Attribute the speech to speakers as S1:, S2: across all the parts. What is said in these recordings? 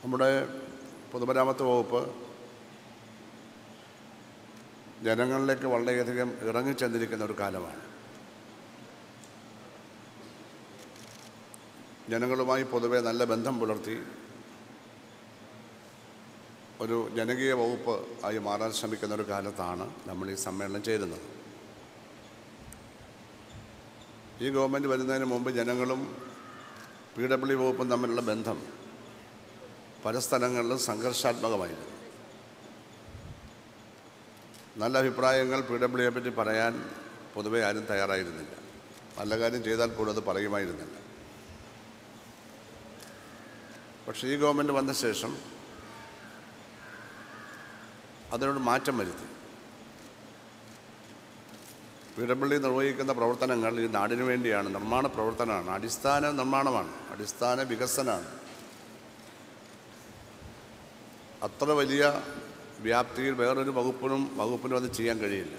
S1: നമ്മുടെ പൊതുമരാമത്ത് വകുപ്പ് ജനങ്ങളിലേക്ക് വളരെയധികം ഇറങ്ങിച്ചെന്നിരിക്കുന്ന ഒരു കാലമാണ് ജനങ്ങളുമായി പൊതുവെ നല്ല ബന്ധം പുലർത്തി ഒരു ജനകീയ വകുപ്പ് ആയി മാറാൻ ശ്രമിക്കുന്ന ഒരു കാലത്താണ് നമ്മൾ ഈ സമ്മേളനം ചേരുന്നത് ഈ ഗവൺമെൻറ് വരുന്നതിന് മുമ്പ് ജനങ്ങളും പി ഡബ്ല്യു വകുപ്പും തമ്മിലുള്ള ബന്ധം പല സ്ഥലങ്ങളിലും സംഘർഷാത്മകമായിരുന്നു നല്ല അഭിപ്രായങ്ങൾ പി ഡബ്ല്യുയെ പറ്റി പറയാൻ പൊതുവെ ആരും തയ്യാറായിരുന്നില്ല നല്ല കാര്യം ചെയ്താൽ പോലും അത് പറയുമായിരുന്നില്ല പക്ഷേ ഈ ഗവൺമെൻറ് വന്ന ശേഷം അതിനോട് മാറ്റം വരുത്തി പി ഡബ്ല്യു നിർവഹിക്കുന്ന പ്രവർത്തനങ്ങൾ ഈ നാടിനു വേണ്ടിയാണ് നിർമ്മാണ പ്രവർത്തനമാണ് അടിസ്ഥാന നിർമ്മാണമാണ് അടിസ്ഥാന വികസനമാണ് അത്ര വലിയ വ്യാപ്തിയിൽ വേറൊരു വകുപ്പിനും വകുപ്പിനും അത് ചെയ്യാൻ കഴിയില്ല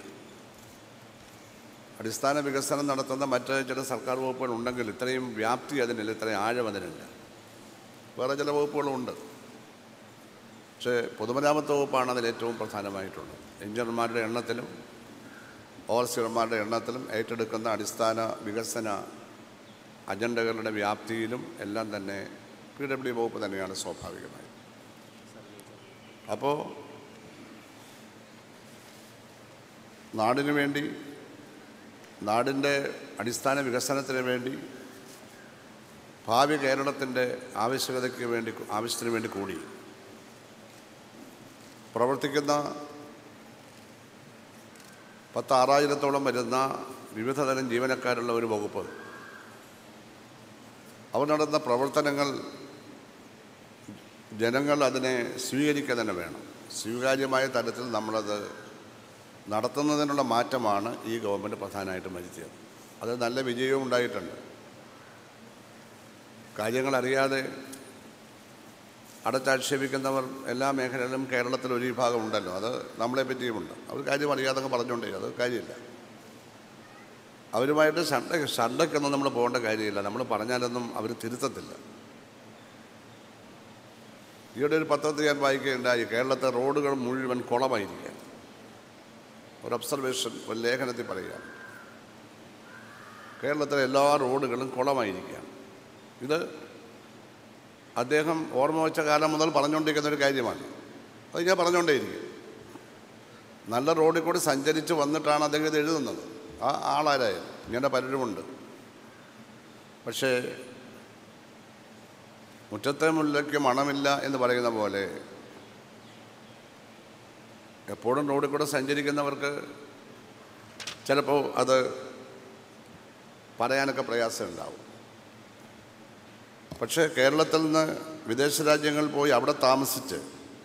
S1: അടിസ്ഥാന വികസനം നടത്തുന്ന മറ്റ് ചില സർക്കാർ വകുപ്പുകൾ ഉണ്ടെങ്കിൽ ഇത്രയും വ്യാപ്തി അതിനില്ല ഇത്രയും ആഴം അതിനില്ല വേറെ ചില വകുപ്പുകളുണ്ട് പക്ഷേ പൊതുമരാമത്ത് വകുപ്പാണ് അതിൽ ഏറ്റവും പ്രധാനമായിട്ടുള്ളത് എഞ്ചിനീയർമാരുടെ എണ്ണത്തിലും ഓവർസിയർമാരുടെ എണ്ണത്തിലും ഏറ്റെടുക്കുന്ന അടിസ്ഥാന വികസന അജണ്ടകളുടെ വ്യാപ്തിയിലും എല്ലാം തന്നെ പി ഡബ്ല്യു വകുപ്പ് തന്നെയാണ് സ്വാഭാവികമായി അപ്പോൾ നാടിനു വേണ്ടി നാടിൻ്റെ അടിസ്ഥാന വികസനത്തിന് വേണ്ടി ഭാവി കേരളത്തിൻ്റെ ആവശ്യകതയ്ക്ക് വേണ്ടി ആവശ്യത്തിന് വേണ്ടി കൂടി പ്രവർത്തിക്കുന്ന പത്താറായിരത്തോളം വരുന്ന വിവിധ തരം ജീവനക്കാരുള്ള ഒരു വകുപ്പ് അവർ നടത്തുന്ന പ്രവർത്തനങ്ങൾ ജനങ്ങൾ അതിനെ സ്വീകരിക്കുക തന്നെ വേണം സ്വീകാര്യമായ തലത്തിൽ നമ്മളത് നടത്തുന്നതിനുള്ള മാറ്റമാണ് ഈ ഗവൺമെൻറ് പ്രധാനമായിട്ടും വരുത്തിയത് അത് നല്ല വിജയവും ഉണ്ടായിട്ടുണ്ട് കാര്യങ്ങൾ അറിയാതെ അടച്ചാക്ഷേപിക്കുന്നവർ എല്ലാ മേഖലയിലും കേരളത്തിൽ ഒരു വിഭാഗം ഉണ്ടല്ലോ അത് നമ്മളെ പറ്റിയുമുണ്ട് അവർ കാര്യം അറിയാതെ അങ്ങ് പറഞ്ഞുകൊണ്ടേ അത് കാര്യമില്ല അവരുമായിട്ട് ശണ്ട ശണ്ടയ്ക്കൊന്നും നമ്മൾ പോകേണ്ട കാര്യമില്ല നമ്മൾ പറഞ്ഞാലൊന്നും അവർ തിരുത്തത്തില്ല ഈയിടെ ഒരു പത്രത്തിൽ ഞാൻ വായിക്കുകയുണ്ടായി കേരളത്തെ റോഡുകൾ മുഴുവൻ കുളമായിരിക്കുക ഒരു ഒബ്സർവേഷൻ ഒരു ലേഖനത്തിൽ പറയുക കേരളത്തിലെ എല്ലാ റോഡുകളും കുളമായിരിക്കുകയാണ് ഇത് അദ്ദേഹം ഓർമ്മ വെച്ച കാലം മുതൽ പറഞ്ഞുകൊണ്ടിരിക്കുന്ന ഒരു കാര്യമാണ് അത് ഞാൻ പറഞ്ഞുകൊണ്ടേയിരിക്കും നല്ല റോഡിൽ കൂടി സഞ്ചരിച്ച് വന്നിട്ടാണ് അദ്ദേഹം ഇത് എഴുതുന്നത് ആ ആളാരായാലും ഇങ്ങനെ പലരുമുണ്ട് പക്ഷേ മുറ്റത്തെ മുല്ലയ്ക്ക് മണമില്ല എന്ന് പറയുന്ന പോലെ എപ്പോഴും റോഡിൽ കൂടെ സഞ്ചരിക്കുന്നവർക്ക് ചിലപ്പോൾ അത് പറയാനൊക്കെ പ്രയാസമുണ്ടാവും പക്ഷേ കേരളത്തിൽ നിന്ന് വിദേശ രാജ്യങ്ങളിൽ പോയി അവിടെ താമസിച്ച്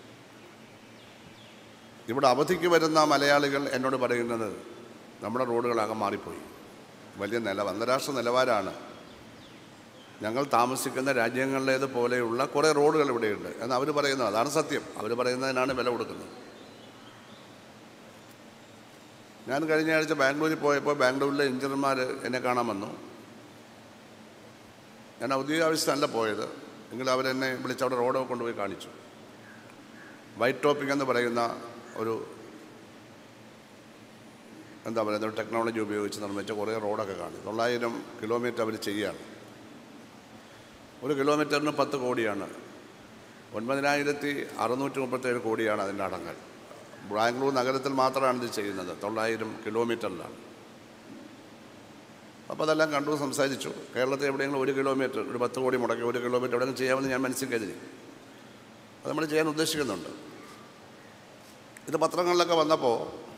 S1: ഇവിടെ അവധിക്ക് വരുന്ന മലയാളികൾ എന്നോട് പറയുന്നത് നമ്മുടെ റോഡുകളാകെ മാറിപ്പോയി വലിയ നില അന്താരാഷ്ട്ര നിലവാരമാണ് ഞങ്ങൾ താമസിക്കുന്ന രാജ്യങ്ങളിലേത് പോലെയുള്ള കുറേ റോഡുകൾ ഇവിടെയുണ്ട് എന്ന് അവർ പറയുന്നത് അതാണ് സത്യം അവർ പറയുന്നതിനാണ് വില കൊടുക്കുന്നത് ഞാൻ കഴിഞ്ഞ ആഴ്ച ബാംഗ്ലൂരിൽ പോയപ്പോൾ ബാംഗ്ലൂരിലെ എഞ്ചിനീയർമാർ എന്നെ കാണാൻ വന്നു ഞാൻ ഔദ്യോഗിക ആവശ്യത്തിനല്ല പോയത് എങ്കിലും അവരെന്നെ വിളിച്ച് അവിടെ റോഡൊക്കെ കൊണ്ടുപോയി കാണിച്ചു വൈറ്റ് ടോപ്പിംഗ് എന്ന് പറയുന്ന ഒരു എന്താ പറയുക ഒരു ടെക്നോളജി ഉപയോഗിച്ച് നിർമ്മിച്ച കുറേ റോഡൊക്കെ കാണും തൊള്ളായിരം കിലോമീറ്റർ അവർ ചെയ്യുകയാണ് ഒരു കിലോമീറ്ററിന് പത്ത് കോടിയാണ് ഒൻപതിനായിരത്തി അറുന്നൂറ്റി മുപ്പത്തേഴ് കോടിയാണ് അതിൻ്റെ അടങ്ങൽ ബാംഗ്ലൂർ നഗരത്തിൽ മാത്രമാണ് ഇത് ചെയ്യുന്നത് തൊള്ളായിരം കിലോമീറ്ററിലാണ് അപ്പോൾ അതെല്ലാം കണ്ടു സംസാരിച്ചു കേരളത്തിൽ എവിടെയെങ്കിലും ഒരു കിലോമീറ്റർ ഒരു പത്ത് കോടി മുടക്കി ഒരു കിലോമീറ്റർ എവിടെയെങ്കിലും ചെയ്യാമെന്ന് ഞാൻ മനസ്സിൽ കരുതി അത് നമ്മൾ ചെയ്യാൻ ഉദ്ദേശിക്കുന്നുണ്ട് ഇത് പത്രങ്ങളിലൊക്കെ വന്നപ്പോൾ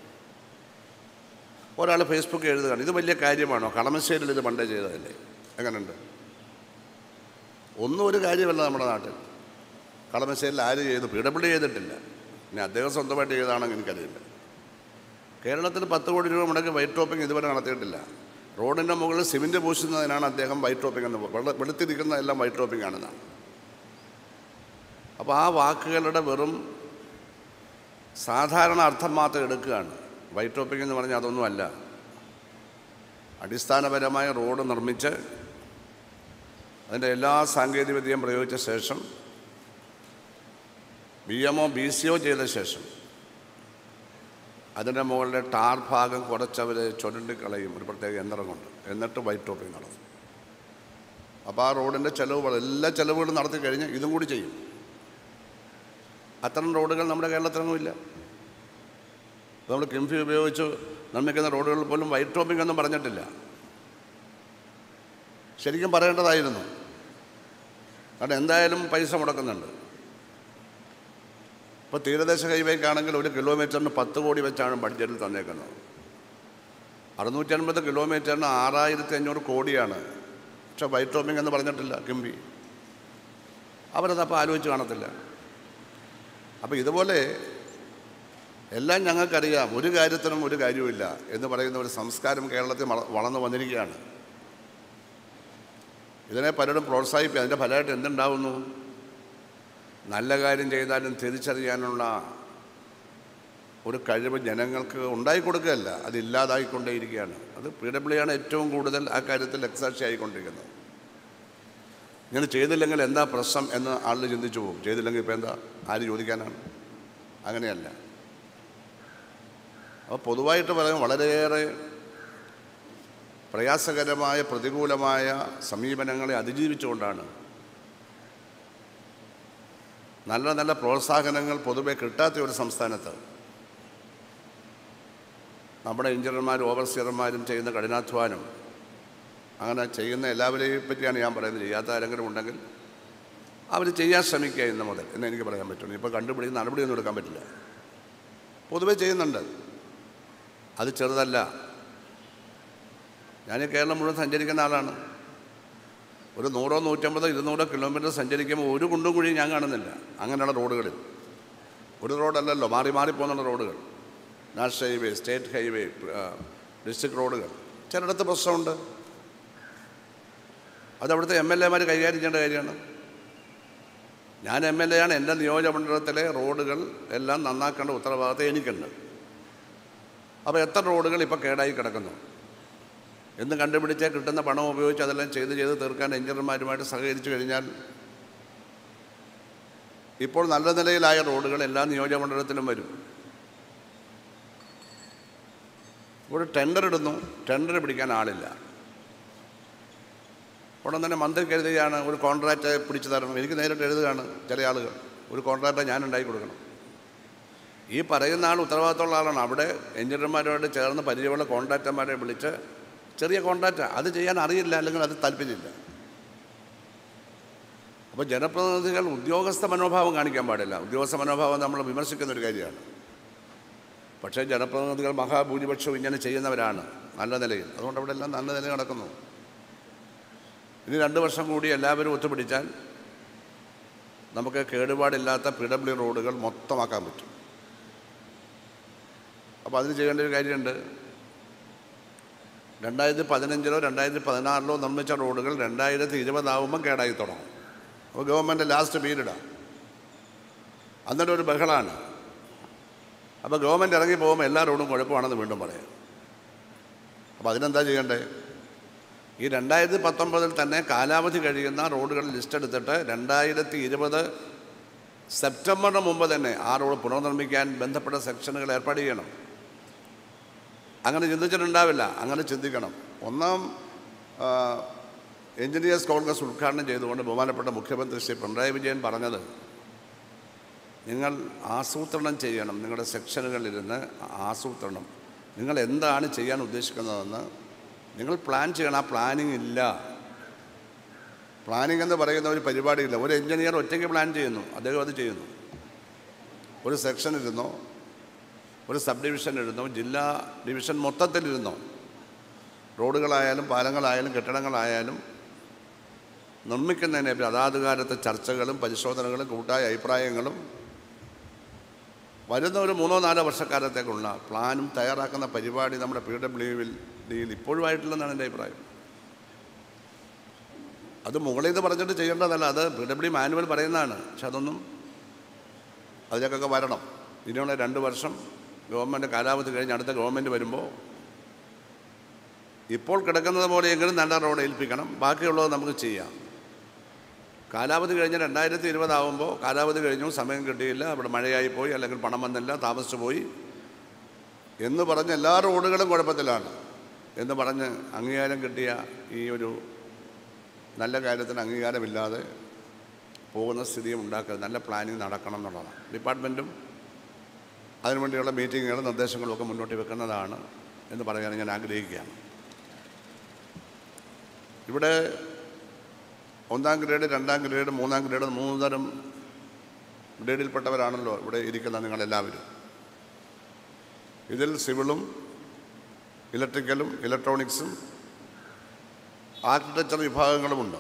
S1: ഒരാൾ ഫേസ്ബുക്ക് എഴുതുകയാണ് ഇത് വലിയ കാര്യമാണോ കളമശ്ശേരിയിൽ ഇത് പണ്ടേ ചെയ്തതല്ലേ എങ്ങനെയുണ്ട് ഒന്നും ഒരു കാര്യമല്ല നമ്മുടെ നാട്ടിൽ കളമശ്ശേരിയിൽ ആര് ചെയ്തു പി ഡബ്ല്യു ചെയ്തിട്ടില്ല ഇനി അദ്ദേഹം സ്വന്തമായിട്ട് ചെയ്താണെങ്കിൽ എനിക്കറിയില്ല കേരളത്തിൽ പത്ത് കോടി രൂപ മുടക്കി വൈറ്റ് ടോപ്പിംഗ് ഇതുവരെ നടത്തിയിട്ടില്ല റോഡിൻ്റെ മുകളിൽ സിമെൻറ്റ് പൂശുന്നതിനാണ് അദ്ദേഹം വൈറ്റ് ടോപ്പിംഗ് എന്ന് വെള്ള വെളുത്തിരിക്കുന്ന എല്ലാം വൈറ്റ് ടോപ്പിംഗ് ആണെന്നാണ് അപ്പോൾ ആ വാക്കുകളുടെ വെറും സാധാരണ അർത്ഥം മാത്രം എടുക്കുകയാണ് വൈറ്റ് ടോപ്പിംഗ് എന്ന് പറഞ്ഞാൽ അതൊന്നുമല്ല അടിസ്ഥാനപരമായ റോഡ് നിർമ്മിച്ച് അതിൻ്റെ എല്ലാ സാങ്കേതികവിദ്യയും പ്രയോഗിച്ച ശേഷം ബി എമ്മോ ബി സിയോ ചെയ്ത ശേഷം അതിൻ്റെ മുകളിലെ ടാർ ഭാഗം കുറച്ചവർ ചുരണ്ടിക്കളയും ഒരു പ്രത്യേക യന്ത്രം കൊണ്ട് എന്നിട്ട് വൈറ്റ് ടോപ്പിംഗ് നടത്തും അപ്പോൾ ആ റോഡിൻ്റെ ചിലവുകൾ എല്ലാ ചിലവുകളും നടത്തി കഴിഞ്ഞ് ഇതും കൂടി ചെയ്യും അത്തരം റോഡുകൾ നമ്മുടെ കേരളത്തിലൊന്നുമില്ല നമ്മൾ കിംഫി ഉപയോഗിച്ച് നിർമ്മിക്കുന്ന റോഡുകളിൽ പോലും വൈറ്റ് ടോപ്പിംഗ് ഒന്നും പറഞ്ഞിട്ടില്ല ശരിക്കും പറയേണ്ടതായിരുന്നു കാരണം എന്തായാലും പൈസ മുടക്കുന്നുണ്ട് ഇപ്പോൾ തീരദേശ ഹൈവേക്കാണെങ്കിൽ ഒരു കിലോമീറ്ററിന് പത്ത് കോടി വെച്ചാണ് ബഡ്ജറ്റിൽ തന്നേക്കുന്നത് അറുന്നൂറ്റി അൻപത് കിലോമീറ്ററിന് ആറായിരത്തി അഞ്ഞൂറ് കോടിയാണ് പക്ഷെ വൈറ്റ് ടോപ്പിംഗ് എന്ന് പറഞ്ഞിട്ടില്ല കിംബി അവരതപ്പോൾ ആലോചിച്ച് കാണത്തില്ല അപ്പോൾ ഇതുപോലെ എല്ലാം ഞങ്ങൾക്കറിയാം ഒരു കാര്യത്തിനും ഒരു കാര്യവുമില്ല എന്ന് പറയുന്ന ഒരു സംസ്കാരം കേരളത്തിൽ വള- വളർന്നു വന്നിരിക്കുകയാണ് ഇതിനെ പലരും പ്രോത്സാഹിപ്പിക്കുക അതിൻ്റെ ഫലമായിട്ട് എന്തുണ്ടാവുന്നു നല്ല കാര്യം ചെയ്താലും തിരിച്ചറിയാനുള്ള ഒരു കഴിവ് ജനങ്ങൾക്ക് ഉണ്ടായി കൊടുക്കുകയല്ല അത് ഇല്ലാതായിക്കൊണ്ടേയിരിക്കുകയാണ് അത് പി ഡബ്ല്യു ആണ് ഏറ്റവും കൂടുതൽ ആ കാര്യത്തിൽ രക്തസാക്ഷി ആയിക്കൊണ്ടിരിക്കുന്നത് ഇങ്ങനെ ചെയ്തില്ലെങ്കിൽ എന്താ പ്രശ്നം എന്ന് ആളുകൾ ചിന്തിച്ചു പോകും ചെയ്തില്ലെങ്കിൽ ഇപ്പോൾ എന്താ ആര് ചോദിക്കാനാണ് അങ്ങനെയല്ല അപ്പോൾ പൊതുവായിട്ട് പറയാൻ വളരെയേറെ പ്രയാസകരമായ പ്രതികൂലമായ സമീപനങ്ങളെ അതിജീവിച്ചുകൊണ്ടാണ് നല്ല നല്ല പ്രോത്സാഹനങ്ങൾ പൊതുവെ കിട്ടാത്ത ഒരു സംസ്ഥാനത്ത് നമ്മുടെ എഞ്ചിനീയർമാരും ഓവർസിയർമാരും ചെയ്യുന്ന കഠിനാധ്വാനം അങ്ങനെ ചെയ്യുന്ന എല്ലാവരെയും പറ്റിയാണ് ഞാൻ പറയുന്നത് ചെയ്യാത്ത ആരെങ്കിലും ഉണ്ടെങ്കിൽ അവർ ചെയ്യാൻ ശ്രമിക്കുക ഇന്ന് മുതൽ എന്ന് എനിക്ക് പറയാൻ പറ്റുള്ളൂ ഇപ്പോൾ കണ്ടുപിടിക്കുന്ന നടപടിയൊന്നും എടുക്കാൻ പറ്റില്ല പൊതുവെ ചെയ്യുന്നുണ്ട് അത് ചെറുതല്ല ഞാൻ ഈ കേരളം മുഴുവൻ സഞ്ചരിക്കുന്ന ആളാണ് ഒരു നൂറോ നൂറ്റമ്പതോ ഇരുന്നൂറോ കിലോമീറ്റർ സഞ്ചരിക്കുമ്പോൾ ഒരു കുണ്ടും കുഴിയും ഞാൻ കാണുന്നില്ല അങ്ങനെയുള്ള റോഡുകളിൽ ഒരു റോഡല്ലല്ലോ മാറി മാറി പോകുന്ന റോഡുകൾ national highway state highway district റോഡുകൾ ചിലയിടത്ത് പ്രശ്നമുണ്ട് അത് അവിടുത്തെ എം എൽ എമാർ കൈകാര്യം ചെയ്യേണ്ട കാര്യമാണ് ഞാൻ എം എൽ എ ആണ് എൻ്റെ നിയോജകമണ്ഡലത്തിലെ റോഡുകൾ എല്ലാം നന്നാക്കേണ്ട ഉത്തരവാദിത്തം എനിക്കുണ്ട് അപ്പോൾ എത്ര റോഡുകൾ ഇപ്പോൾ കേടായി കിടക്കുന്നു എന്ന് കണ്ടുപിടിച്ചാൽ കിട്ടുന്ന പണം ഉപയോഗിച്ച് അതെല്ലാം ചെയ്ത് ചെയ്ത് തീർക്കാൻ എഞ്ചിനീയർമാരുമായിട്ട് സഹകരിച്ചു കഴിഞ്ഞാൽ ഇപ്പോൾ നല്ല നിലയിലായ റോഡുകൾ എല്ലാ നിയോജകമണ്ഡലത്തിലും വരും ഇവിടെ ടെൻഡർ ഇടുന്നു ടെൻഡർ പിടിക്കാൻ ആളില്ല ഉടൻ തന്നെ മന്ത്രി കരുതുകയാണ് ഒരു കോൺട്രാക്റ്റ് പിടിച്ചു തരണം എനിക്ക് നേരിട്ട് എഴുതുകയാണ് ചില ആളുകൾ ഒരു കോൺട്രാക്റ്റ് ഞാൻ ഉണ്ടാക്കി കൊടുക്കണം ഈ പറയുന്ന ആൾ ഉത്തരവാദിത്തമുള്ള ആളാണ് അവിടെ എഞ്ചിനീയർമാരുമായിട്ട് ചേർന്ന് പരിചയമുള്ള കോൺട്രാക്ടർമാരെ വിളിച്ച് ചെറിയ കോൺട്രാക്റ്റ് അത് ചെയ്യാൻ അറിയില്ല അല്ലെങ്കിൽ അത് താല്പര്യമില്ല അപ്പോൾ ജനപ്രതിനിധികൾ ഉദ്യോഗസ്ഥ മനോഭാവം കാണിക്കാൻ പാടില്ല ഉദ്യോഗസ്ഥ മനോഭാവം നമ്മൾ വിമർശിക്കുന്ന ഒരു കാര്യമാണ് പക്ഷേ ജനപ്രതിനിധികൾ മഹാഭൂരിപക്ഷവും ഇങ്ങനെ ചെയ്യുന്നവരാണ് നല്ല നിലയിൽ അതുകൊണ്ട് അവിടെ എല്ലാം നല്ല നിലയിൽ നടക്കുന്നു ഇനി രണ്ട് വർഷം കൂടി എല്ലാവരും ഒത്തുപിടിച്ചാൽ നമുക്ക് കേടുപാടില്ലാത്ത പി ഡബ്ല്യു റോഡുകൾ മൊത്തമാക്കാൻ പറ്റും അപ്പോൾ അതിന് ചെയ്യേണ്ട ഒരു കാര്യമുണ്ട് രണ്ടായിരത്തി പതിനഞ്ചിലോ രണ്ടായിരത്തി പതിനാറിലോ നിർമ്മിച്ച റോഡുകൾ രണ്ടായിരത്തി ഇരുപതാവുമ്പം കേടായി തുടങ്ങും അപ്പോൾ ഗവൺമെൻറ് ലാസ്റ്റ് പീരീഡാണ് അന്നേരം ഒരു ബഹളാണ് അപ്പോൾ ഗവൺമെൻറ് ഇറങ്ങി പോകുമ്പോൾ എല്ലാ റോഡും കുഴപ്പമാണെന്ന് വീണ്ടും പറയാം അപ്പോൾ അതിനെന്താ ചെയ്യേണ്ടത് ഈ രണ്ടായിരത്തി പത്തൊമ്പതിൽ തന്നെ കാലാവധി കഴിയുന്ന റോഡുകൾ ലിസ്റ്റ് എടുത്തിട്ട് രണ്ടായിരത്തി ഇരുപത് സെപ്റ്റംബറിന് മുമ്പ് തന്നെ ആ റോഡ് പുനർനിർമ്മിക്കാൻ ബന്ധപ്പെട്ട സെക്ഷനുകൾ ഏർപ്പാട് ചെയ്യണം അങ്ങനെ ചിന്തിച്ചിട്ടുണ്ടാവില്ല അങ്ങനെ ചിന്തിക്കണം ഒന്നാം ആ, എഞ്ചിനീയേഴ്സ് കോൺഗ്രസ് ഉദ്ഘാടനം ചെയ്തുകൊണ്ട് ബഹുമാനപ്പെട്ട മുഖ്യമന്ത്രി ശ്രീ പിണറായി വിജയൻ പറഞ്ഞത് നിങ്ങൾ ആസൂത്രണം ചെയ്യണം നിങ്ങളുടെ സെക്ഷനുകളിലിരുന്ന് ആസൂത്രണം നിങ്ങൾ എന്താണ് ചെയ്യാൻ ഉദ്ദേശിക്കുന്നതെന്ന് നിങ്ങൾ പ്ലാൻ ചെയ്യണം ആ പ്ലാനിങ് ഇല്ല പ്ലാനിങ് എന്ന് പറയുന്ന ഒരു പരിപാടിയില്ല ഒരു എഞ്ചിനീയർ ഒറ്റയ്ക്ക് പ്ലാൻ ചെയ്യുന്നു അദ്ദേഹം അത് ചെയ്യുന്നു ഒരു സെക്ഷൻ ഇരുന്നോ ഒരു സബ് ഡിവിഷൻ ഇരുന്നോ ജില്ലാ ഡിവിഷൻ മൊത്തത്തിലിരുന്നോ റോഡുകളായാലും പാലങ്ങളായാലും കെട്ടിടങ്ങളായാലും നിർമ്മിക്കുന്നതിനെ പറ്റി അതാത് കാലത്തെ ചർച്ചകളും പരിശോധനകളും കൂട്ടായ അഭിപ്രായങ്ങളും വരുന്ന ഒരു മൂന്നോ നാലോ വർഷക്കാലത്തേക്കുള്ള പ്ലാനും തയ്യാറാക്കുന്ന പരിപാടി നമ്മുടെ പി ഡബ്ല്യുവിൽ ഡിയിൽ ഇപ്പോഴും ആയിട്ടില്ലെന്നാണ് എൻ്റെ അഭിപ്രായം അത് മുകളിൽ നിന്ന് പറഞ്ഞിട്ട് ചെയ്യേണ്ടതല്ല അത് പി ഡബ്ല്യു മാനുവൽ പറയുന്നതാണ് പക്ഷെ അതൊന്നും അതിലേക്കൊക്കെ വരണം ഇനിയുള്ള രണ്ട് വർഷം ഗവൺമെൻറ് കാലാവധി കഴിഞ്ഞ് അടുത്ത ഗവൺമെൻറ് വരുമ്പോൾ ഇപ്പോൾ കിടക്കുന്നത് പോലെയെങ്കിലും നല്ല റോഡ് ഏൽപ്പിക്കണം ബാക്കിയുള്ളത് നമുക്ക് ചെയ്യാം കാലാവധി കഴിഞ്ഞ് രണ്ടായിരത്തി ഇരുപതാവുമ്പോൾ കാലാവധി കഴിഞ്ഞു സമയം കിട്ടിയില്ല അവിടെ മഴയായി പോയി അല്ലെങ്കിൽ പണം വന്നില്ല താമസിച്ചു പോയി എന്ന് പറഞ്ഞ് എല്ലാ റോഡുകളും കുഴപ്പത്തിലാണ് എന്ന് പറഞ്ഞ് അംഗീകാരം കിട്ടിയ ഈ ഒരു നല്ല കാര്യത്തിന് അംഗീകാരമില്ലാതെ പോകുന്ന സ്ഥിതിയും ഉണ്ടാക്കരുത് നല്ല പ്ലാനിങ് നടക്കണം എന്നുള്ളതാണ് ഡിപ്പാർട്ട്മെൻറ്റും അതിനുവേണ്ടിയുള്ള മീറ്റിങ്ങുകളും നിർദ്ദേശങ്ങളും ഒക്കെ മുന്നോട്ട് വെക്കുന്നതാണ് എന്ന് പറയാൻ ഞാൻ ആഗ്രഹിക്കുകയാണ് ഇവിടെ ഒന്നാം ഗ്രേഡ് രണ്ടാം ഗ്രേഡ് മൂന്നാം ഗ്രേഡ് മൂന്ന് തരം ഗ്രേഡിൽപ്പെട്ടവരാണല്ലോ ഇവിടെ ഇരിക്കുന്ന നിങ്ങളെല്ലാവരും ഇതിൽ സിവിളും ഇലക്ട്രിക്കലും ഇലക്ട്രോണിക്സും ആർക്കിടെക്ചർ വിഭാഗങ്ങളുമുണ്ട്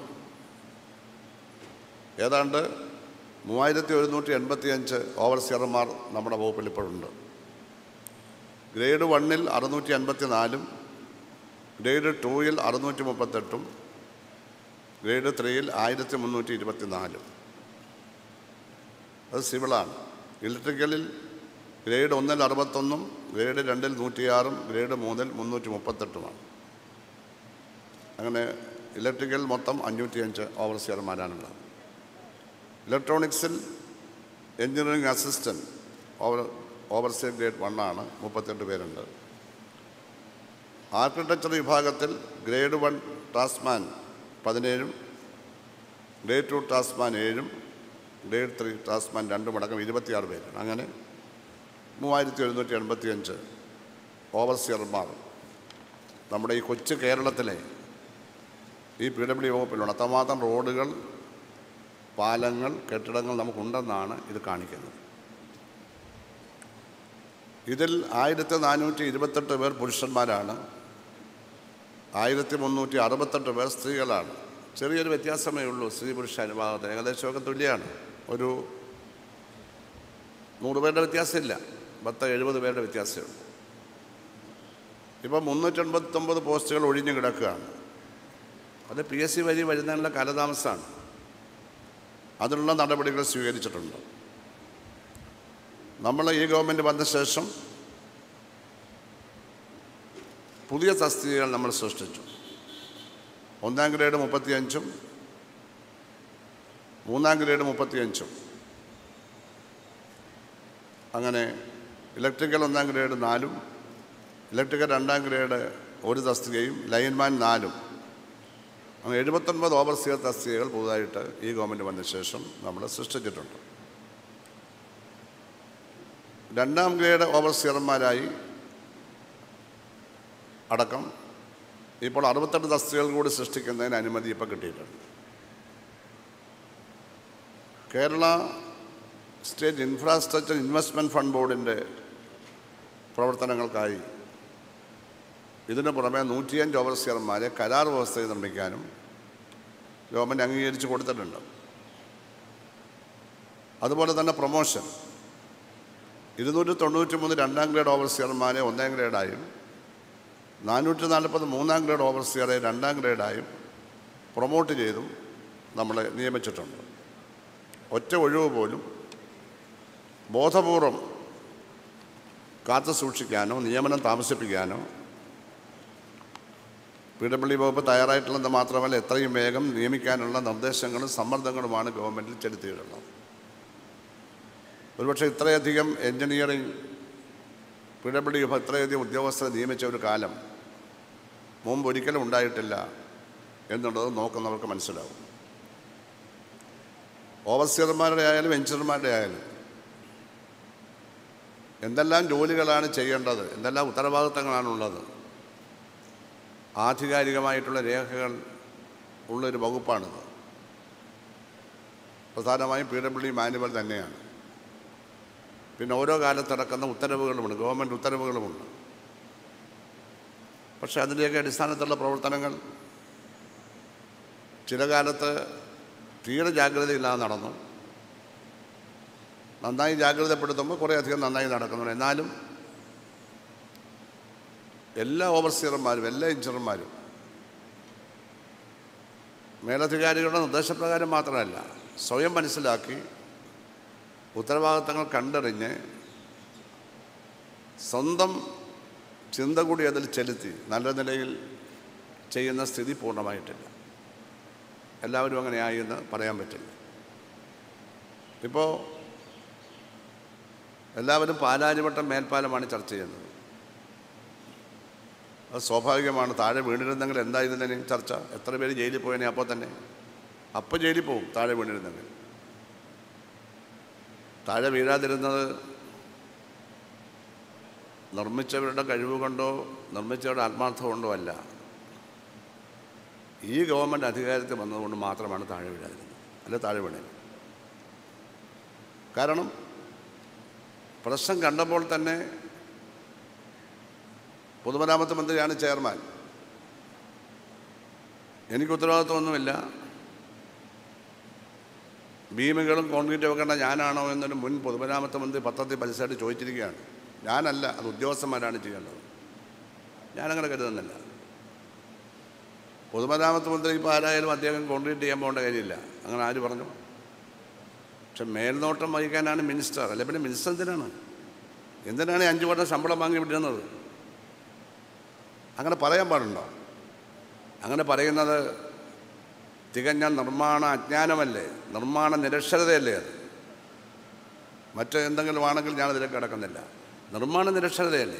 S1: ഏതാണ്ട് മൂവായിരത്തി ഒരുന്നൂറ്റി എൺപത്തി അഞ്ച് ഓവർസിയർമാർ നമ്മുടെ വകുപ്പിൽ ഇപ്പോഴുണ്ട് ഗ്രേഡ് വണ്ണിൽ അറുന്നൂറ്റി അൻപത്തി നാലും ഗ്രേഡ് ടൂയിൽ അറുന്നൂറ്റി മുപ്പത്തെട്ടും ഗ്രേഡ് ത്രീയിൽ ആയിരത്തി മുന്നൂറ്റി ഇരുപത്തി നാലും അത് സിവിളാണ് ഇലക്ട്രിക്കലിൽ ഗ്രേഡ് ഒന്നിൽ അറുപത്തൊന്നും ഗ്രേഡ് രണ്ടിൽ നൂറ്റിയാറും ഗ്രേഡ് മൂന്നിൽ മുന്നൂറ്റി മുപ്പത്തെട്ടുമാണ് അങ്ങനെ ഇലക്ട്രിക്കൽ മൊത്തം അഞ്ഞൂറ്റിയഞ്ച് ഓവർസിയർമാരാണുള്ളത് ഇലക്ട്രോണിക്സിൽ engineering assistant over overseer grade വണ്ണാണ് മുപ്പത്തെട്ട് പേരുണ്ട് ആർക്കിടെക്ചർ വിഭാഗത്തിൽ ഗ്രേഡ് വൺ ടാസ്മാൻ പതിനേഴും ഗ്രേഡ് ടു ടാസ്മാൻ ഏഴും ഗ്രേഡ് ത്രീ ടാസ്മാൻ രണ്ടും അടക്കം ഇരുപത്തിയാറ് പേരാണ് അങ്ങനെ മൂവായിരത്തി എഴുന്നൂറ്റി എൺപത്തി അഞ്ച് ഓവർസിയർമാർ നമ്മുടെ ഈ കൊച്ചു കേരളത്തിലെ ഈ പി ഡബ്ല്യു വകുപ്പിലുള്ള അത്രമാത്രം റോഡുകൾ പാലങ്ങൾ കെട്ടിടങ്ങൾ നമുക്കുണ്ടെന്നാണ് ഇത് കാണിക്കുന്നത് ഇതിൽ ആയിരത്തി നാനൂറ്റി ഇരുപത്തെട്ട് പേർ പുരുഷന്മാരാണ് ആയിരത്തി മുന്നൂറ്റി അറുപത്തെട്ട് പേർ സ്ത്രീകളാണ് ചെറിയൊരു വ്യത്യാസമേ ഉള്ളൂ സ്ത്രീ പുരുഷ അനുഭാഗത്തിന് ഏകദേശമൊക്കെ തുല്യമാണ് ഒരു നൂറ് പേരുടെ വ്യത്യാസമില്ല പത്ത് എഴുപത് പേരുടെ വ്യത്യാസമേ ഉള്ളൂ ഇപ്പം മുന്നൂറ്റെൺപത്തൊമ്പത് പോസ്റ്റുകൾ ഒഴിഞ്ഞു കിടക്കുകയാണ് അത് പി എസ് സി വഴി വരുന്നതിനുള്ള കാലതാമസമാണ് അതിനുള്ള നടപടികൾ സ്വീകരിച്ചിട്ടുണ്ട് നമ്മൾ ഈ ഗവൺമെൻറ് വന്ന ശേഷം പുതിയ തസ്തികകൾ നമ്മൾ സൃഷ്ടിച്ചു ഒന്നാം ഗ്രേഡ് മുപ്പത്തിയഞ്ചും മൂന്നാം ഗ്രേഡ് മുപ്പത്തിയഞ്ചും അങ്ങനെ ഇലക്ട്രിക്കൽ ഒന്നാം ഗ്രേഡ് നാലും ഇലക്ട്രിക്കൽ രണ്ടാം ഗ്രേഡ് ഒരു തസ്തികയും ലൈൻമാൻ നാലും അങ്ങനെ എഴുപത്തൊൻപത് ഓവർസിയർ തസ്തികകൾ പുതുതായിട്ട് ഈ ഗവൺമെൻറ് വന്ന ശേഷം നമ്മൾ സൃഷ്ടിച്ചിട്ടുണ്ട് രണ്ടാം ഗ്രേഡ് ഓവർസിയർമാരായി അടക്കം ഇപ്പോൾ അറുപത്തെട്ട് തസ്തികകൾ കൂടി സൃഷ്ടിക്കുന്നതിന് അനുമതി ഇപ്പോൾ കിട്ടിയിട്ടുണ്ട് Kerala state infrastructure investment fund ബോർഡിൻ്റെ പ്രവർത്തനങ്ങൾക്കായി ഇതിനു പുറമെ നൂറ്റിയഞ്ച് ഓവർസിയർമാരെ കരാർ വ്യവസ്ഥയിൽ നിർമ്മിക്കാനും ഗവൺമെൻറ് അംഗീകരിച്ച് കൊടുത്തിട്ടുണ്ട് അതുപോലെ തന്നെ പ്രൊമോഷൻ ഇരുന്നൂറ്റി തൊണ്ണൂറ്റി മൂന്ന് രണ്ടാം ഗ്രേഡ് ഓവർസിയർമാരെ ഒന്നാം ഗ്രേഡായും നാനൂറ്റി നാൽപ്പത് മൂന്നാം ഗ്രേഡ് ഓവർസിയറെ രണ്ടാം ഗ്രേഡായും പ്രൊമോട്ട് ചെയ്തും നമ്മളെ നിയമിച്ചിട്ടുണ്ട് ഒറ്റ ഒഴിവ് പോലും ബോധപൂർവം കാത്തു സൂക്ഷിക്കാനോ നിയമനം താമസിപ്പിക്കാനോ പി ഡബ്ല്യു വകുപ്പ് തയ്യാറായിട്ടുള്ളത് മാത്രമല്ല എത്രയും വേഗം നിയമിക്കാനുള്ള നിർദ്ദേശങ്ങളും സമ്മർദ്ദങ്ങളുമാണ് ഗവൺമെൻറ്റിൽ ചെലുത്തിയിട്ടുള്ളത് ഒരുപക്ഷെ ഇത്രയധികം എൻജിനീയറിംഗ് പി ഡബ്ല്യു വിഭാഗം ഇത്രയധികം ഉദ്യോഗസ്ഥരെ നിയമിച്ച ഒരു കാലം മുമ്പ് ഒരിക്കലും ഉണ്ടായിട്ടില്ല എന്നുള്ളത് നോക്കുന്നവർക്ക് മനസ്സിലാവും ഓവർസിയർമാരുടെ ആയാലും എഞ്ചിനീയർമാരുടെ ആയാലും എന്തെല്ലാം ജോലികളാണ് ചെയ്യേണ്ടത് എന്തെല്ലാം ഉത്തരവാദിത്തങ്ങളാണുള്ളത് ആധികാരികമായിട്ടുള്ള രേഖകൾ ഉള്ളൊരു വകുപ്പാണിത് പ്രധാനമായും പി ഡബ്ല്യു മാനുവൽ തന്നെയാണ് പിന്നെ ഓരോ കാലത്തിറക്കുന്ന ഉത്തരവുകളുമുണ്ട് ഗവൺമെൻറ് ഉത്തരവുകളുമുണ്ട് പക്ഷേ അതിൻ്റെയൊക്കെ അടിസ്ഥാനത്തിലുള്ള പ്രവർത്തനങ്ങൾ ചില കാലത്ത് തീരെ ജാഗ്രതയില്ലാതെ നടന്നു നന്നായി ജാഗ്രതപ്പെടുത്തുമ്പോൾ കുറേയധികം നന്നായി നടക്കുന്നുണ്ട് എന്നാലും എല്ലാ ഓവർസിയർമാരും എല്ലാ എഞ്ചിനീയർമാരും മേലധികാരികളുടെ നിർദ്ദേശപ്രകാരം മാത്രമല്ല സ്വയം മനസ്സിലാക്കി ഉത്തരവാദിത്തങ്ങൾ കണ്ടറിഞ്ഞ് സ്വന്തം ചിന്ത കൂടി അതിൽ ചെലുത്തി നല്ല നിലയിൽ ചെയ്യുന്ന സ്ഥിതി പൂർണ്ണമായിട്ടില്ല എല്ലാവരും അങ്ങനെയായി എന്ന് പറയാൻ പറ്റില്ല ഇപ്പോൾ എല്ലാവരും പാലാരിവട്ടം മേൽപ്പാലമാണ് ചർച്ച ചെയ്യുന്നത് അത് സ്വാഭാവികമാണ് താഴെ വീണിരുന്നെങ്കിൽ എന്തായിരുന്നതിന് ചർച്ച എത്ര പേര് ജയിലിൽ പോയതിനെ അപ്പോൾ തന്നെ അപ്പോൾ ജയിലിൽ പോകും താഴെ വീണിരുന്നെങ്കിൽ താഴെ വീഴാതിരുന്നത് നിർമ്മിച്ചവരുടെ കഴിവ് കൊണ്ടോ നിർമ്മിച്ചവരുടെ ആത്മാർത്ഥം കൊണ്ടോ അല്ല ഈ ഗവൺമെൻറ് അധികാരത്തിൽ വന്നതുകൊണ്ട് മാത്രമാണ് താഴെ വീഴാതിരുന്നത് അല്ല താഴെ വീണത് കാരണം പ്രശ്നം കണ്ടപ്പോൾ തന്നെ പൊതുമരാമത്ത് മന്ത്രിയാണ് ചെയർമാൻ എനിക്ക് ഉത്തരവാദിത്വമൊന്നുമില്ല ഭീമുകളും കോൺക്രീറ്റ് വെക്കേണ്ട ഞാനാണോ എന്നൊരു മുൻ പൊതുമരാമത്ത് മന്ത്രി പത്രത്തിൽ പരസ്യമായിട്ട് ചോദിച്ചിരിക്കുകയാണ് ഞാനല്ല അത് ഉദ്യോഗസ്ഥന്മാരാണ് ചെയ്യേണ്ടത് ഞാനങ്ങനെ കരുതുന്നില്ല പൊതുമരാമത്ത് മന്ത്രി ഇപ്പോൾ ആരായാലും അദ്ദേഹം കോൺക്രീറ്റ് ചെയ്യാൻ പോകേണ്ട കാര്യമില്ല അങ്ങനെ ആര് പറഞ്ഞു പക്ഷെ മേൽനോട്ടം വഹിക്കാനാണ് മിനിസ്റ്റർ അല്ലെ പിന്നെ മിനിസ്റ്റർ എന്തിനാണ് എന്തിനാണ് ഈ അഞ്ച് വട്ടം ശമ്പളം വാങ്ങി വിടുന്നത് അങ്ങനെ പറയാൻ പാടുണ്ടോ അങ്ങനെ പറയുന്നത് തികഞ്ഞ നിർമ്മാണ അജ്ഞാനമല്ലേ നിർമ്മാണ നിരക്ഷരതയല്ലേ അത് മറ്റ് എന്തെങ്കിലും ആണെങ്കിൽ ഞാനതിലേക്ക് കിടക്കുന്നില്ല നിർമ്മാണ നിരക്ഷരതയല്ലേ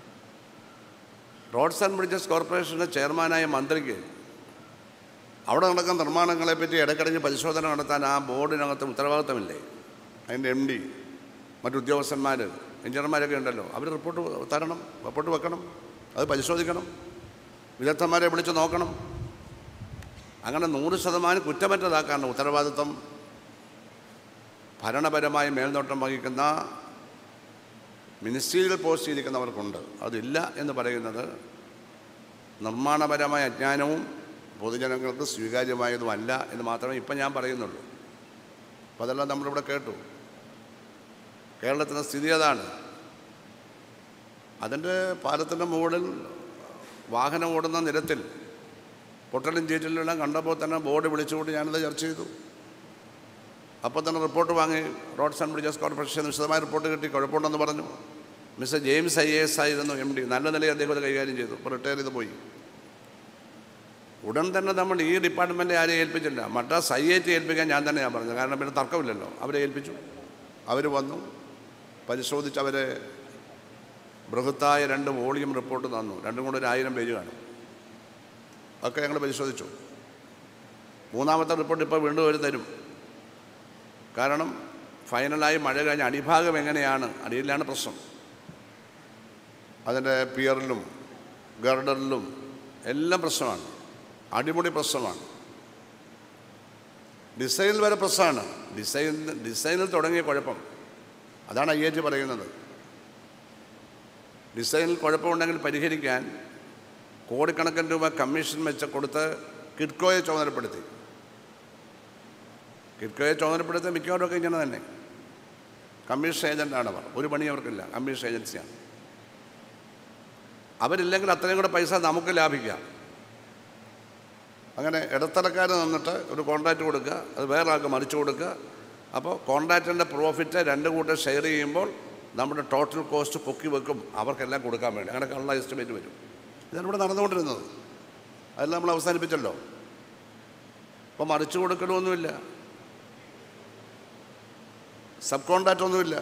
S1: റോഡ്സ് ആൻഡ് ബ്രിഡ്ജസ് കോർപ്പറേഷൻ്റെ ചെയർമാനായ മന്ത്രിക്ക് അവിടെ നടക്കുന്ന നിർമ്മാണങ്ങളെപ്പറ്റി ഇടയ്ക്കിടയ്ക്ക് പരിശോധന നടത്താൻ ആ ബോർഡിനകത്ത് ഉത്തരവാദിത്തമില്ലേ അതിൻ്റെ എം ഡി മറ്റുദ്യോഗസ്ഥന്മാർ എഞ്ചിനീയർമാരൊക്കെ ഉണ്ടല്ലോ അവർ റിപ്പോർട്ട് തരണം റിപ്പോർട്ട് വെക്കണം അത് പരിശോധിക്കണം വിദഗ്ധന്മാരെ വിളിച്ച് നോക്കണം അങ്ങനെ നൂറ് ശതമാനം കുറ്റമറ്റതാക്കാണ് ഉത്തരവാദിത്വം ഭരണപരമായി മേൽനോട്ടം വഹിക്കുന്ന മിനിസ്ട്രിയൽ പോസ്റ്റ് ഇരിക്കുന്നവർക്കുണ്ട് അതില്ല എന്ന് പറയുന്നത് നിർമ്മാണപരമായ അജ്ഞാനവും പൊതുജനങ്ങൾക്ക് സ്വീകാര്യമായതുമല്ല എന്ന് മാത്രമേ ഇപ്പം ഞാൻ പറയുന്നുള്ളൂ അപ്പോൾ അതെല്ലാം നമ്മളിവിടെ കേട്ടു കേരളത്തിൻ്റെ സ്ഥിതി അതാണ് അതിൻ്റെ പാലത്തിൻ്റെ മുകളിൽ വാഹനം ഓടുന്ന നിരത്തിൽ പൊട്ടലും ചീറ്റലെല്ലാം കണ്ടപ്പോൾ തന്നെ ബോർഡ് വിളിച്ചുകൊണ്ട് ഞാനത് ചർച്ച ചെയ്തു അപ്പോൾ തന്നെ റിപ്പോർട്ട് വാങ്ങി റോഡ്സ് ആൻഡ് ബ്രിഡ്ജസ് കോർപ്പറേഷൻ വിശദമായ റിപ്പോർട്ട് കിട്ടി കുഴപ്പമുണ്ടെന്ന് പറഞ്ഞു മിസ്റ്റർ ജെയിംസ് ഐ എസ് ആയിരുന്നു എം ഡി നല്ല നിലയിൽ അദ്ദേഹം അത് കൈകാര്യം ചെയ്തു ഇപ്പോൾ റിട്ടയർ ചെയ്ത് പോയി ഉടൻ തന്നെ നമ്മൾ ഈ ഡിപ്പാർട്ട്മെൻറ്റ് ആരെയും ഏൽപ്പിച്ചില്ല മദ്രാസ് ഐ ഐ ടി ഏൽപ്പിക്കാൻ ഞാൻ തന്നെയാണ് പറഞ്ഞത് കാരണം പിന്നെ തർക്കമില്ലല്ലോ അവരെ ഏൽപ്പിച്ചു അവർ വന്നു പരിശോധിച്ച് അവരെ ബൃഹത്തായ രണ്ട് വോളിയം റിപ്പോർട്ട് തന്നു രണ്ടും കൂടെ ഒരു ആയിരം പേജ് കാണും ഒക്കെ ഞങ്ങൾ പരിശോധിച്ചു മൂന്നാമത്തെ റിപ്പോർട്ട് ഇപ്പോൾ വീണ്ടും അവർ തരും കാരണം ഫൈനലായി മഴ കഴിഞ്ഞ അടിഭാഗം എങ്ങനെയാണ് അടിയിലാണ് പ്രശ്നം അതിൻ്റെ പിയറിലും ഗർഡറിലും എല്ലാം പ്രശ്നമാണ് അടിമുടി പ്രശ്നമാണ് ഡിസൈനിൽ വരെ പ്രശ്നമാണ് ഡിസൈൻ ഡിസൈനിൽ തുടങ്ങിയ കുഴപ്പം അതാണ് ഐ ഐ ടി പറയുന്നത് ഡിസൈനിൽ കുഴപ്പമുണ്ടെങ്കിൽ പരിഹരിക്കാൻ കോടിക്കണക്കിന് രൂപ കമ്മീഷൻ വെച്ച് കൊടുത്ത് കിഡ്കോയെ ചുമതലപ്പെടുത്തി കിഡ്കോയെ ചുമതലപ്പെടുത്തി മിക്കവാറുമൊക്കെ ഇങ്ങനെ തന്നെ കമ്മീഷൻ ഏജൻ്റാണ് അവർ ഒരു പണി അവർക്കില്ല കമ്മീഷൻ ഏജൻസിയാണ് അവരില്ലെങ്കിൽ അത്രയും കൂടെ പൈസ നമുക്ക് ലാഭിക്കാം അങ്ങനെ ഇടത്തരക്കാർ നിന്നിട്ട് ഒരു കോൺട്രാക്റ്റ് കൊടുക്കുക അത് വേറെ ആൾക്ക് മറിച്ചു കൊടുക്കുക അപ്പോൾ കോൺട്രാക്റ്റിൻ്റെ പ്രോഫിറ്റ് രണ്ട് കൂട്ടം ഷെയർ ചെയ്യുമ്പോൾ നമ്മുടെ ടോട്ടൽ കോസ്റ്റ് പൊക്കി വെക്കും അവർക്കെല്ലാം കൊടുക്കാൻ വേണ്ടി അങ്ങനെ കള്ള എസ്റ്റിമേറ്റ് വരും ഇതാണ് ഇവിടെ നടന്നുകൊണ്ടിരുന്നത് അതെല്ലാം നമ്മൾ അവസാനിപ്പിച്ചല്ലോ അപ്പോൾ മറിച്ചു കൊടുക്കലൊന്നുമില്ല സബ് കോൺട്രാക്റ്റ് ഒന്നുമില്ല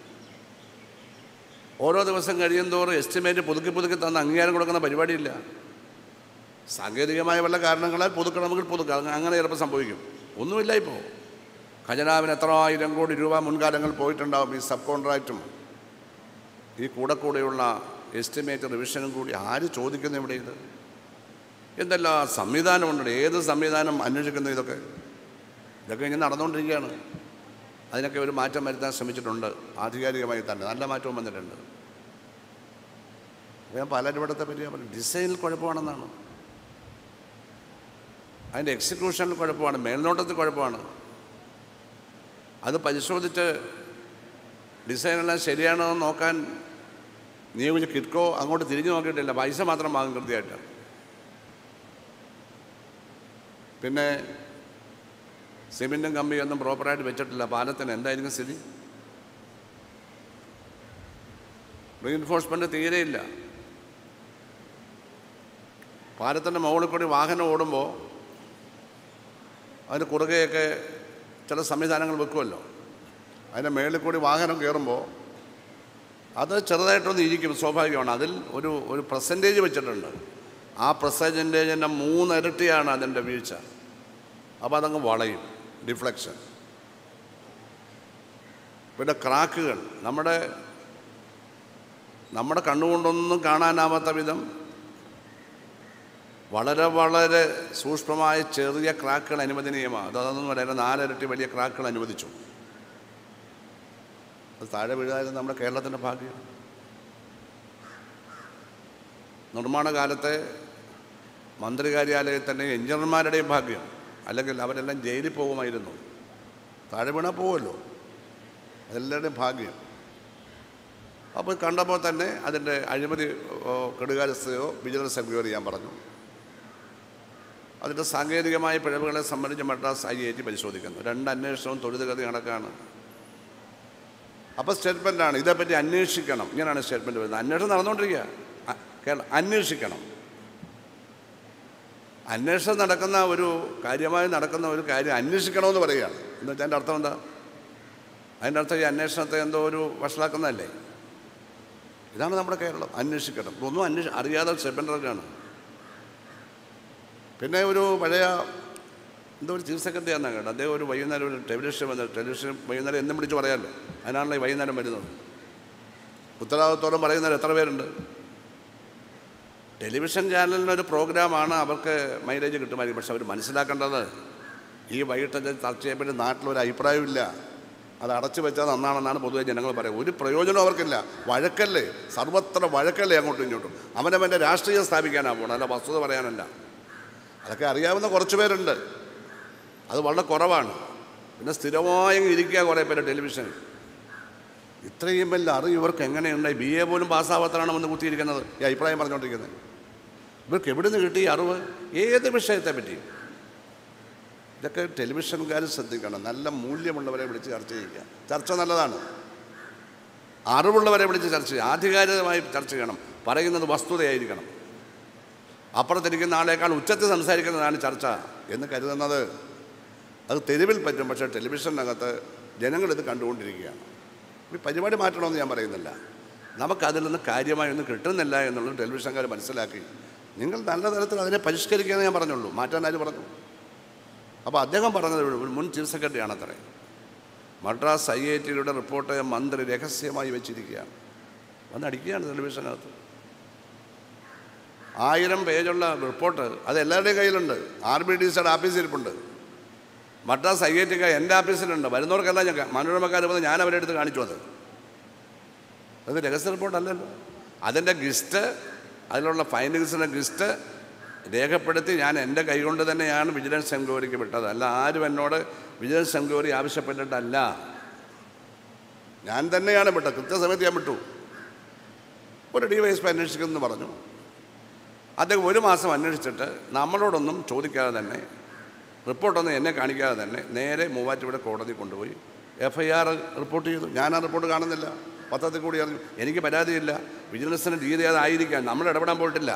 S1: ഓരോ ദിവസം കഴിയും തോറും എസ്റ്റിമേറ്റ് പുതുക്കി പുതുക്കി തന്ന അംഗീകാരം കൊടുക്കുന്ന പരിപാടിയില്ല സാങ്കേതികമായ വല്ല കാരണങ്ങളാൽ പുതുക്കണമെങ്കിൽ പുതുക്കുക അങ്ങ- അങ്ങനെ ചിലപ്പോൾ സംഭവിക്കും ഒന്നുമില്ല ഇപ്പോൾ ഖജനാവിന് എത്ര ആയിരം കോടി രൂപ മുൻകാലങ്ങൾ പോയിട്ടുണ്ടാവും ഈ സബ് കോൺട്രാക്റ്റും ഈ കൂടെ കൂടെയുള്ള എസ്റ്റിമേറ്റ് റിവിഷനും കൂടി ആര് ചോദിക്കുന്നു ഇവിടെ ഇത് എന്തെല്ലാം സംവിധാനമുണ്ട് ഏത് സംവിധാനം അന്വേഷിക്കുന്നു ഇതൊക്കെ ഇതൊക്കെ ഇങ്ങനെ നടന്നുകൊണ്ടിരിക്കുകയാണ് അതിനൊക്കെ ഒരു മാറ്റം വരുത്താൻ ശ്രമിച്ചിട്ടുണ്ട് ആധികാരികമായി തന്നെ നല്ല മാറ്റവും വന്നിട്ടുണ്ട് അപ്പോൾ ഞാൻ പലരിടത്തെ പറ്റി ഞാൻ പറഞ്ഞു ഡിസൈനിൽ കുഴപ്പമാണെന്നാണ് അതിൻ്റെ എക്സിക്യൂഷനിൽ കുഴപ്പമാണ് മേൽനോട്ടത്തിൽ കുഴപ്പമാണ് അത് പരിശോധിച്ച് ഡിസൈനെല്ലാം ശരിയാണോ എന്ന് നോക്കാൻ നിയോഗിച്ച കിറ്റ്കോ അങ്ങോട്ട് തിരിഞ്ഞു നോക്കിയിട്ടില്ല പൈസ മാത്രം വാങ്ങും കൃത്യമായിട്ട് പിന്നെ സിമെൻറ്റും കമ്പിയൊന്നും പ്രോപ്പറായിട്ട് വെച്ചിട്ടില്ല പാലത്തിന് എന്തായിരിക്കും സ്ഥിതി റീഎൻഫോഴ്സ്മെൻറ്റ് തീരെയില്ല പാലത്തിൻ്റെ മുകളിൽ കൂടി വാഹനം ഓടുമ്പോൾ അതിന് കുറുകെയൊക്കെ ചില സംവിധാനങ്ങൾ വെക്കുമല്ലോ അതിൻ്റെ മേളിൽ കൂടി വാഹനം കയറുമ്പോൾ അത് ചെറുതായിട്ടൊന്ന് ഇരിക്കും സ്വാഭാവികമാണ് അതിൽ ഒരു ഒരു പെർസെൻറ്റേജ് വെച്ചിട്ടുണ്ട് ആ പെർസെൻറ്റേജിൻ്റെ മൂന്നിരട്ടിയാണ് അതിൻ്റെ വീഴ്ച അപ്പോൾ അതങ്ങ് വളയും ഡിഫ്ലക്ഷൻ പിന്നെ ക്രാക്കുകൾ നമ്മുടെ നമ്മുടെ കണ്ണുകൊണ്ടൊന്നും കാണാനാവാത്ത വിധം വളരെ വളരെ സൂക്ഷ്മമായ ചെറിയ ക്രാക്കുകൾ അനുവദനീയമാണ് അത് അതൊന്നും പറയാൻ നാലിരട്ടി വലിയ ക്രാക്കുകൾ അനുവദിച്ചു അത് താഴെ വീഴാതെ നമ്മുടെ കേരളത്തിൻ്റെ ഭാഗ്യം നിർമ്മാണ കാലത്തെ മന്ത്രി കാര്യാലയത്തിൻ്റെ എഞ്ചിനീയർമാരുടെയും ഭാഗ്യം അല്ലെങ്കിൽ അവരെല്ലാം ജയിലിൽ പോകുമായിരുന്നു താഴെ വീണാൽ പോകുമല്ലോ അതെല്ലാവരുടെയും ഭാഗ്യം അപ്പോൾ കണ്ടപ്പോൾ തന്നെ അതിൻ്റെ അഴിമതി ഓ, കെടുകാര്യസ്ഥയോ വിജിലൻസ് എൻക്വയറി ചെയ്യാൻ പറഞ്ഞു അതിൻ്റെ സാങ്കേതികമായ പിഴവുകളെ സംബന്ധിച്ച് മദ്രാസ് ഐ ഐ ടി പരിശോധിക്കുന്നു രണ്ട് അന്വേഷണവും തൊഴിലുകതി കണക്കാണ് അപ്പോൾ സ്റ്റേറ്റ്മെൻറ്റാണ് ഇതേപ്പറ്റി അന്വേഷിക്കണം ഇങ്ങനെയാണ് സ്റ്റേറ്റ്മെൻറ്റ് വരുന്നത് അന്വേഷണം നടന്നുകൊണ്ടിരിക്കുക അ- കേരള അന്വേഷിക്കണം അന്വേഷണം നടക്കുന്ന ഒരു കാര്യമായി നടക്കുന്ന ഒരു കാര്യം അന്വേഷിക്കണമെന്ന് പറയുകയാണ് എന്ന് വെച്ചാൽ അതിൻ്റെ അർത്ഥം എന്താ അതിൻ്റെ അർത്ഥം ഈ അന്വേഷണത്തെ എന്തോ ഒരു വഷളാക്കുന്നതല്ലേ ഇതാണ് നമ്മുടെ കേരളം അന്വേഷിക്കണം ഒന്നും അന്വേഷ അറിയാതെ സ്റ്റെപ്പൻ്ററൊക്കെയാണ് പിന്നെ ഒരു പഴയ എന്തോ ഒരു ചീഫ് സെക്രട്ടറി ആണെന്നാണ് കേട്ടോ അദ്ദേഹം ഒരു വൈകുന്നേരം ഒരു ടെലിവിഷൻ വന്ന ടെലിവിഷൻ വൈകുന്നേരം എന്നും വിളിച്ച് പറയാമല്ലോ അതിനാണല്ലോ ഈ വൈകുന്നേരം വരുന്നത് ഉത്തരവാദിത്തോളം പറയുന്നവർ എത്ര പേരുണ്ട് ടെലിവിഷൻ ചാനലിനൊരു പ്രോഗ്രാമാണ് അവർക്ക് മൈലേജ് കിട്ടുമായിരിക്കും പക്ഷെ അവർ മനസ്സിലാക്കേണ്ടത് ഈ വൈകിട്ടത്തെ ചർച്ചയെപ്പറ്റി നാട്ടിലൊരു അഭിപ്രായമില്ല അത് അടച്ചു വെച്ചാൽ നന്നാണെന്നാണ് പൊതുവെ ജനങ്ങൾ പറയുന്നത് ഒരു പ്രയോജനം അവർക്കില്ല വഴക്കല്ലേ സർവത്ര വഴക്കല്ലേ അങ്ങോട്ടും ഇങ്ങോട്ടും അവനവൻ്റെ രാഷ്ട്രീയം സ്ഥാപിക്കാനാണ് പോകണം അല്ല വസ്തുത പറയാനല്ല അതൊക്കെ അറിയാവുന്ന കുറച്ച് പേരുണ്ട് അത് വളരെ കുറവാണ് പിന്നെ സ്ഥിരമായി ഇരിക്കുക കുറേ പേര് ടെലിവിഷനിൽ ഇത്രയും വലിയ അറിവ് ഇവർക്ക് എങ്ങനെയുണ്ടായി ബി എ പോലും പാസ്സാവാത്തതാണ് വന്ന് കുത്തിയിരിക്കുന്നത് ഈ അഭിപ്രായം പറഞ്ഞുകൊണ്ടിരിക്കുന്നത് ഇവർക്ക് എവിടെ നിന്ന് കിട്ടി ഈ അറിവ് ഏത് വിഷയത്തെ പറ്റിയും ഇതൊക്കെ ടെലിവിഷൻകാർ ശ്രദ്ധിക്കണം നല്ല മൂല്യമുള്ളവരെ വിളിച്ച് ചർച്ച ചെയ്യുക ചർച്ച നല്ലതാണ് അറിവുള്ളവരെ വിളിച്ച് ചർച്ച ചെയ്യുക ആധികാരികമായി ചർച്ച ചെയ്യണം പറയുന്നത് വസ്തുതയായിരിക്കണം അപ്പുറത്തിരിക്കുന്ന ആളേക്കാൾ ഉച്ചത്തിൽ സംസാരിക്കുന്നതാണ് ചർച്ച എന്ന് കരുതുന്നത് അത് തെരുവിൽ പറ്റും പക്ഷേ ടെലിവിഷനകത്ത് ജനങ്ങളിത് കണ്ടുകൊണ്ടിരിക്കുകയാണ് ഈ പരിപാടി മാറ്റണമെന്ന് ഞാൻ പറയുന്നില്ല നമുക്കതിൽ നിന്ന് കാര്യമായി ഒന്നും കിട്ടുന്നില്ല എന്നുള്ളത് ടെലിവിഷൻകാർ മനസ്സിലാക്കി നിങ്ങൾ നല്ല തരത്തിൽ അതിനെ പരിഷ്കരിക്കാമെന്ന് ഞാൻ പറഞ്ഞുള്ളൂ മാറ്റാൻ ആര് പറഞ്ഞു അപ്പോൾ അദ്ദേഹം പറഞ്ഞത് ഒരു മുൻ ചീഫ് സെക്രട്ടറി ആണത്രേ മദ്രാസ് ഐ ഐ ടിയുടെ റിപ്പോർട്ട് മന്ത്രി രഹസ്യമായി വെച്ചിരിക്കുകയാണ് വന്ന് അടിക്കുകയാണ് ടെലിവിഷനകത്ത് ആയിരം പേജുള്ള റിപ്പോർട്ട് അത് എല്ലാവരുടെയും കയ്യിലുണ്ട് ആർ ബി ഡി സിയുടെ ആഫീസിരിപ്പുണ്ട് മദ്രാസ് ഐ ഐ ടിക്ക് എൻ്റെ ആഫീസിലുണ്ട് വരുന്നവർക്കെല്ലാം ഞാൻ മനോരമക്കാർ വന്ന് ഞാൻ അവരുടെ അടുത്ത് കാണിച്ചു അത് അത് രഹസ്യ റിപ്പോർട്ടല്ലല്ലോ അതിൻ്റെ ഗിസ്റ്റ് അതിലുള്ള ഫൈൻഡിങ്സിൻ്റെ ഗിസ്റ്റ് രേഖപ്പെടുത്തി ഞാൻ എൻ്റെ കൈകൊണ്ട് തന്നെയാണ് വിജിലൻസ് എൻക്വയറിക്ക് വിട്ടത് അല്ല ആരും എന്നോട് വിജിലൻസ് എൻക്വയറി ആവശ്യപ്പെട്ടിട്ടല്ല ഞാൻ തന്നെയാണ് വിട്ടത് കൃത്യസമയത്ത് ഞാൻ വിട്ടു ഒരു ഡി വൈ എസ് പി അന്വേഷിക്കുമെന്ന് പറഞ്ഞു അദ്ദേഹം ഒരു മാസം അന്വേഷിച്ചിട്ട് നമ്മളോടൊന്നും ചോദിക്കാതെ തന്നെ റിപ്പോർട്ടൊന്നും എന്നെ കാണിക്കാതെ തന്നെ നേരെ മൂവാറ്റുപുഴ കോടതി കൊണ്ടുപോയി എഫ് ഐ ആർ റിപ്പോർട്ട് ചെയ്തു ഞാൻ ആ റിപ്പോർട്ട് കാണുന്നില്ല പത്രത്തിൽ കൂടി അറിഞ്ഞു എനിക്ക് പരാതിയില്ല വിജിലൻസിന് രീതി അതായിരിക്കാം നമ്മൾ ഇടപെടാൻ പോയിട്ടില്ല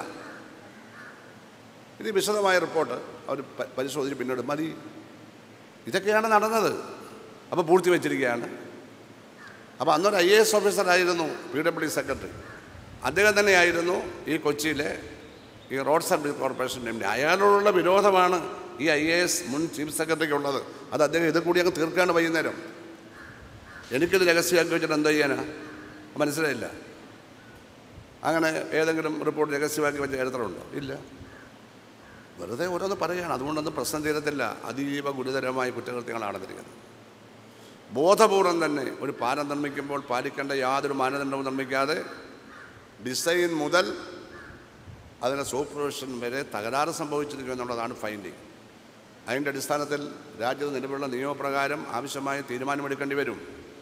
S1: ഇത് വിശദമായ റിപ്പോർട്ട് അവർ പ- പരിശോധിച്ച് പിന്നീട് മതി ഇതൊക്കെയാണ് നടന്നത് അപ്പോൾ പൂഴ്ത്തി വെച്ചിരിക്കുകയാണ് അപ്പോൾ അന്നൊരു ഐ എ എസ് ഓഫീസറായിരുന്നു പി ഡബ്ല്യു ഡി സെക്രട്ടറി അദ്ദേഹം തന്നെയായിരുന്നു ഈ കൊച്ചിയിലെ ഈ road service corporation M D അയാളോടുള്ള വിരോധമാണ് ഈ ഐ എ എസ് മുൻ ചീഫ് സെക്രട്ടറിക്ക് ഉള്ളത് അത് അദ്ദേഹം ഇത് കൂടി അങ്ങ് തീർക്കാണ് വൈകുന്നേരം എനിക്കിത് രഹസ്യമാക്കി വെച്ചിട്ട് എന്താ ചെയ്യാനാ മനസ്സിലായില്ല അങ്ങനെ ഏതെങ്കിലും റിപ്പോർട്ട് രഹസ്യമാക്കി വെച്ച ചരിത്രമുണ്ടോ ഇല്ല വെറുതെ ഓരോന്ന് പറയുകയാണ് അതുകൊണ്ടൊന്നും പ്രശ്നം തീരത്തില്ല അതീവ ഗുരുതരമായ കുറ്റകൃത്യങ്ങൾ നടന്നിരിക്കുന്നത് ബോധപൂർവം തന്നെ ഒരു പാലം നിർമ്മിക്കുമ്പോൾ പാലിക്കേണ്ട യാതൊരു മാനദണ്ഡവും നിർമ്മിക്കാതെ ഡിസൈൻ മുതൽ അതിൻ്റെ സൂപ്പർവിഷൻ വരെ തകരാറ് സംഭവിച്ചിരിക്കുക എന്നുള്ളതാണ് ഫൈൻഡിങ് അതിൻ്റെ അടിസ്ഥാനത്തിൽ രാജ്യത്ത് നിലവിലുള്ള നിയമപ്രകാരം ആവശ്യമായ തീരുമാനമെടുക്കേണ്ടി വരും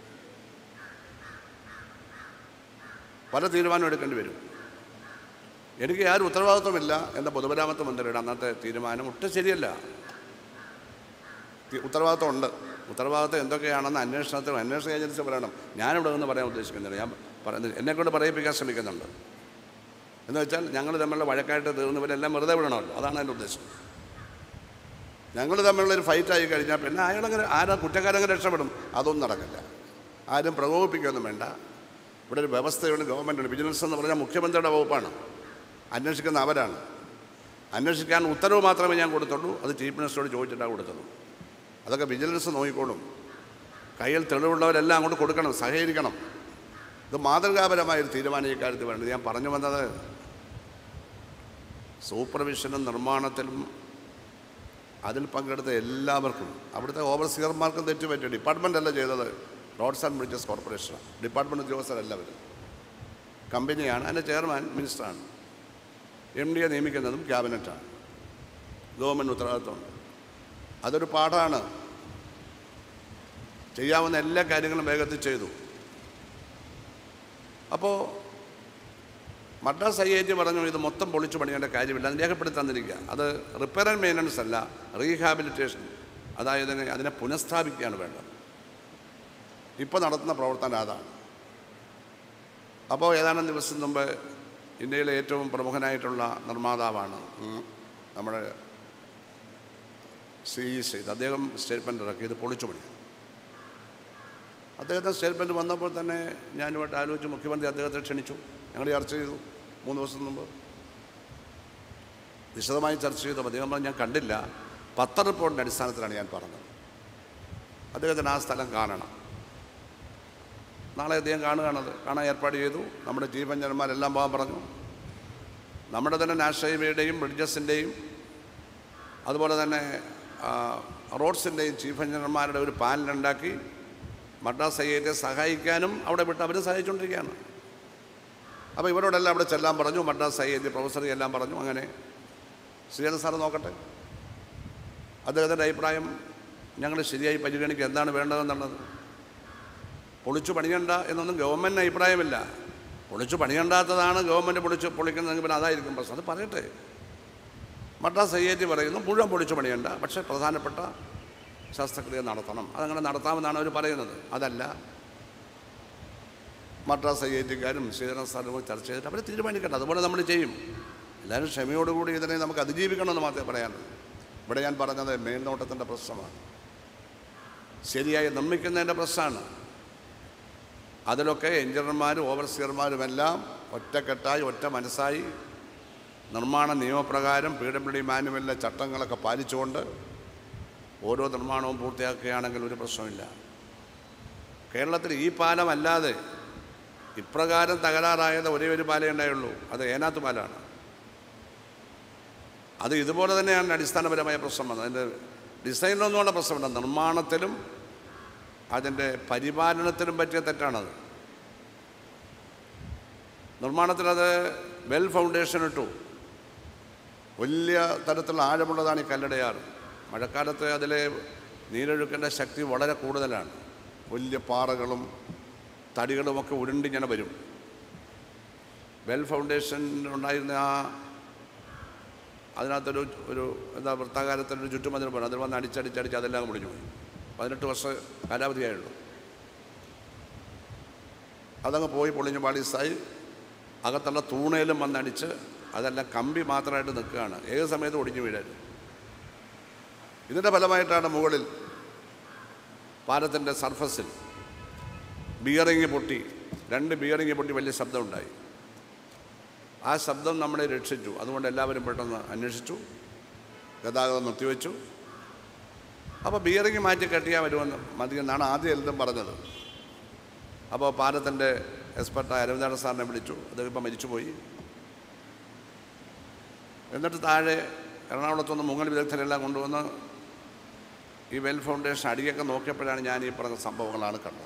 S1: പല തീരുമാനം എടുക്കേണ്ടി വരും എനിക്ക് യാതൊരു ഉത്തരവാദിത്വമില്ല എന്ന പൊതുമരാമത്ത് മന്ത്രിയുടെ അന്നത്തെ തീരുമാനം ഒട്ടും ശരിയല്ല തി- ഉത്തരവാദിത്വം ഉണ്ട് ഉത്തരവാദിത്വം എന്തൊക്കെയാണെന്ന് അന്വേഷണത്തിൽ അന്വേഷണ ഏജൻസി പറയണം ഞാനിവിടെ നിന്ന് പറയാൻ ഉദ്ദേശിക്കുന്നില്ല ഞാൻ പറയുന്നത് എന്നെക്കൊണ്ട് പറയിപ്പിക്കാൻ ശ്രമിക്കുന്നുണ്ട് എന്ന് വെച്ചാൽ ഞങ്ങൾ തമ്മിലുള്ള വഴക്കായിട്ട് തീർന്നവരെല്ലാം വെറുതെ വിടണമല്ലോ അതാണ് എൻ്റെ ഉദ്ദേശം ഞങ്ങൾ തമ്മിലുള്ളൊരു ഫൈറ്റായി കഴിഞ്ഞാൽ പിന്നെ അയാളങ്ങനെ ആരാ കുറ്റക്കാരങ്ങനെ രക്ഷപ്പെടും അതൊന്നും നടക്കില്ല ആരും പ്രകോപിപ്പിക്കുകയൊന്നും വേണ്ട ഇവിടെ ഒരു വ്യവസ്ഥയുണ്ട് ഗവൺമെൻറ് വിജിലൻസ് എന്ന് പറഞ്ഞാൽ മുഖ്യമന്ത്രിയുടെ വകുപ്പാണ് അന്വേഷിക്കുന്ന അവരാണ് അന്വേഷിക്കാൻ ഉത്തരവ് മാത്രമേ ഞാൻ കൊടുത്തുള്ളൂ അത് ചീഫ് മിനിസ്റ്ററോട് ചോദിച്ചിട്ടാണ് കൊടുത്തത് അതൊക്കെ വിജിലൻസ് നോക്കിക്കോളും കയ്യിൽ തെളിവുള്ളവരെല്ലാം അങ്ങോട്ട് കൊടുക്കണം സഹകരിക്കണം ഇത് മാതൃകാപരമായ ഒരു തീരുമാനം ഈ കാര്യത്തിൽ വേണ്ടത് ഞാൻ പറഞ്ഞു വന്നത് സൂപ്പർവിഷനും നിർമ്മാണത്തിലും അതിൽ പങ്കെടുത്ത എല്ലാവർക്കും അവിടുത്തെ ഓവർസിയർമാർക്കും തെറ്റുപറ്റി ഡിപ്പാർട്ട്മെൻ്റ് അല്ല ചെയ്തത് റോഡ്സ് ആൻഡ് ബ്രിഡ്ജസ് കോർപ്പറേഷനാണ് ഡിപ്പാർട്ട്മെൻറ്റ് ഉദ്യോഗസ്ഥരെല്ലാവരും കമ്പനിയാണ് അതിൻ്റെ ചെയർമാൻ മിനിസ്റ്ററാണ് എം ഡിയെ നിയമിക്കുന്നതും ക്യാബിനറ്റാണ് ഗവൺമെൻറ് ഉത്തരവാദിത്വമുണ്ട് അതൊരു പാഠമാണ് ചെയ്യാവുന്ന എല്ലാ കാര്യങ്ങളും വേഗത്തിൽ ചെയ്തു അപ്പോൾ മദ്രാസ് ഐ ഐ ടി പറഞ്ഞു ഇത് മൊത്തം പൊളിച്ചു പണിയേണ്ട കാര്യമില്ല അത് രേഖപ്പെടുത്തി തന്നിരിക്കുക അത് റിപ്പയർ ആൻഡ് മെയിൻ്റനൻസ് അല്ല റീഹാബിലിറ്റേഷൻ അതായത് അതിനെ- അതിനെ പുനഃസ്ഥാപിക്കുകയാണ് വേണ്ടത് ഇപ്പോൾ നടത്തുന്ന പ്രവർത്തനം അതാണ് അപ്പോൾ ഏതാനും ദിവസം മുമ്പ് ഇന്ത്യയിലെ ഏറ്റവും പ്രമുഖനായിട്ടുള്ള നിർമ്മാതാവാണ് ഉം, നമ്മുടെ സി ഇ സെയ്ത് അദ്ദേഹം സ്റ്റേറ്റ്മെൻ്റ് ഇറക്കി ഇത് പൊളിച്ചു പണി അദ്ദേഹത്തെ സ്റ്റേറ്റ്മെൻറ്റ് വന്നപ്പോൾ തന്നെ ഞാനുമായിട്ട് ആലോചിച്ച് മുഖ്യമന്ത്രി അദ്ദേഹത്തെ ക്ഷണിച്ചു ഞങ്ങൾ ചർച്ച ചെയ്തു മൂന്ന് ദിവസം മുമ്പ് വിശദമായി ചർച്ച ചെയ്തു അപ്പോൾ അദ്ദേഹം പറഞ്ഞു ഞാൻ കണ്ടില്ല പത്ര റിപ്പോർട്ടിൻ്റെ അടിസ്ഥാനത്തിലാണ് ഞാൻ പറഞ്ഞത് അദ്ദേഹത്തിന് ആ സ്ഥലം കാണണം നാളെ അദ്ദേഹം കാണുകയാണത് കാണാൻ ഏർപ്പാട് ചെയ്തു നമ്മുടെ ചീഫ് എഞ്ചിനീയർമാരെല്ലാം പോകാൻ പറഞ്ഞു നമ്മുടെ തന്നെ നാഷണൽ ഹൈവേയുടെയും ബ്രിഡ്ജസിൻ്റെയും അതുപോലെ തന്നെ ആ, റോഡ്സിൻ്റെയും ചീഫ് എഞ്ചിനീയർമാരുടെ ഒരു പാനലുണ്ടാക്കി മദ്രാസ് ഐ ഐ ടിയെ സഹായിക്കാനും അവിടെ വിട്ട് അവർ സഹായിച്ചുകൊണ്ടിരിക്കുകയാണ് അപ്പോൾ ഇവരോടെല്ലാം അവിടെ ചെല്ലാൻ പറഞ്ഞു Madras I I T professor എല്ലാം പറഞ്ഞു അങ്ങനെ ശ്രീധരൻ സാറ് നോക്കട്ടെ അദ്ദേഹത്തിൻ്റെ അഭിപ്രായം ഞങ്ങൾ ശരിയായി പരിഗണിക്കുക എന്താണ് വേണ്ടതെന്നുള്ളത് പൊളിച്ചു പണിയണ്ട എന്നൊന്നും ഗവൺമെൻറ്റിന് അഭിപ്രായമില്ല പൊളിച്ചു പണിയണ്ടാത്തതാണ് ഗവൺമെൻറ് പൊളിച്ച് പൊളിക്കുന്നതെങ്കിൽ പിന്നെ അതായിരിക്കും പ്രശ്നം അത് പറയട്ടെ മദ്രാസ് ഐ ഐ ടി പറയുന്നു മുഴുവൻ പൊളിച്ചു പണിയണ്ട പക്ഷേ പ്രധാനപ്പെട്ട ശസ്ത്രക്രിയ നടത്തണം അതങ്ങനെ നടത്താമെന്നാണ് അവർ പറയുന്നത് അതല്ല മദ്രാസ് ഐ ഐ ടിക്കാരും ശ്രീധരൻ സാറും കൂടി ചർച്ച ചെയ്തിട്ട് അവർ തീരുമാനിക്കട്ടെ അതുപോലെ നമ്മൾ ചെയ്യും എല്ലാവരും ക്ഷമയോടുകൂടി ഇതിനെ നമുക്ക് അതിജീവിക്കണമെന്ന് മാത്രമേ പറയാനുള്ളൂ ഇവിടെ ഞാൻ പറഞ്ഞത് മേൽനോട്ടത്തിൻ്റെ പ്രശ്നമാണ് ശരിയായി നിർമ്മിക്കുന്നതിൻ്റെ പ്രശ്നമാണ് അതിലൊക്കെ എഞ്ചിനീയർമാരും ഓവർസിയർമാരുമെല്ലാം ഒറ്റക്കെട്ടായി ഒറ്റ മനസ്സായി നിർമ്മാണ നിയമപ്രകാരം പി ഡബ്ല്യു ഡി മാനുവലിലെ ചട്ടങ്ങളൊക്കെ പാലിച്ചുകൊണ്ട് ഓരോ നിർമ്മാണവും പൂർത്തിയാക്കുകയാണെങ്കിൽ ഒരു പ്രശ്നമില്ല കേരളത്തിൽ ഈ പാലം അല്ലാതെ ഇപ്രകാരം തകരാറായത് ഒരേ ഒരു പാലേ ഉണ്ടായുള്ളൂ അത് ഏനാത്ത് പാലാണ് അത് ഇതുപോലെ തന്നെയാണ് അടിസ്ഥാനപരമായ പ്രശ്നം വന്നത് അതിൻ്റെ ഡിസൈനിലൊന്നുമുള്ള പ്രശ്നമില്ല നിർമ്മാണത്തിലും അതിൻ്റെ പരിപാലനത്തിലും പറ്റിയ തെറ്റാണത് നിർമ്മാണത്തിലത് വെൽ ഫൗണ്ടേഷൻ ഇട്ടു വലിയ തരത്തിലുള്ള ആഴമുള്ളതാണ് ഈ കല്ലടയാർ മഴക്കാലത്ത് അതിലെ നീരൊഴുക്കിൻ്റെ ശക്തി വളരെ കൂടുതലാണ് വലിയ പാറകളും തടികളുമൊക്കെ ഉരുണ്ടിങ്ങനെ വരും വെൽ ഫൗണ്ടേഷൻ ഉണ്ടായിരുന്ന ആ അതിനകത്തൊരു ഒരു എന്താ വൃത്താകാരത്തിലൊരു ചുറ്റുമതിൽ പോലെ അതിൽ വന്ന് അടിച്ചടിച്ചടിച്ച് അതെല്ലാം മുടിഞ്ഞു പോയി പതിനെട്ട് വർഷം കാലാവധിയായുള്ളൂ അതങ്ങ് പോയി പൊളിഞ്ഞ് പാളീസായി അകത്തുള്ള തൂണയിലും വന്നടിച്ച് അതെല്ലാം കമ്പി മാത്രമായിട്ട് നിൽക്കുകയാണ് ഏത് സമയത്തും ഒടിഞ്ഞു വീഴരുത് ഇതിൻ്റെ ഫലമായിട്ടാണ് മുകളിൽ പാലത്തിൻ്റെ സർഫസിൽ ബിയറിങ് പൊട്ടി രണ്ട് ബിയറിങ് പൊട്ടി വലിയ ശബ്ദമുണ്ടായി ആ ശബ്ദം നമ്മളെ രക്ഷിച്ചു അതുകൊണ്ട് എല്ലാവരും പെട്ടെന്ന് അന്വേഷിച്ചു ഗതാഗതം നിർത്തിവെച്ചു അപ്പോൾ ബിയറിങ് മാറ്റി കെട്ടിയാൽ വരുമെന്ന് മതി എന്നാണ് ആദ്യം എല്ലാം പറഞ്ഞത് അപ്പോൾ പാലത്തിൻ്റെ എക്സ്പെർട്ടായ അരവിന്ദാട സാറിനെ വിളിച്ചു അദ്ദേഹം ഇപ്പം മരിച്ചുപോയി എന്നിട്ട് താഴെ എറണാകുളത്തുനിന്ന് മുങ്ങൽ വിദഗ്ധരെല്ലാം കൊണ്ടുവന്ന് ഈ വെൽ ഫൗണ്ടേഷൻ അടിയൊക്കെ നോക്കിയപ്പോഴാണ് ഞാൻ ഈ പറഞ്ഞ സംഭവങ്ങളാണ് കണ്ടത്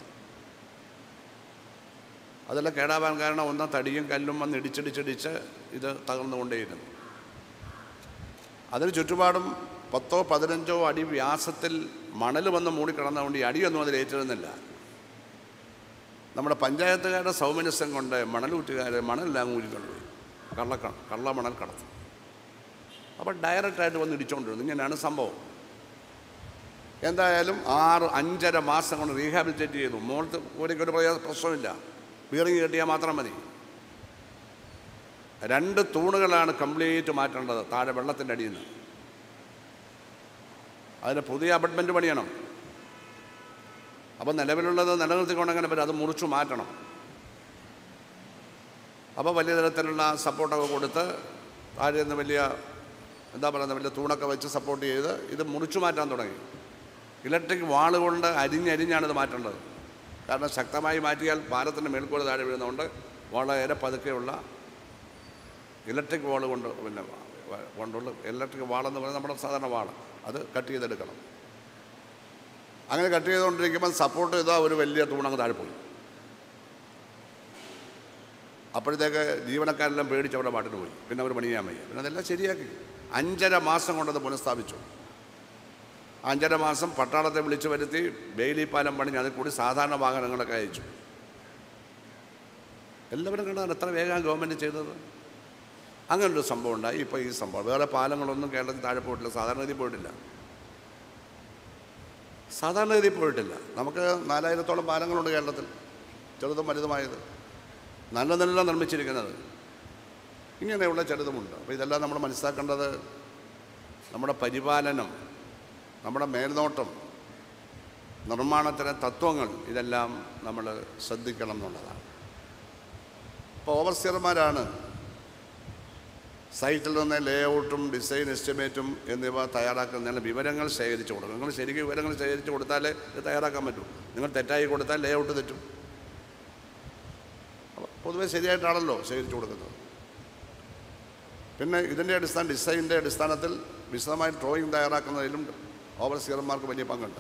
S1: അതെല്ലാം കേടാവാൻ കാരണം ഒന്നാം തടിയും കല്ലും വന്ന് ഇടിച്ചിടിച്ചിടിച്ച് ഇത് തകർന്നുകൊണ്ടേയിരുന്നു അതിന് ചുറ്റുപാടും പത്തോ പതിനഞ്ചോ അടി വ്യാസത്തിൽ മണൽ വന്ന് മൂടിക്കിടന്നതുകൊണ്ട് ഈ അടിയൊന്നും അതിൽ ഏറ്റിരുന്നില്ല നമ്മുടെ പഞ്ചായത്തുകാരുടെ സൗമനസ്യം കൊണ്ട് മണലൂറ്റുകാർ മണലെല്ലാം ഊരിക്കൊണ്ടുപോയി കള്ളക്ക കള്ള മണൽ കടത്തും അപ്പോൾ ഡയറക്റ്റായിട്ട് വന്ന് ഇടിച്ചുകൊണ്ടിരുന്നു ഇങ്ങനെയാണ് സംഭവം എന്തായാലും ആറ് അഞ്ചര മാസം കൊണ്ട് റീഹാബിലിറ്റേറ്റ് ചെയ്തു മോളത്ത് ഒരിക്കലും പ്രയാ- പ്രശ്നമില്ല ബിയറിങ് കെട്ടിയാൽ മാത്രം മതി രണ്ട് തൂണുകളാണ് കംപ്ലീറ്റ് മാറ്റേണ്ടത് താഴെ വെള്ളത്തിൻ്റെ അടിയിൽ നിന്ന് അതിന് പുതിയ അപ്പാർട്ട്മെൻറ്റ് പണിയണം അപ്പം നിലവിലുള്ളത് നിലനിർത്തിക്കൊണ്ടെങ്കിൽ പറ്റും അത് മുറിച്ചു മാറ്റണം അപ്പോൾ വലിയ തരത്തിലുള്ള സപ്പോർട്ടൊക്കെ കൊടുത്ത് താഴെ നിന്ന് വലിയ എന്താ പറയുന്നത് വലിയ തൂണൊക്കെ വെച്ച് സപ്പോർട്ട് ചെയ്ത് ഇത് മുറിച്ചു മാറ്റാൻ തുടങ്ങി ഇലക്ട്രിക് വാള് കൊണ്ട് അരിഞ്ഞരിഞ്ഞാണ് ഇത് മാറ്റേണ്ടത് കാരണം ശക്തമായി മാറ്റിയാൽ പാലത്തിൻ്റെ മേൽക്കൂടെ താഴെ വീഴുന്നതുകൊണ്ട് വളരെ പതുക്കെയുള്ള ഇലക്ട്രിക് വാള് കൊണ്ട് പിന്നെ വ- കൊണ്ടുള്ള ഇലക്ട്രിക് വാളെന്ന് പറയുന്നത് നമ്മുടെ സാധാരണ വാള് അത് കട്ട് ചെയ്തെടുക്കണം അങ്ങനെ കട്ട് ചെയ്തുകൊണ്ടിരിക്കുമ്പോൾ സപ്പോർട്ട് ചെയ്താൽ ഒരു വലിയ തൂണങ്ങ് താഴെ പോയി അപ്പോഴത്തേക്ക് ജീവനക്കാരെല്ലാം പേടിച്ച് അവിടെ പാട്ടിന് പോയി പിന്നെ അവർ പണിയാൻ വയ്യ പിന്നെ അതെല്ലാം ശരിയാക്കി അഞ്ചര മാസം കൊണ്ടത് പുനഃസ്ഥാപിച്ചു അഞ്ചര മാസം പട്ടാളത്തെ വിളിച്ചു വരുത്തി ബെയിലി പാലം പണിഞ്ഞ് അതിൽ കൂടി സാധാരണ വാഹനങ്ങളൊക്കെ അയച്ചു എല്ലാവരും കണ്ടാണ് എത്ര വേഗം ഗവൺമെൻറ് ചെയ്തത് അങ്ങനൊരു സംഭവം ഉണ്ടായി ഇപ്പോൾ ഈ സംഭവം വേറെ പാലങ്ങളൊന്നും കേരളത്തിൽ താഴെ പോയിട്ടില്ല സാധാരണഗതി പോയിട്ടില്ല സാധാരണഗതി പോയിട്ടില്ല നമുക്ക് നാലായിരത്തോളം പാലങ്ങളുണ്ട് കേരളത്തിൽ ചെറുതും വലുതുമായത് നല്ല നല്ല നിർമ്മിച്ചിരിക്കുന്നത് ഇങ്ങനെയുള്ള ചെറുതുമുണ്ട് അപ്പോൾ ഇതെല്ലാം നമ്മൾ മനസ്സിലാക്കേണ്ടത് നമ്മുടെ പരിപാലനം നമ്മുടെ മേൽനോട്ടം നിർമ്മാണത്തിലെ തത്വങ്ങൾ ഇതെല്ലാം നമ്മൾ ശ്രദ്ധിക്കണം എന്നുള്ളതാണ് ഇപ്പോൾ ഓവർസിയർമാരാണ് സൈറ്റിൽ നിന്ന് ലേ ഔട്ടും ഡിസൈൻ എസ്റ്റിമേറ്റും എന്നിവ തയ്യാറാക്കുന്നതിന് വിവരങ്ങൾ ശേഖരിച്ചു കൊടുക്കും നിങ്ങൾ ശരിക്കും വിവരങ്ങൾ ശേഖരിച്ച് കൊടുത്താലേ ഇത് തയ്യാറാക്കാൻ പറ്റൂ നിങ്ങൾ തെറ്റായി കൊടുത്താൽ ലേ ഔട്ട് തെറ്റും അപ്പോൾ പൊതുവെ ശരിയായിട്ടാണല്ലോ ശേഖരിച്ചു കൊടുക്കുന്നത് പിന്നെ ഇതിൻ്റെ അടിസ്ഥാന ഡിസൈനിൻ്റെ അടിസ്ഥാനത്തിൽ വിശദമായി ഡ്രോയിങ് തയ്യാറാക്കുന്നതിലും ഓവർസിയർമാർക്ക് വലിയ പങ്കുണ്ട്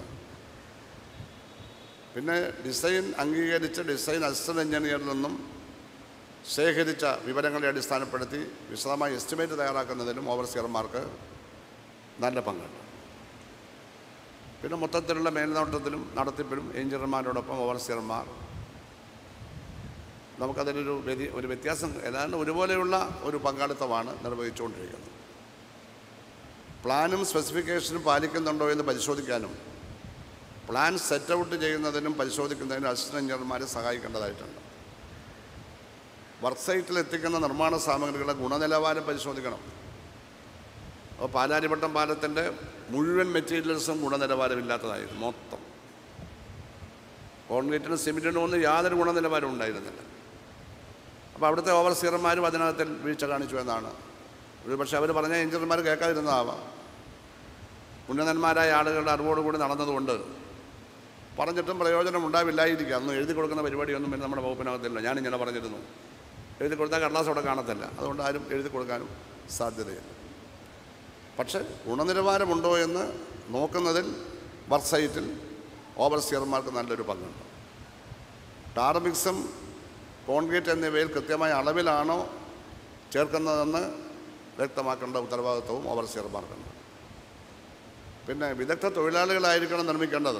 S1: പിന്നെ ഡിസൈൻ അംഗീകരിച്ച ഡിസൈൻ അസിസ്റ്റന്റ് എഞ്ചിനീയറിൽ നിന്നും ശേഖരിച്ച വിവരങ്ങളെ അടിസ്ഥാനപ്പെടുത്തി വിശദമായി എസ്റ്റിമേറ്റ് തയ്യാറാക്കുന്നതിലും ഓവർസിയർമാർക്ക് നല്ല പങ്കുണ്ട് പിന്നെ മൊത്തത്തിലുള്ള മേൽനോട്ടത്തിലും നടത്തിപ്പിലും എഞ്ചിനീയർമാരോടൊപ്പം ഓവർസിയർമാർ നമുക്കതിലൊരു വ്യതി ഒരു വ്യത്യാസം ഏതാണ്ട് ഒരുപോലെയുള്ള ഒരു പങ്കാളിത്തമാണ് നിർവഹിച്ചുകൊണ്ടിരിക്കുന്നത് പ്ലാനും സ്പെസിഫിക്കേഷനും പാലിക്കുന്നുണ്ടോ എന്ന് പരിശോധിക്കാനും പ്ലാൻ സെറ്റ് ഔട്ട് ചെയ്യുന്നതിനും പരിശോധിക്കുന്നതിനും അസിസ്റ്റന്റ് എഞ്ചിനീയർമാരെ സഹായിക്കേണ്ടതായിട്ടുണ്ട് വർക്ക് സൈറ്റിൽ എത്തിക്കുന്ന നിർമ്മാണ സാമഗ്രികളുടെ ഗുണനിലവാരം പരിശോധിക്കണം അപ്പോൾ പാലാരിവട്ടം പാലത്തിൻ്റെ മുഴുവൻ മെറ്റീരിയൽസും ഗുണനിലവാരമില്ലാത്തതായിരുന്നു മൊത്തം കോൺക്രീറ്റിനും സിമെൻറ്റിനും ഒന്നും യാതൊരു ഗുണനിലവാരം ഉണ്ടായിരുന്നില്ല അപ്പോൾ അവിടുത്തെ ഓവർസിയർമാരും അതിനകത്തിൽ വീഴ്ച കാണിച്ചു എന്നാണ് ഒരു പക്ഷേ അവർ പറഞ്ഞ എഞ്ചിനീയർമാർ കേൾക്കാതിരുന്നതാവാം ഉന്നതന്മാരായ ആളുകളുടെ അറിവോടുകൂടി നടന്നതുകൊണ്ട് പറഞ്ഞിട്ടും പ്രയോജനം ഉണ്ടാവില്ലായിരിക്കാം അന്ന് എഴുതി കൊടുക്കുന്ന പരിപാടിയൊന്നും പിന്നെ നമ്മുടെ വകുപ്പിനകത്തില്ല ഞാനിങ്ങനെ പറഞ്ഞിരുന്നു എഴുതി കൊടുത്താൽ കടലാസ് അവിടെ കാണത്തില്ല അതുകൊണ്ട് ആരും എഴുതി കൊടുക്കാനും സാധ്യതയില്ല പക്ഷേ ഗുണനിലവാരമുണ്ടോ എന്ന് നോക്കുന്നതിൽ വർക്ക് സൈറ്റിൽ ഓവർസിയർമാർക്ക് നല്ലൊരു പങ്കുണ്ട് ടാർമിക്സും കോൺക്രീറ്റ് എന്നിവയിൽ കൃത്യമായ അളവിലാണോ ചേർക്കുന്നതെന്ന് വ്യക്തമാക്കേണ്ട ഉത്തരവാദിത്വവും ഓവർസിയർമാർക്കുണ്ട് പിന്നെ വിദഗ്ധ തൊഴിലാളികളായിരിക്കണം നിർമ്മിക്കേണ്ടത്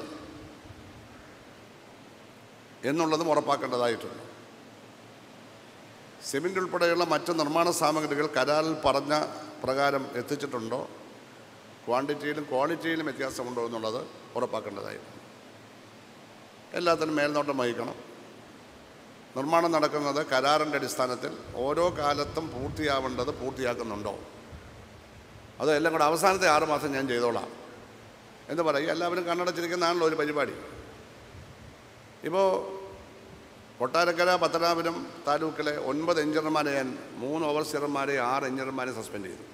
S1: എന്നുള്ളതും ഉറപ്പാക്കേണ്ടതായിട്ടുണ്ട് സിമെൻ്റ് ഉൾപ്പെടെയുള്ള മറ്റ് നിർമ്മാണ സാമഗ്രികൾ കരാറിൽ പറഞ്ഞ പ്രകാരം എത്തിച്ചിട്ടുണ്ടോ ക്വാണ്ടിറ്റിയിലും ക്വാളിറ്റിയിലും വ്യത്യാസമുണ്ടോ എന്നുള്ളത് ഉറപ്പാക്കേണ്ടതായിട്ടുണ്ട് എല്ലാത്തിനും മേൽനോട്ടം വഹിക്കണം നിർമ്മാണം നടക്കുന്നത് കരാറിൻ്റെ അടിസ്ഥാനത്തിൽ ഓരോ കാലത്തും പൂർത്തിയാവേണ്ടത് പൂർത്തിയാക്കുന്നുണ്ടോ അത് എല്ലാം കൂടെ അവസാനത്തെ ആറ് മാസം ഞാൻ ചെയ്തോളാം എന്ന് പറയും എല്ലാവരും കണ്ണടച്ചിരിക്കുന്നതാണല്ലോ ഒരു പരിപാടി ഇപ്പോൾ കൊട്ടാരക്കര പത്തനാപുരം താലൂക്കിലെ ഒൻപത് എഞ്ചിനീയർമാരെ ഞാൻ മൂന്ന് ഓവർസിയർമാരെ ആറ് എഞ്ചിനീയർമാരെ സസ്പെൻഡ് ചെയ്തു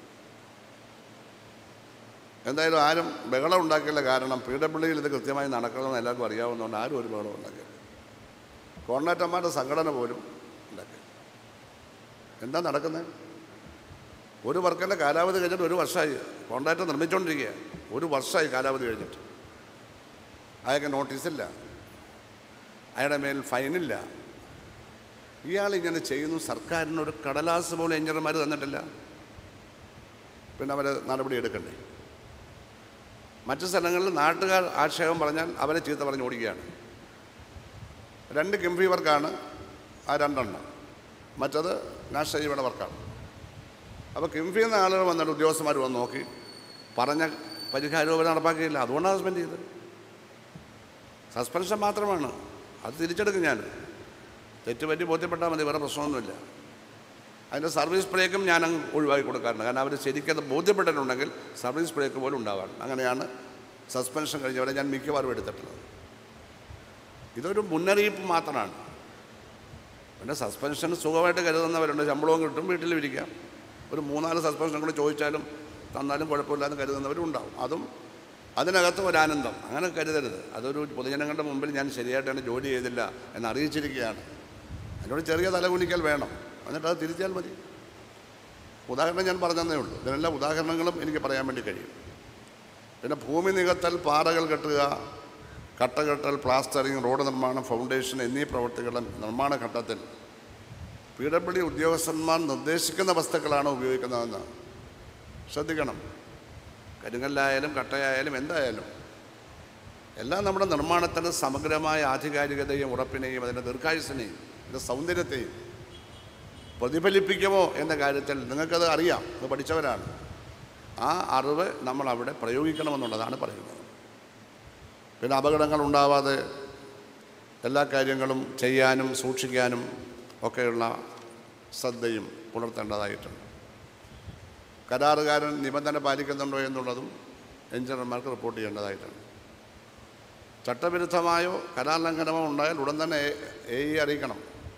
S1: എന്തായാലും ആരും ബഹളം ഉണ്ടാക്കില്ല കാരണം പി ഡബ്ല്യുയിൽ ഇത് കൃത്യമായി നടക്കണമെന്ന് എല്ലാവർക്കും അറിയാവുന്നതുകൊണ്ട് ആരും ഒരു ബഹളം ഉണ്ടാക്കില്ല കോർഡിനേറ്റർമാരുടെ സംഘടന പോലും ഉണ്ടാക്കി എന്താ നടക്കുന്നത് ഒരു വർക്കിൻ്റെ കാലാവധി കഴിഞ്ഞിട്ട് ഒരു വർഷമായി കോൺട്രാക്ട് നിർമ്മിച്ചുകൊണ്ടിരിക്കുക ഒരു വർഷമായി കാലാവധി കഴിഞ്ഞിട്ട് അയാൾക്ക് നോട്ടീസില്ല അയാളുടെ മേൽ ഫൈനില്ല ഇയാൾ ഇങ്ങനെ ചെയ്യുന്നു സർക്കാരിന് ഒരു കടലാസ് പോലും എഞ്ചിനീയർമാർ തന്നിട്ടില്ല പിന്നെ അവർ നടപടി എടുക്കണ്ടേ മറ്റു സ്ഥലങ്ങളിൽ നാട്ടുകാർ ആക്ഷേപം പറഞ്ഞാൽ അവരെ ചീത്ത പറഞ്ഞ് ഓടിക്കുകയാണ് രണ്ട് കിംഫി വർക്കാണ് ആ രണ്ടെണ്ണം മറ്റത് നാഷണൽ ഹൈവേയുടെ വർക്കാണ് അപ്പോൾ കിംഫി എന്ന ആളുകൾ വന്നിട്ട് ഉദ്യോഗസ്ഥന്മാർ വന്ന് നോക്കി പറഞ്ഞ പരിഹാരവും അവർ നടപ്പാക്കിയില്ല അതുകൊണ്ടാണ് സസ്പെൻഡ് ചെയ്തത് സസ്പെൻഷൻ മാത്രമാണ് അത് തിരിച്ചെടുക്കും ഞാൻ തെറ്റ് പറ്റി ബോധ്യപ്പെട്ടാൽ മതി വേറെ പ്രശ്നമൊന്നുമില്ല അതിൻ്റെ സർവീസ് ബ്രേക്കും ഞാൻ അങ്ങ് ഒഴിവാക്കി കൊടുക്കാറുണ്ട് കാരണം അവർ ശരിക്കത് ബോധ്യപ്പെട്ടിട്ടുണ്ടെങ്കിൽ സർവീസ് ബ്രേക്ക് പോലും ഉണ്ടാവാറുണ്ട് അങ്ങനെയാണ് സസ്പെൻഷൻ കഴിഞ്ഞവരെ ഞാൻ മിക്കവാറും എടുത്തിട്ടുള്ളത് ഇതൊരു മുന്നറിയിപ്പ് മാത്രമാണ് പിന്നെ സസ്പെൻഷൻ സുഖമായിട്ട് കരുതുന്നവരുണ്ട് ശമ്പളവും കിട്ടും വീട്ടിലും ഇരിക്കാം ഒരു മൂന്നാല് സസ്പെൻഷൻ കൂടെ ചോദിച്ചാലും തന്നാലും കുഴപ്പമില്ലാന്ന് കരുതുന്നവരും ഉണ്ടാവും അതും അതിനകത്ത് ഒരു ആനന്ദം അങ്ങനെ കരുതരുത് അതൊരു പൊതുജനങ്ങളുടെ മുമ്പിൽ ഞാൻ ശരിയായിട്ടാണ് ജോലി ചെയ്തില്ല എന്ന് അറിയിച്ചിരിക്കുകയാണ് അതിനോട് ചെറിയ തലകുനിക്കൽ വേണം എന്നിട്ട് അത് തിരിച്ചാൽ മതി ഉദാഹരണം ഞാൻ പറഞ്ഞതേ ഉള്ളൂ ഇതിനെല്ലാ ഉദാഹരണങ്ങളും എനിക്ക് പറയാൻ വേണ്ടി കഴിയും പിന്നെ ഭൂമി നികത്തൽ പാറകൾ കെട്ടുക കട്ട കെട്ടൽ പ്ലാസ്റ്ററിങ് റോഡ് നിർമ്മാണം ഫൗണ്ടേഷൻ എന്നീ പ്രവൃത്തികളുടെ നിർമ്മാണ ഘട്ടത്തിൽ പി ഡബ്ല്യു ഡി ഉദ്യോഗസ്ഥന്മാർ നിർദ്ദേശിക്കുന്ന വസ്തുക്കളാണ് ഉപയോഗിക്കുന്നതെന്ന് ശ്രദ്ധിക്കണം കരിങ്കല്ലായാലും കട്ടയായാലും എന്തായാലും എല്ലാം നമ്മുടെ നിർമ്മാണത്തിന് സമഗ്രമായ ആധികാരികതയും ഉറപ്പിനെയും അതിൻ്റെ ദീർഘായുസിനെയും അതിൻ്റെ സൗന്ദര്യത്തെയും പ്രതിഫലിപ്പിക്കുമോ എന്ന കാര്യത്തിൽ നിങ്ങൾക്കത് അറിയാം അത് പഠിച്ചവരാണ് ആ അറിവ് നമ്മൾ അവിടെ പ്രയോഗിക്കണമെന്നുള്ളതാണ് പറയുന്നത് പിന്നെ അപകടങ്ങൾ ഉണ്ടാവാതെ എല്ലാ കാര്യങ്ങളും ചെയ്യാനും സൂക്ഷിക്കാനും ഒക്കെയുള്ള ശ്രദ്ധയും പുലർത്തേണ്ടതായിട്ടുണ്ട് കരാറുകാരൻ നിബന്ധന പാലിക്കുന്നുണ്ടോ എന്നുള്ളതും എഞ്ചിനീയർമാർക്ക് റിപ്പോർട്ട് ചെയ്യേണ്ടതായിട്ടുണ്ട് ചട്ടവിരുദ്ധമായോ കരാർ ലംഘനമോ ഉണ്ടായാൽ ഉടൻ തന്നെ എ ഇ അറിയിക്കണം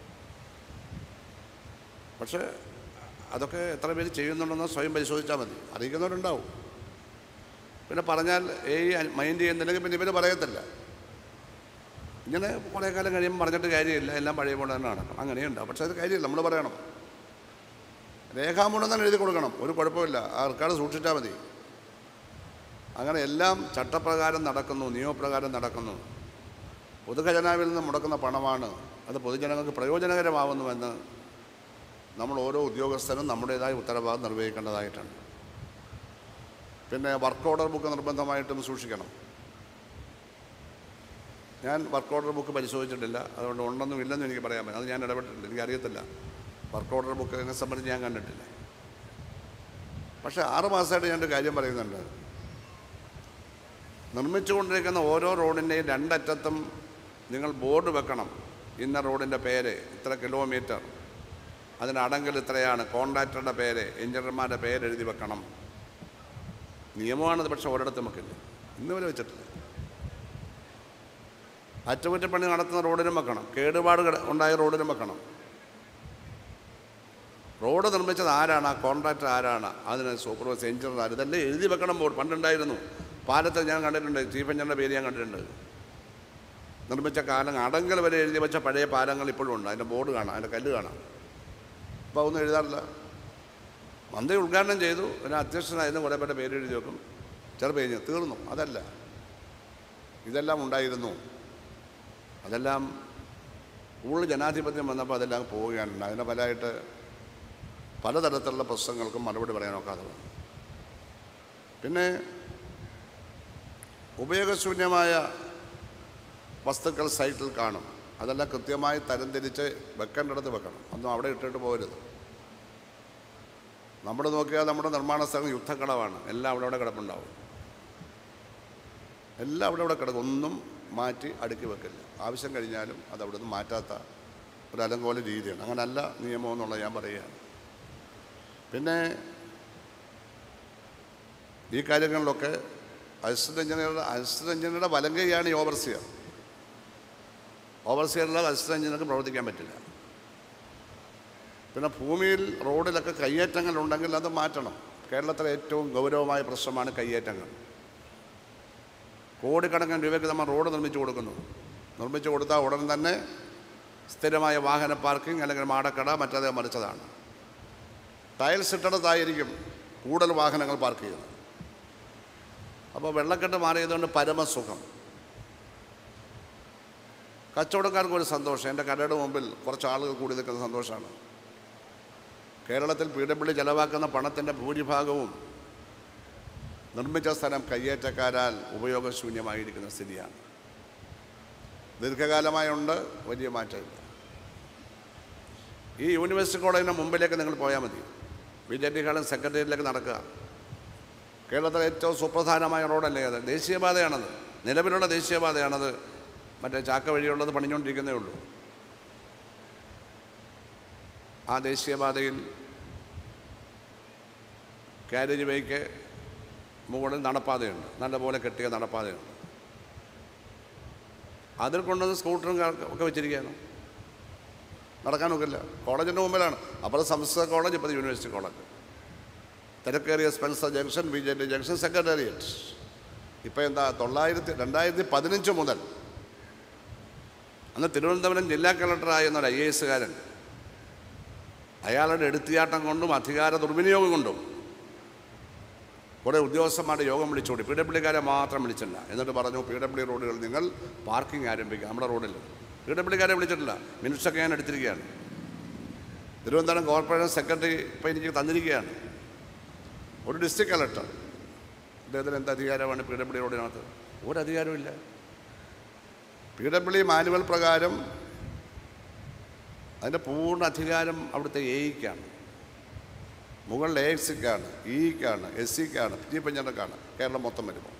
S1: പക്ഷേ അതൊക്കെ എത്ര പേര് ചെയ്യുന്നുണ്ടെന്ന് സ്വയം പരിശോധിച്ചാൽ മതി അറിയിക്കുന്നവരുണ്ടാവും പിന്നെ പറഞ്ഞാൽ ഏ മൈൻഡ് ചെയ്യുന്നില്ലെങ്കിൽ പിന്നെ ഇവർ പറയത്തില്ല ഇങ്ങനെ കുറേ കാലം കഴിയുമ്പോൾ പറഞ്ഞിട്ട് കാര്യമില്ല എല്ലാം പഴയ പോലെ തന്നെ നടക്കും അങ്ങനെയുണ്ടാവും പക്ഷേ അത് കാര്യമില്ല നമ്മൾ പറയണം രേഖാമൂലം തന്നെ എഴുതി കൊടുക്കണം ഒരു കുഴപ്പമില്ല ആ റെക്കോർഡ് സൂക്ഷിച്ചാൽ മതി അങ്ങനെ എല്ലാം ചട്ടപ്രകാരം നടക്കുന്നു നിയമപ്രകാരം നടക്കുന്നു പൊതുഖജനാവിൽ നിന്ന് മുടക്കുന്ന പണമാണ് അത് പൊതുജനങ്ങൾക്ക് പ്രയോജനകരമാവുന്നുവെന്ന് നമ്മൾ ഓരോ ഉദ്യോഗസ്ഥരും നമ്മുടേതായ ഉത്തരവാദിത്വം നിർവഹിക്കേണ്ടതായിട്ടുണ്ട് പിന്നെ വർക്ക് ഓർഡർ ബുക്ക് നിർബന്ധമായിട്ടും സൂക്ഷിക്കണം ഞാൻ വർക്ക് ഓർഡർ ബുക്ക് പരിശോധിച്ചിട്ടില്ല അതുകൊണ്ട് ഉണ്ടെന്നും ഇല്ലെന്നും എനിക്ക് പറയാൻ പറ്റും അത് ഞാൻ ഇടപെട്ടിട്ടില്ല എനിക്കറിയത്തില്ല വർക്ക് ഓർഡർ ബുക്കിനെ സംബന്ധിച്ച് ഞാൻ കണ്ടിട്ടില്ല പക്ഷേ ആറ് മാസമായിട്ട് ഞാൻ ഒരു കാര്യം പറയുന്നുണ്ട് നിർമ്മിച്ചുകൊണ്ടിരിക്കുന്ന ഓരോ റോഡിൻ്റെയും രണ്ടറ്റത്തും നിങ്ങൾ ബോർഡ് വെക്കണം ഇന്ന റോഡിൻ്റെ പേര് ഇത്ര കിലോമീറ്റർ അതിന് അടങ്കൽ ഇത്രയാണ് കോൺട്രാക്ടറുടെ പേര് എഞ്ചിനീയർമാരുടെ പേര് എഴുതി വെക്കണം നിയമമാണത് പക്ഷെ ഒരിടത്തും വെക്കില്ല ഇന്ന് വരെ വെച്ചിട്ടില്ല അറ്റകുറ്റപ്പണി നടത്തുന്ന റോഡിനും വെക്കണം കേടുപാട് കിട- ഉണ്ടായ റോഡിനും വെക്കണം റോഡ് നിർമ്മിച്ചത് ആരാണ് ആ കോൺട്രാക്ടർ ആരാണ് അതിന് സൂപ്പർവൈസർ എഞ്ചിനീയർ ആര് ഇതെല്ലാം എഴുതി വെക്കണം ബോർഡ് പണ്ടുണ്ടായിരുന്നു പാലത്ത് ഞാൻ കണ്ടിട്ടുണ്ട് ചീഫ് എഞ്ചിനീയറുടെ പേര് ഞാൻ കണ്ടിട്ടുണ്ട് നിർമ്മിച്ച കാലം അടങ്കൽ വരെ എഴുതി വെച്ച പഴയ പാലങ്ങൾ ഇപ്പോഴും ഉണ്ട് അതിൻ്റെ ബോർഡ് കാണാം അതിൻ്റെ കല്ല് കാണാം അപ്പോൾ ഒന്നും എഴുതാറില്ല മന്ത്രി ഉദ്ഘാടനം ചെയ്തു പിന്നെ അധ്യക്ഷനായിരുന്നു കുറേ പേരുടെ പേര് എഴുതി വെക്കും ചില പേര് തീർന്നു അതല്ല ഇതെല്ലാം ഉണ്ടായിരുന്നു അതെല്ലാം കൂടുതൽ ജനാധിപത്യം വന്നപ്പോൾ അതെല്ലാം പോവുകയാണ് അതിൻ്റെ ഫലമായിട്ട് പലതരത്തിലുള്ള പ്രശ്നങ്ങൾക്കും മറുപടി പറയാൻ ഒക്കാതെ വന്നു പിന്നെ ഉപയോഗശൂന്യമായ വസ്തുക്കൾ സൈറ്റിൽ കാണും അതെല്ലാം കൃത്യമായി തരംതിരിച്ച് വെക്കേണ്ടിടത്ത് വെക്കണം ഒന്നും അവിടെ ഇട്ടിട്ട് പോകരുത് നമ്മൾ നോക്കിയാൽ നമ്മുടെ നിർമ്മാണ സ്ഥലം യുദ്ധക്കടവാണ് എല്ലാം അവിടെ അവിടെ കിടപ്പുണ്ടാവും എല്ലാം അവിടെ അവിടെ കിടക്കും ഒന്നും മാറ്റി അടുക്കി വെക്കില്ല ആവശ്യം കഴിഞ്ഞാലും അത് അവിടെ നിന്ന് മാറ്റാത്ത ഒരു അലങ്കോല രീതിയാണ് അങ്ങനല്ല നിയമം എന്നുള്ളത് ഞാൻ പറയുകയാണ് പിന്നെ ഈ കാര്യങ്ങളിലൊക്കെ അസിസ്റ്റൻ്റ് എഞ്ചിനീയറുടെ അസിസ്റ്റൻ്റ് എഞ്ചിനീയറുടെ വലങ്കയാണ് ഈ ഓവർസിയർ ഓവർസിയറില്ലാതെ അസിസ്റ്റൻ്റ് എഞ്ചിനീയർക്ക് പ്രവർത്തിക്കാൻ പറ്റില്ല പിന്നെ ഭൂമിയിൽ റോഡിലൊക്കെ കയ്യേറ്റങ്ങൾ ഉണ്ടെങ്കിൽ അത് മാറ്റണം കേരളത്തിലെ ഏറ്റവും ഗൗരവമായ പ്രശ്നമാണ് കയ്യേറ്റങ്ങൾ കോടിക്കണക്കിന് രൂപയ്ക്ക് നമ്മൾ റോഡ് നിർമ്മിച്ചു കൊടുക്കുന്നു നിർമ്മിച്ചു കൊടുത്താൽ ഉടൻ തന്നെ സ്ഥിരമായ വാഹന പാർക്കിംഗ് അല്ലെങ്കിൽ മാടക്കട മറ്റതേ മറിച്ചതാണ് ടയൽസ് ഇട്ടിടത്തായിരിക്കും കൂടുതൽ വാഹനങ്ങൾ പാർക്ക് ചെയ്യുന്നത് അപ്പോൾ വെള്ളക്കെട്ട് മാറിയതുകൊണ്ട് പരമസുഖം കച്ചവടക്കാർക്ക് ഒരു സന്തോഷം എൻ്റെ കടയുടെ മുമ്പിൽ കുറച്ച് ആളുകൾ കൂടി നിൽക്കുന്ന സന്തോഷമാണ് കേരളത്തിൽ പി ഡബ്ല്യു ചെലവാക്കുന്ന പണത്തിൻ്റെ ഭൂരിഭാഗവും നിർമ്മിച്ച സ്ഥലം കയ്യേറ്റക്കാരാൽ ഉപയോഗശൂന്യമായിരിക്കുന്ന സ്ഥിതിയാണ് ദീർഘകാലമായുണ്ട് വലിയ മാറ്റമില്ല ഈ യൂണിവേഴ്സിറ്റി കോളേജിൻ്റെ മുമ്പിലേക്ക് നിങ്ങൾ പോയാൽ മതി വിദ്യാർത്ഥികളും സെക്രട്ടേറിയറ്റിലേക്ക് നടക്കുക കേരളത്തിലെ ഏറ്റവും സുപ്രധാനമായ റോഡല്ലേ അത് ദേശീയപാതയാണത് നിലവിലുള്ള ദേശീയപാതയാണത് മറ്റേ ചാക്ക വഴിയുള്ളത് പണിഞ്ഞുകൊണ്ടിരിക്കുന്നേ ഉള്ളൂ ആ ദേശീയപാതയിൽ കാരേജ് വേക്ക് മുകളിൽ നടപ്പാതയുണ്ട് നല്ലപോലെ കെട്ടിയ നടപ്പാതയുണ്ട് അതിൽ കൊണ്ടുവന്ന് സ്കൂട്ടറും കാ- ഒക്കെ വെച്ചിരിക്കുകയാണ് നടക്കാനൊക്കില്ല കോളേജിൻ്റെ മുമ്പിലാണ് അപ്പോൾ സംസ്കൃത കോളേജ് ഇപ്പോൾ യൂണിവേഴ്സിറ്റി കോളേജ് തിരക്കേറിയ Spencer junction B J D junction secretariat ഇപ്പോൾ എന്താ തൊള്ളായിരത്തി രണ്ടായിരത്തി പതിനഞ്ച് മുതൽ അന്ന് തിരുവനന്തപുരം ജില്ലാ കളക്ടറായിരുന്ന ഒരു ഐ എ എസുകാരൻ അയാളുടെ എടുത്തിയാട്ടം കൊണ്ടും അധികാര ദുർവിനിയോഗം കൊണ്ടും കുറേ ഉദ്യോഗസ്ഥന്മാരുടെ യോഗം വിളിച്ചുകൂടി പി ഡബ്ല്യു കാരെ മാത്രം വിളിച്ചില്ല എന്നിട്ട് പറഞ്ഞു പി ഡബ്ല്യു റോഡുകൾ നിങ്ങൾ പാർക്കിംഗ് ആരംഭിക്കുക നമ്മുടെ റോഡിൽ പി ഡബ്ല്യു കാരെ വിളിച്ചിട്ടില്ല മിനിറ്റ്സൊക്കെ ഞാൻ എടുത്തിരിക്കുകയാണ് തിരുവനന്തപുരം കോർപ്പറേഷൻ സെക്രട്ടറി ഇപ്പോൾ എനിക്ക് തന്നിരിക്കുകയാണ് ഒരു ഡിസ്ട്രിക്ട് കളക്ടർ അദ്ദേഹത്തിന് എന്ത് അധികാരമാണ് പി ഡബ്ല്യു റോഡിനകത്ത് ഒരു അധികാരമില്ല പി ഡബ്ല്യു മാനുവൽ പ്രകാരം അതിൻ്റെ പൂർണ്ണ അധികാരം അവിടുത്തെ എയ്ക്കാണ് മുകളിൽ എ എക്സിക്കാണ് ഇക്കാണ് എസ് സിക്കാണ് ചീഫ് എഞ്ചിനീയർക്കാണ് കേരളം മൊത്തം വരുമ്പോൾ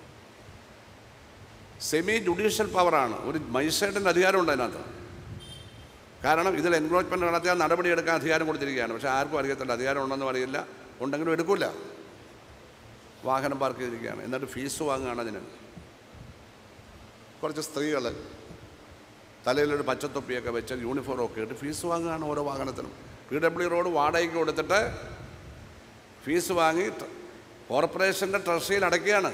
S1: സെമി ജുഡീഷ്യൽ പവറാണ് ഒരു മജിസ്ട്രേറ്റിൻ്റെ അധികാരമുണ്ട് അതിനകത്ത് കാരണം ഇതിൽ എൻക്രോച്ച്മെൻറ്റ് നടത്തിയാൽ നടപടിയെടുക്കാൻ അധികാരം കൊടുത്തിരിക്കുകയാണ് പക്ഷേ ആർക്കും അറിയത്തില്ല അധികാരം ഉണ്ടെന്ന് പറയില്ല ഉണ്ടെങ്കിലും എടുക്കില്ല വാഹനം പാർക്ക് ചെയ്തിരിക്കുകയാണ് എന്നിട്ട് ഫീസ് വാങ്ങുകയാണ് അതിന് കുറച്ച് സ്ത്രീകൾ തലയിലൊരു പച്ചത്തൊപ്പിയൊക്കെ വെച്ച് യൂണിഫോമൊക്കെ ഇട്ട് ഫീസ് വാങ്ങുകയാണ് ഓരോ വാഹനത്തിനും പി ഡബ്ല്യു റോഡ് വാടകയ്ക്ക് കൊടുത്തിട്ട് ഫീസ് വാങ്ങി ത- കോർപ്പറേഷൻ്റെ ട്രഷറിയിൽ അടയ്ക്കുകയാണ്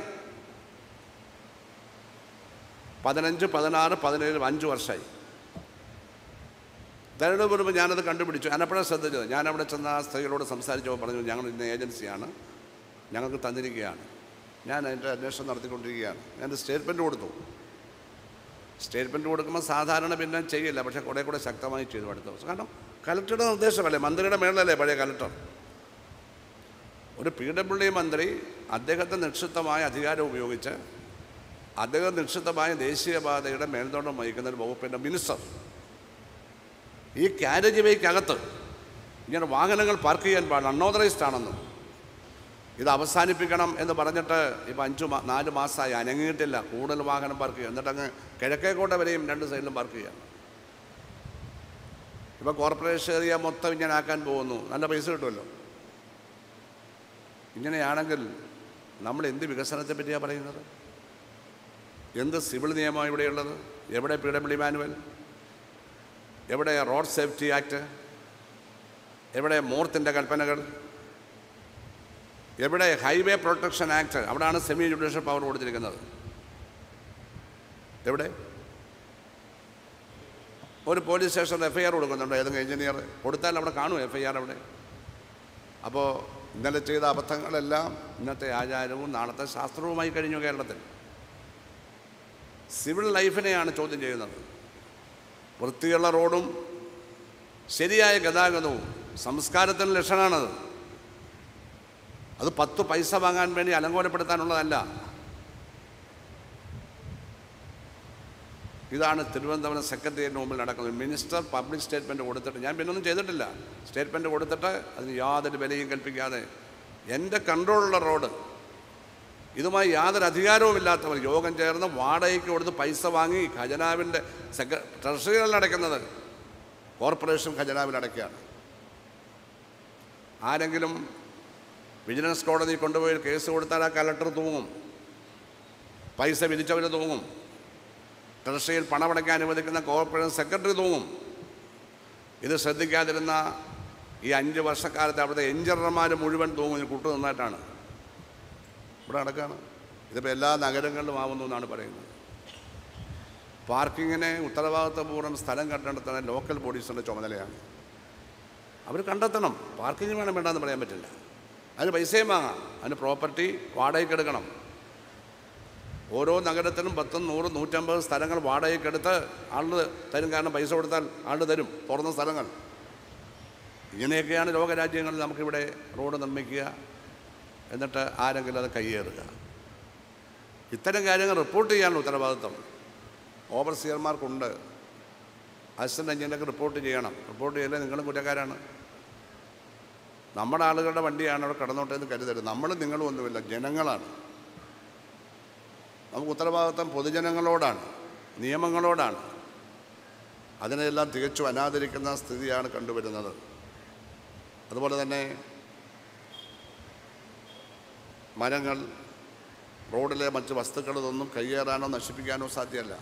S1: പതിനഞ്ച് പതിനാറ് പതിനേഴ് അഞ്ച് വർഷമായി തെരഞ്ഞെടുപ്പ് വരുമ്പോൾ ഞാനത് കണ്ടുപിടിച്ചു ഞാനപ്പോഴാണ് ശ്രദ്ധിച്ചത് ഞാൻ അവിടെ ചെന്ന ആ സ്ത്രീകളോട് സംസാരിച്ചപ്പോൾ പറഞ്ഞു ഞങ്ങൾ ഇന്ന ഏജൻസിയാണ് ഞങ്ങൾക്ക് തന്നിരിക്കുകയാണ് ഞാൻ അതിൻ്റെ അന്വേഷണം നടത്തിക്കൊണ്ടിരിക്കുകയാണ് ഞാൻ സ്റ്റേറ്റ്മെൻറ്റ് കൊടുത്തു സ്റ്റേറ്റ്മെൻറ്റ് കൊടുക്കുമ്പോൾ സാധാരണ പിന്നെ ചെയ്യില്ല പക്ഷേ കുറേ കൂടെ ശക്തമായി ചെയ്തു അടുത്ത ദിവസം കാരണം കലക്ടറുടെ നിർദ്ദേശമല്ലേ മന്ത്രിയുടെ മേളിലല്ലേ പഴയ കലക്ടർ ഒരു പി ഡബ്ല്യു മന്ത്രി അദ്ദേഹത്തെ നിക്ഷിപ്തമായ അധികാരം ഉപയോഗിച്ച് അദ്ദേഹം നിക്ഷിപ്തമായ ദേശീയപാതയുടെ മേൽനോട്ടം വഹിക്കുന്ന ഒരു വകുപ്പിൻ്റെ മിനിസ്റ്റർ ഈ കാരേജ് വേക്കകത്ത് ഇങ്ങനെ വാഹനങ്ങൾ പാർക്ക് ചെയ്യാൻ പാടില്ല അൺഓതറൈസ്ഡ് ആണെന്നും ഇത് അവസാനിപ്പിക്കണം എന്ന് പറഞ്ഞിട്ട് ഇപ്പം അഞ്ച് മാ നാല് മാസമായി അനങ്ങിയിട്ടില്ല കൂടുതൽ വാഹനം പാർക്ക് ചെയ്യുക എന്നിട്ട് അങ്ങ് കിഴക്കേക്കോട്ട വരെയും രണ്ട് സൈഡിലും പാർക്ക് ചെയ്യാം ഇപ്പം കോർപ്പറേഷൻ ഏരിയ മൊത്തം ഇങ്ങനെ ആക്കാൻ പോകുന്നു നല്ല പൈസ കിട്ടുമല്ലോ ഇങ്ങനെയാണെങ്കിൽ നമ്മൾ എന്ത് വികസനത്തെ പറ്റിയാണ് പറയുന്നത് എന്ത് സിവിൽ നിയമം ഇവിടെയുള്ളത് എവിടെ പി ഡബ്ല്യു മാനുവൽ എവിടെ റോഡ് സേഫ്റ്റി ആക്ട് എവിടെ മൂർത്തിൻ്റെ കൽപ്പനകൾ എവിടെ ഹൈവേ പ്രൊട്ടക്ഷൻ ആക്ട് അവിടെയാണ് സെമി ജുഡീഷ്യൽ പവർ കൊടുത്തിരിക്കുന്നത് എവിടെ ഒരു പോലീസ് സ്റ്റേഷനിൽ എഫ് ഐ ആർ കൊടുക്കുന്നുണ്ട് ഏതെങ്കിലും എഞ്ചിനീയർ കൊടുത്താൽ അവിടെ കാണും എഫ് ഐ ആർ അവിടെ അപ്പോൾ ഇന്നലെ ചെയ്ത അബദ്ധങ്ങളെല്ലാം ഇന്നത്തെ ആചാരവും നാളത്തെ ശാസ്ത്രവുമായി കഴിഞ്ഞു കേരളത്തിൽ സിവിൽ ലൈഫിനെയാണ് ചോദ്യം ചെയ്യുന്നത് വൃത്തിയുള്ള റോഡും ശരിയായ ഗതാഗതവും സംസ്കാരത്തിൻ്റെ ലക്ഷണമാണത് അത് പത്ത് പൈസ വാങ്ങാൻ വേണ്ടി അലങ്കോലപ്പെടുത്താനുള്ളതല്ല ഇതാണ് തിരുവനന്തപുരം സെക്രട്ടേറിയറ്റിന് മുമ്പിൽ നടക്കുന്നത് മിനിസ്റ്റർ പബ്ലിക് സ്റ്റേറ്റ്മെൻറ്റ് കൊടുത്തിട്ട് ഞാൻ പിന്നെ ഒന്നും ചെയ്തിട്ടില്ല സ്റ്റേറ്റ്മെൻറ്റ് കൊടുത്തിട്ട് അതിന് യാതൊരു വിലയും കൽപ്പിക്കാതെ എൻ്റെ കൺട്രോളുള്ള റോഡ് ഇതുമായി യാതൊരു അധികാരവുമില്ലാത്തവർ യോഗം ചേർന്ന് വാടകയ്ക്ക് കൊടുത്ത് പൈസ വാങ്ങി ഖജനാവിൻ്റെ സെക്ര ട്രഷറികളിൽ അടയ്ക്കുന്നത് കോർപ്പറേഷൻ ഖജനാവിൽ അടയ്ക്കുകയാണ് ആരെങ്കിലും വിജിലൻസ് കോടതി കൊണ്ടുപോയി കേസ് കൊടുത്താൽ ആ കലക്ടർ തൂങ്ങും പൈസ വിധിച്ചവർ തൂങ്ങും ട്രഷറിയിൽ പണമടയ്ക്കാൻ അനുവദിക്കുന്ന കോർപ്പറേഷൻ സെക്രട്ടറി തൂങ്ങും ഇത് ശ്രദ്ധിക്കാതിരുന്ന ഈ അഞ്ച് വർഷക്കാലത്ത് അവിടുത്തെ എഞ്ചിനീയർമാർ മുഴുവൻ തൂങ്ങും ഇത് കൂട്ടു നിന്നിട്ടാണ് ഇവിടെ നടക്കുകയാണ് ഇതിപ്പോൾ എല്ലാ നഗരങ്ങളിലും ആവുന്നു എന്നാണ് പറയുന്നത് പാർക്കിങ്ങിനെ ഉത്തരവാദിത്വപൂർവ്വം സ്ഥലം കണ്ടെത്തുന്ന ലോക്കൽ പോലീസിൻ്റെ ചുമതലയാണ് അവർ കണ്ടെത്തണം പാർക്കിംഗ് വേണം വേണ്ടെന്ന് പറയാൻ പറ്റില്ല അതിന് പൈസയും വാങ്ങാം അതിന് പ്രോപ്പർട്ടി വാടകയ്ക്ക് എടുക്കണം ഓരോ നഗരത്തിനും പത്തും നൂറും നൂറ്റമ്പത് സ്ഥലങ്ങൾ വാടകയ്ക്ക് എടുത്ത് ആള് തരും കാരണം പൈസ കൊടുത്താൽ ആള് തരും തുറന്ന സ്ഥലങ്ങൾ ഇങ്ങനെയൊക്കെയാണ് ലോകരാജ്യങ്ങളിൽ നമുക്കിവിടെ റോഡ് നിർമ്മിക്കുക എന്നിട്ട് ആരെങ്കിലും അത് കയ്യേറുക ഇത്തരം കാര്യങ്ങൾ റിപ്പോർട്ട് ചെയ്യാനുള്ള ഉത്തരവാദിത്വം ഓവർസിയർമാർക്കുണ്ട് അസിസ്റ്റൻ്റ് എഞ്ചിനീയർക്ക് റിപ്പോർട്ട് ചെയ്യണം റിപ്പോർട്ട് ചെയ്യില്ലേ നിങ്ങളും കുറ്റക്കാരാണ് നമ്മുടെ ആളുകളുടെ വണ്ടിയാണ് അവിടെ കടന്നോട്ടെ എന്ന് കരുതരുത് നമ്മൾ നിങ്ങളും ഒന്നുമില്ല ജനങ്ങളാണ് നമുക്ക് ഉത്തരവാദിത്വം പൊതുജനങ്ങളോടാണ് നിയമങ്ങളോടാണ് അതിനെല്ലാം തികച്ചും അനാദരിക്കുന്ന സ്ഥിതിയാണ് കണ്ടുവരുന്നത് അതുപോലെ തന്നെ മരങ്ങൾ റോഡിലെ മറ്റ് വസ്തുക്കൾ ഇതൊന്നും കയ്യേറാനോ നശിപ്പിക്കാനോ സാധ്യമല്ല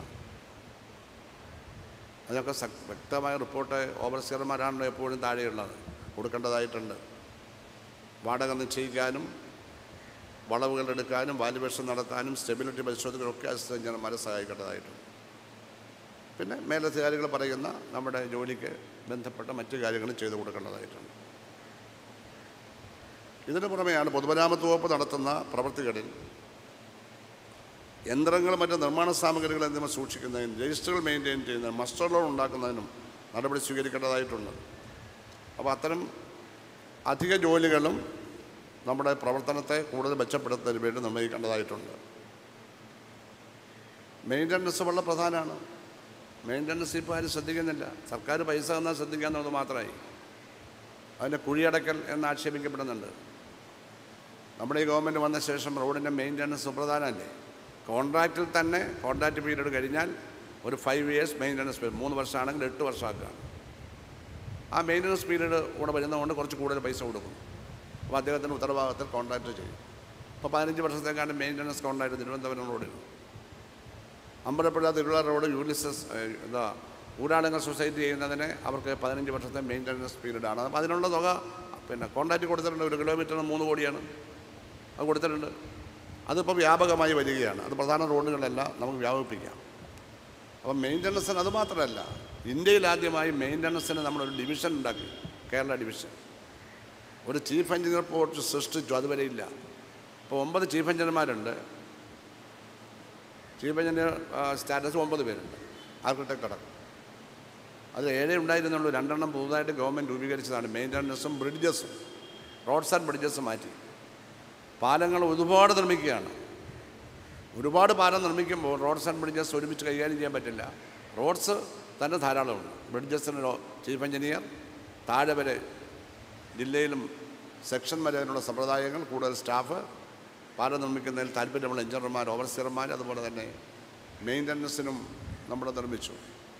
S1: അതിനൊക്കെ സ- വ്യക്തമായ റിപ്പോർട്ട് ഓവർസിയർമാരാണല്ലോ എപ്പോഴും താഴെയുള്ളത് കൊടുക്കേണ്ടതായിട്ടുണ്ട് വാടക നിശ്ചയിക്കാനും വളവുകൾ എടുക്കാനും വാല്യുവേഷൻ നടത്താനും സ്റ്റെബിലിറ്റി പരിശോധിക്കാനൊക്കെ അസിസ്റ്റന്റ് എഞ്ചിനീയർമാരെ സഹായിക്കേണ്ടതായിട്ടുണ്ട് പിന്നെ മേലധികാരികൾ പറയുന്ന നമ്മുടെ ജോലിക്ക് ബന്ധപ്പെട്ട മറ്റു കാര്യങ്ങളും ചെയ്തു കൊടുക്കേണ്ടതായിട്ടുണ്ട് ഇതിനു പുറമെയാണ് പൊതുമരാമത്ത് വകുപ്പ് നടത്തുന്ന പ്രവൃത്തികളിൽ യന്ത്രങ്ങൾ മറ്റ് നിർമ്മാണ സാമഗ്രികൾ എന്നിവ സൂക്ഷിക്കുന്നതിനും രജിസ്റ്ററുകൾ മെയിൻറ്റെയിൻ ചെയ്യുന്നതിനും മസ്റ്റർ ലോൺ ഉണ്ടാക്കുന്നതിനും നടപടി സ്വീകരിക്കേണ്ടതായിട്ടുണ്ട് അപ്പോൾ അത്തരം അധിക ജോലികളും നമ്മുടെ പ്രവർത്തനത്തെ കൂടുതൽ മെച്ചപ്പെടുത്തുന്നതിന് വേണ്ടി നിർണ്ണയിക്കേണ്ടതായിട്ടുണ്ട് മെയിൻ്റനൻസ് വളരെ പ്രധാനമാണ് മെയിൻ്റനൻസ് ഇപ്പോൾ ആരും ശ്രദ്ധിക്കുന്നില്ല സർക്കാർ പൈസ തന്നാൽ ശ്രദ്ധിക്കാമെന്നുള്ളത് മാത്രമായി അതിൻ്റെ കുഴിയടക്കൽ എന്ന് ആക്ഷേപിക്കപ്പെടുന്നുണ്ട് നമ്മുടെ ഈ ഗവൺമെൻറ് വന്ന ശേഷം റോഡിൻ്റെ മെയിൻ്റനൻസ് സുപ്രധാനമല്ലേ കോൺട്രാക്റ്റിൽ തന്നെ കോൺട്രാക്റ്റ് പീരീഡ് കഴിഞ്ഞാൽ ഒരു ഫൈവ് ഇയേഴ്സ് മെയിൻ്റനൻസ് പീരീഡ് മൂന്ന് വർഷമാണെങ്കിൽ എട്ട് വർഷമാക്കുക ആ മെയിൻ്റനൻസ് പീരീഡ് കൂടെ വരുന്നതുകൊണ്ട് കുറച്ച് കൂടുതൽ പൈസ കൊടുക്കും അപ്പോൾ അദ്ദേഹത്തിൻ്റെ ഉത്തരവാദിത്തത്തിൽ കോൺട്രാക്റ്റ് ചെയ്യും അപ്പോൾ പതിനഞ്ച് വർഷത്തേക്കാണ് മെയിൻ്റനൻസ് കോൺട്രാക്റ്റ് തിരുവനന്തപുരം റോഡിൽ അമ്പലപ്പുഴ തിരുവള്ള റോഡ് യൂണിസസ് ഏഹ്, എന്താ ഊരാളുങ്ങൾ സൊസൈറ്റി ചെയ്യുന്നതിന് അവർക്ക് പതിനഞ്ച് വർഷത്തെ മെയിൻ്റനൻസ് പീരീഡാണ് അപ്പോൾ അതിനുള്ള തുക പിന്നെ കോൺട്രാക്റ്റ് കൊടുത്തിട്ടുണ്ട് ഒരു കിലോമീറ്ററിന് മൂന്ന് കോടിയാണ് അത് കൊടുത്തിട്ടുണ്ട് അതിപ്പോൾ വ്യാപകമായി വരികയാണ് അത് പ്രധാന റോഡുകളിലെല്ലാം നമുക്ക് വ്യാപിപ്പിക്കാം അപ്പം മെയിൻ്റനൻസിന് അത് മാത്രമല്ല ഇന്ത്യയിൽ ആദ്യമായി മെയിൻ്റനൻസിന് നമ്മളൊരു ഡിവിഷൻ ഉണ്ടാക്കി കേരള ഡിവിഷൻ ഒരു ചീഫ് എഞ്ചിനീയർ പോസ്റ്റ് സൃഷ്ടിച്ചു അതുവരെ ഇല്ല ഇപ്പോൾ ഒമ്പത് ചീഫ് എഞ്ചിനീയർമാരുണ്ട് ചീഫ് എഞ്ചിനീയർ സ്റ്റാറ്റസ് ഒമ്പത് പേരുണ്ട് ആർക്കിടെക്ട് അടക്കം അത് ഏഴേ ഉണ്ടായിരുന്നുള്ളൂ രണ്ടെണ്ണം പുതുതായിട്ട് ഗവൺമെൻറ് രൂപീകരിച്ചതാണ് മെയിൻ്റനൻസും ബ്രിഡ്ജസും റോഡ്സ് ആൻഡ് ബ്രിഡ്ജസ് മാറ്റി പാലങ്ങൾ ഒരുപാട് നിർമ്മിക്കുകയാണ് ഒരുപാട് പാലം നിർമ്മിക്കുമ്പോൾ റോഡ്സ് ആൻഡ് ബ്രിഡ്ജസ് ഒരുമിച്ച് കൈകാര്യം ചെയ്യാൻ പറ്റില്ല റോഡ്സ് തന്നെ ധാരാളമുണ്ട് ബ്രിഡ്ജസിന് ലോ- ചീഫ് എഞ്ചിനീയർ താഴെ വരെ ജില്ലയിലും സെക്ഷൻ വരെ അതിനുള്ള സമ്പ്രദായങ്ങൾ കൂടുതൽ സ്റ്റാഫ് പാലം നിർമ്മിക്കുന്നതിൽ താല്പര്യമുള്ള എഞ്ചിനീയർമാർ ഓവർസിയർമാർ അതുപോലെ തന്നെ മെയിൻ്റനൻസിനും നമ്മൾ നിർമ്മിച്ചു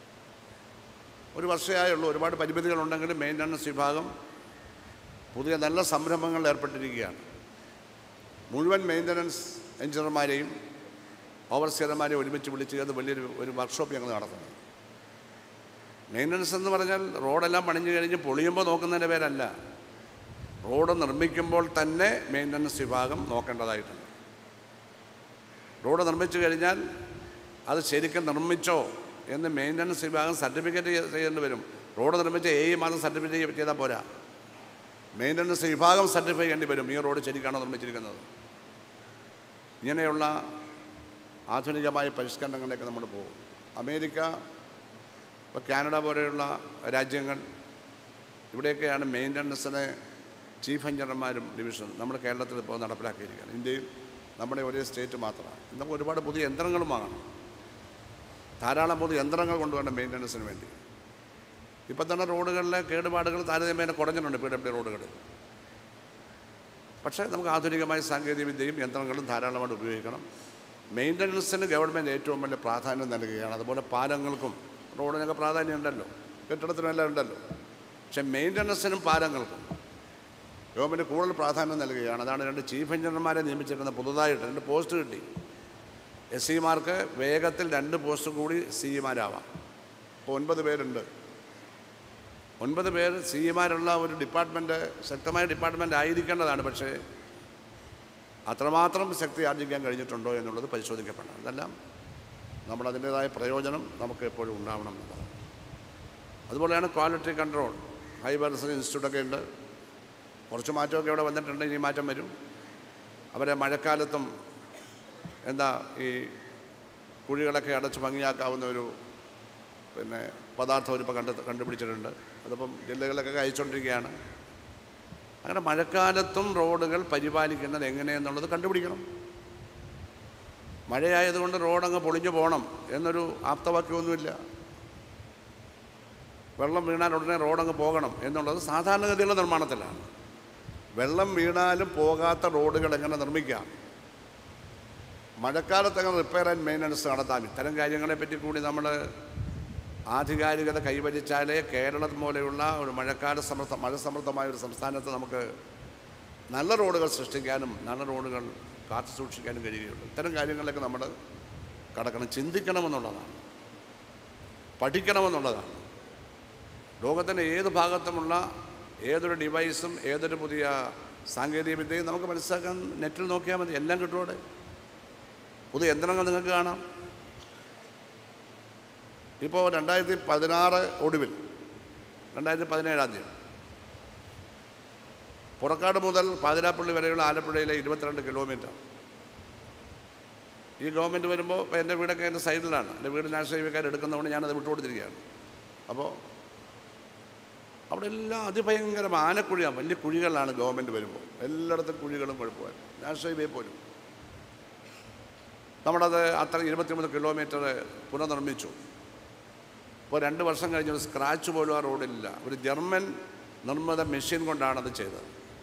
S1: ഒരു വർഷമായുള്ളൂ ഒരുപാട് പരിമിതികളുണ്ടെങ്കിലും മെയിൻ്റനൻസ് വിഭാഗം പുതിയ നല്ല സംരംഭങ്ങളിൽ ഏർപ്പെട്ടിരിക്കുകയാണ് മുഴുവൻ മെയിൻ്റനൻസ് എഞ്ചിനീയർമാരെയും ഓവർസിയർമാരെയും ഒരുമിച്ച് വിളിച്ച് അത് വലിയൊരു ഒരു വർക്ക്ഷോപ്പ് ഞങ്ങൾ നടത്തുന്നത് മെയിൻ്റനൻസ് എന്ന് പറഞ്ഞാൽ റോഡെല്ലാം പണിഞ്ഞു കഴിഞ്ഞ് പൊളിയുമ്പോൾ നോക്കുന്നതിൻ്റെ പേരല്ല റോഡ് നിർമ്മിക്കുമ്പോൾ തന്നെ മെയിൻ്റനൻസ് വിഭാഗം നോക്കേണ്ടതായിട്ടുണ്ട് റോഡ് നിർമ്മിച്ചു കഴിഞ്ഞാൽ അത് ശരിക്കും നിർമ്മിച്ചോ എന്ന് മെയിൻ്റനൻസ് വിഭാഗം സർട്ടിഫിക്കറ്റ് ചെയ്യേണ്ടി വരും റോഡ് നിർമ്മിച്ച ഏ മാസം സർട്ടിഫിക്കറ്റ് ചെയ്താൽ പോരാ മെയിൻ്റനൻസ് വിഭാഗം സർട്ടിഫൈ ചെയ്യേണ്ടി വരും ഈ റോഡ് ശരിക്കാണോ നിർമ്മിച്ചിരിക്കുന്നത് ഇങ്ങനെയുള്ള ആധുനികമായ പരിഷ്കരണങ്ങളിലേക്ക് നമ്മൾ പോകും അമേരിക്ക ഇപ്പോൾ കാനഡ പോലെയുള്ള രാജ്യങ്ങൾ ഇവിടെയൊക്കെയാണ് മെയിൻ്റനൻസിനെ ചീഫ് എഞ്ചിനീയർമാരും ഡിവിഷൻ നമ്മുടെ കേരളത്തിൽ ഇപ്പോൾ നടപ്പിലാക്കിയിരിക്കുകയാണ് ഇന്ത്യയിൽ നമ്മുടെ ഒരേ സ്റ്റേറ്റ് മാത്രമാണ് നമുക്ക് ഒരുപാട് പുതിയ യന്ത്രങ്ങളും വാങ്ങണം ധാരാളം പുതിയ യന്ത്രങ്ങൾ കൊണ്ടുവേണ്ട മെയിൻ്റനൻസിന് വേണ്ടി ഇപ്പം തന്നെ റോഡുകളിലെ കേടുപാടുകൾ താരതമ്യേന കുറഞ്ഞിട്ടുണ്ട് പി ഡബ്ല്യു റോഡുകളിൽ പക്ഷേ നമുക്ക് ആധുനികമായ സാങ്കേതിക വിദ്യയും യന്ത്രങ്ങളും ധാരാളമായിട്ട് ഉപയോഗിക്കണം മെയിൻ്റനൻസിന് ഗവൺമെൻറ് ഏറ്റവും വലിയ പ്രാധാന്യം നൽകുകയാണ് അതുപോലെ പാലങ്ങൾക്കും റോഡിനൊക്കെ പ്രാധാന്യം ഉണ്ടല്ലോ കെട്ടിടത്തിനും എല്ലാം ഉണ്ടല്ലോ പക്ഷേ മെയിൻ്റനൻസിനും പാലങ്ങൾക്കും ഗവൺമെൻറ് കൂടുതൽ പ്രാധാന്യം നൽകുകയാണ് അതാണ് രണ്ട് ചീഫ് എഞ്ചിനീയർമാരെ നിയമിച്ചിരിക്കുന്ന പുതുതായിട്ട് രണ്ട് പോസ്റ്റ് കിട്ടി എസ് സിമാർക്ക് വേഗത്തിൽ രണ്ട് പോസ്റ്റ് കൂടി സിമാരാവാം ഇപ്പോൾ ഒൻപത് പേരുണ്ട് ഒൻപത് പേർ സിമാരുള്ള ഒരു ഡിപ്പാർട്ട്മെൻറ്റ് ശക്തമായ ഡിപ്പാർട്ട്മെൻ്റ് ആയിരിക്കേണ്ടതാണ് പക്ഷേ അത്രമാത്രം ശക്തി ആർജിക്കാൻ കഴിഞ്ഞിട്ടുണ്ടോ എന്നുള്ളത് പരിശോധിക്കപ്പെടണം അതെല്ലാം നമ്മൾ അതിൻ്റേതായ പ്രയോജനം നമുക്ക് എപ്പോഴും ഉണ്ടാവണം എന്നുള്ളതാണ് അതുപോലെയാണ് ക്വാളിറ്റി കൺട്രോൾ ഹൈ ബർസൺ ഇൻസ്റ്റിറ്റ്യൂട്ടൊക്കെ ഉണ്ട് കുറച്ച് മാറ്റമൊക്കെ ഇവിടെ വന്നിട്ടുണ്ട് ഇനി മാറ്റം വരും അവരെ മഴക്കാലത്തും എന്താ ഈ കുഴികളൊക്കെ അടച്ച് ഭംഗിയാക്കാവുന്ന ഒരു പിന്നെ പദാർത്ഥം അവരിപ്പോൾ കണ്ട് കണ്ടുപിടിച്ചിട്ടുണ്ട് അതിപ്പം ജില്ലകളിലൊക്കെ അയച്ചുകൊണ്ടിരിക്കുകയാണ് അങ്ങനെ മഴക്കാലത്തും റോഡുകൾ പരിപാലിക്കുന്നത് എങ്ങനെയെന്നുള്ളത് കണ്ടുപിടിക്കണം മഴയായതുകൊണ്ട് റോഡങ്ങ് പൊളിഞ്ഞു പോകണം എന്നൊരു ആപ്തവാക്യമൊന്നുമില്ല വെള്ളം വീണാൽ ഉടനെ റോഡങ്ങ് പോകണം എന്നുള്ളത് സാധാരണഗതിയുള്ള നിർമ്മാണത്തിലാണ് വെള്ളം വീണാലും പോകാത്ത റോഡുകൾ എങ്ങനെ നിർമ്മിക്കാം മഴക്കാലത്ത് എങ്ങനെ റിപ്പയർ ആൻഡ് മെയിൻ്റനൻസ് നടത്താം ഇത്തരം കാര്യങ്ങളെപ്പറ്റി കൂടി നമ്മൾ ആധികാരികത കൈവരിച്ചാലേ കേരളം പോലെയുള്ള ഒരു മഴക്കാല സമൃദ്ധ മഴ സമൃദ്ധമായ ഒരു സംസ്ഥാനത്ത് നമുക്ക് നല്ല റോഡുകൾ സൃഷ്ടിക്കാനും നല്ല റോഡുകൾ കാത്തു സൂക്ഷിക്കാനും കഴിയുകയുള്ളൂ ഇത്തരം കാര്യങ്ങളിലൊക്കെ നമ്മൾ കടക്കണം ചിന്തിക്കണമെന്നുള്ളതാണ് പഠിക്കണമെന്നുള്ളതാണ് ലോകത്തിൻ്റെ ഏത് ഭാഗത്തുമുള്ള ഏതൊരു ഡിവൈസും ഏതൊരു പുതിയ സാങ്കേതിക വിദ്യയും നമുക്ക് മനസ്സിലാക്കാൻ നെറ്റിൽ നോക്കിയാൽ മതി എല്ലാം കിട്ടുമോടെ പുതിയ യന്ത്രങ്ങൾ നിങ്ങൾക്ക് കാണാം ഇപ്പോൾ രണ്ടായിരത്തി പതിനാറ് ഒടുവിൽ രണ്ടായിരത്തി പതിനേഴാം തീയതി പുറക്കാട് മുതൽ പാതിരാപ്പള്ളി വരെയുള്ള ആലപ്പുഴയിലെ ഇരുപത്തിരണ്ട് കിലോമീറ്റർ ഈ ഗവൺമെൻറ് വരുമ്പോൾ ഇപ്പോൾ എൻ്റെ വീടൊക്കെ എൻ്റെ സൈഡിലാണ് എൻ്റെ വീട് നാഷണൽ ഹൈവേക്കാർ എടുക്കുന്നതുകൊണ്ട് ഞാനത് വിട്ടുകൊടുത്തിരിക്കുകയാണ് അപ്പോൾ അവിടെ എല്ലാം അതിഭയങ്കര ആനക്കുഴിയാണ് വലിയ കുഴികളാണ് ഗവൺമെൻറ് വരുമ്പോൾ എല്ലായിടത്തും കുഴികളും കുഴപ്പമില്ല നാഷണൽ ഹൈവേ പോലും നമ്മളത് അത്ര ഇരുപത്തിമൂന്ന് കിലോമീറ്റർ പുനർനിർമ്മിച്ചു ഇപ്പോൾ രണ്ട് വർഷം കഴിഞ്ഞ് ഒരു സ്ക്രാച്ച് പോലും ആ റോഡിലില്ല ഒരു ജർമ്മൻ നിർമ്മിത മെഷീൻ കൊണ്ടാണ് അത് ചെയ്തത്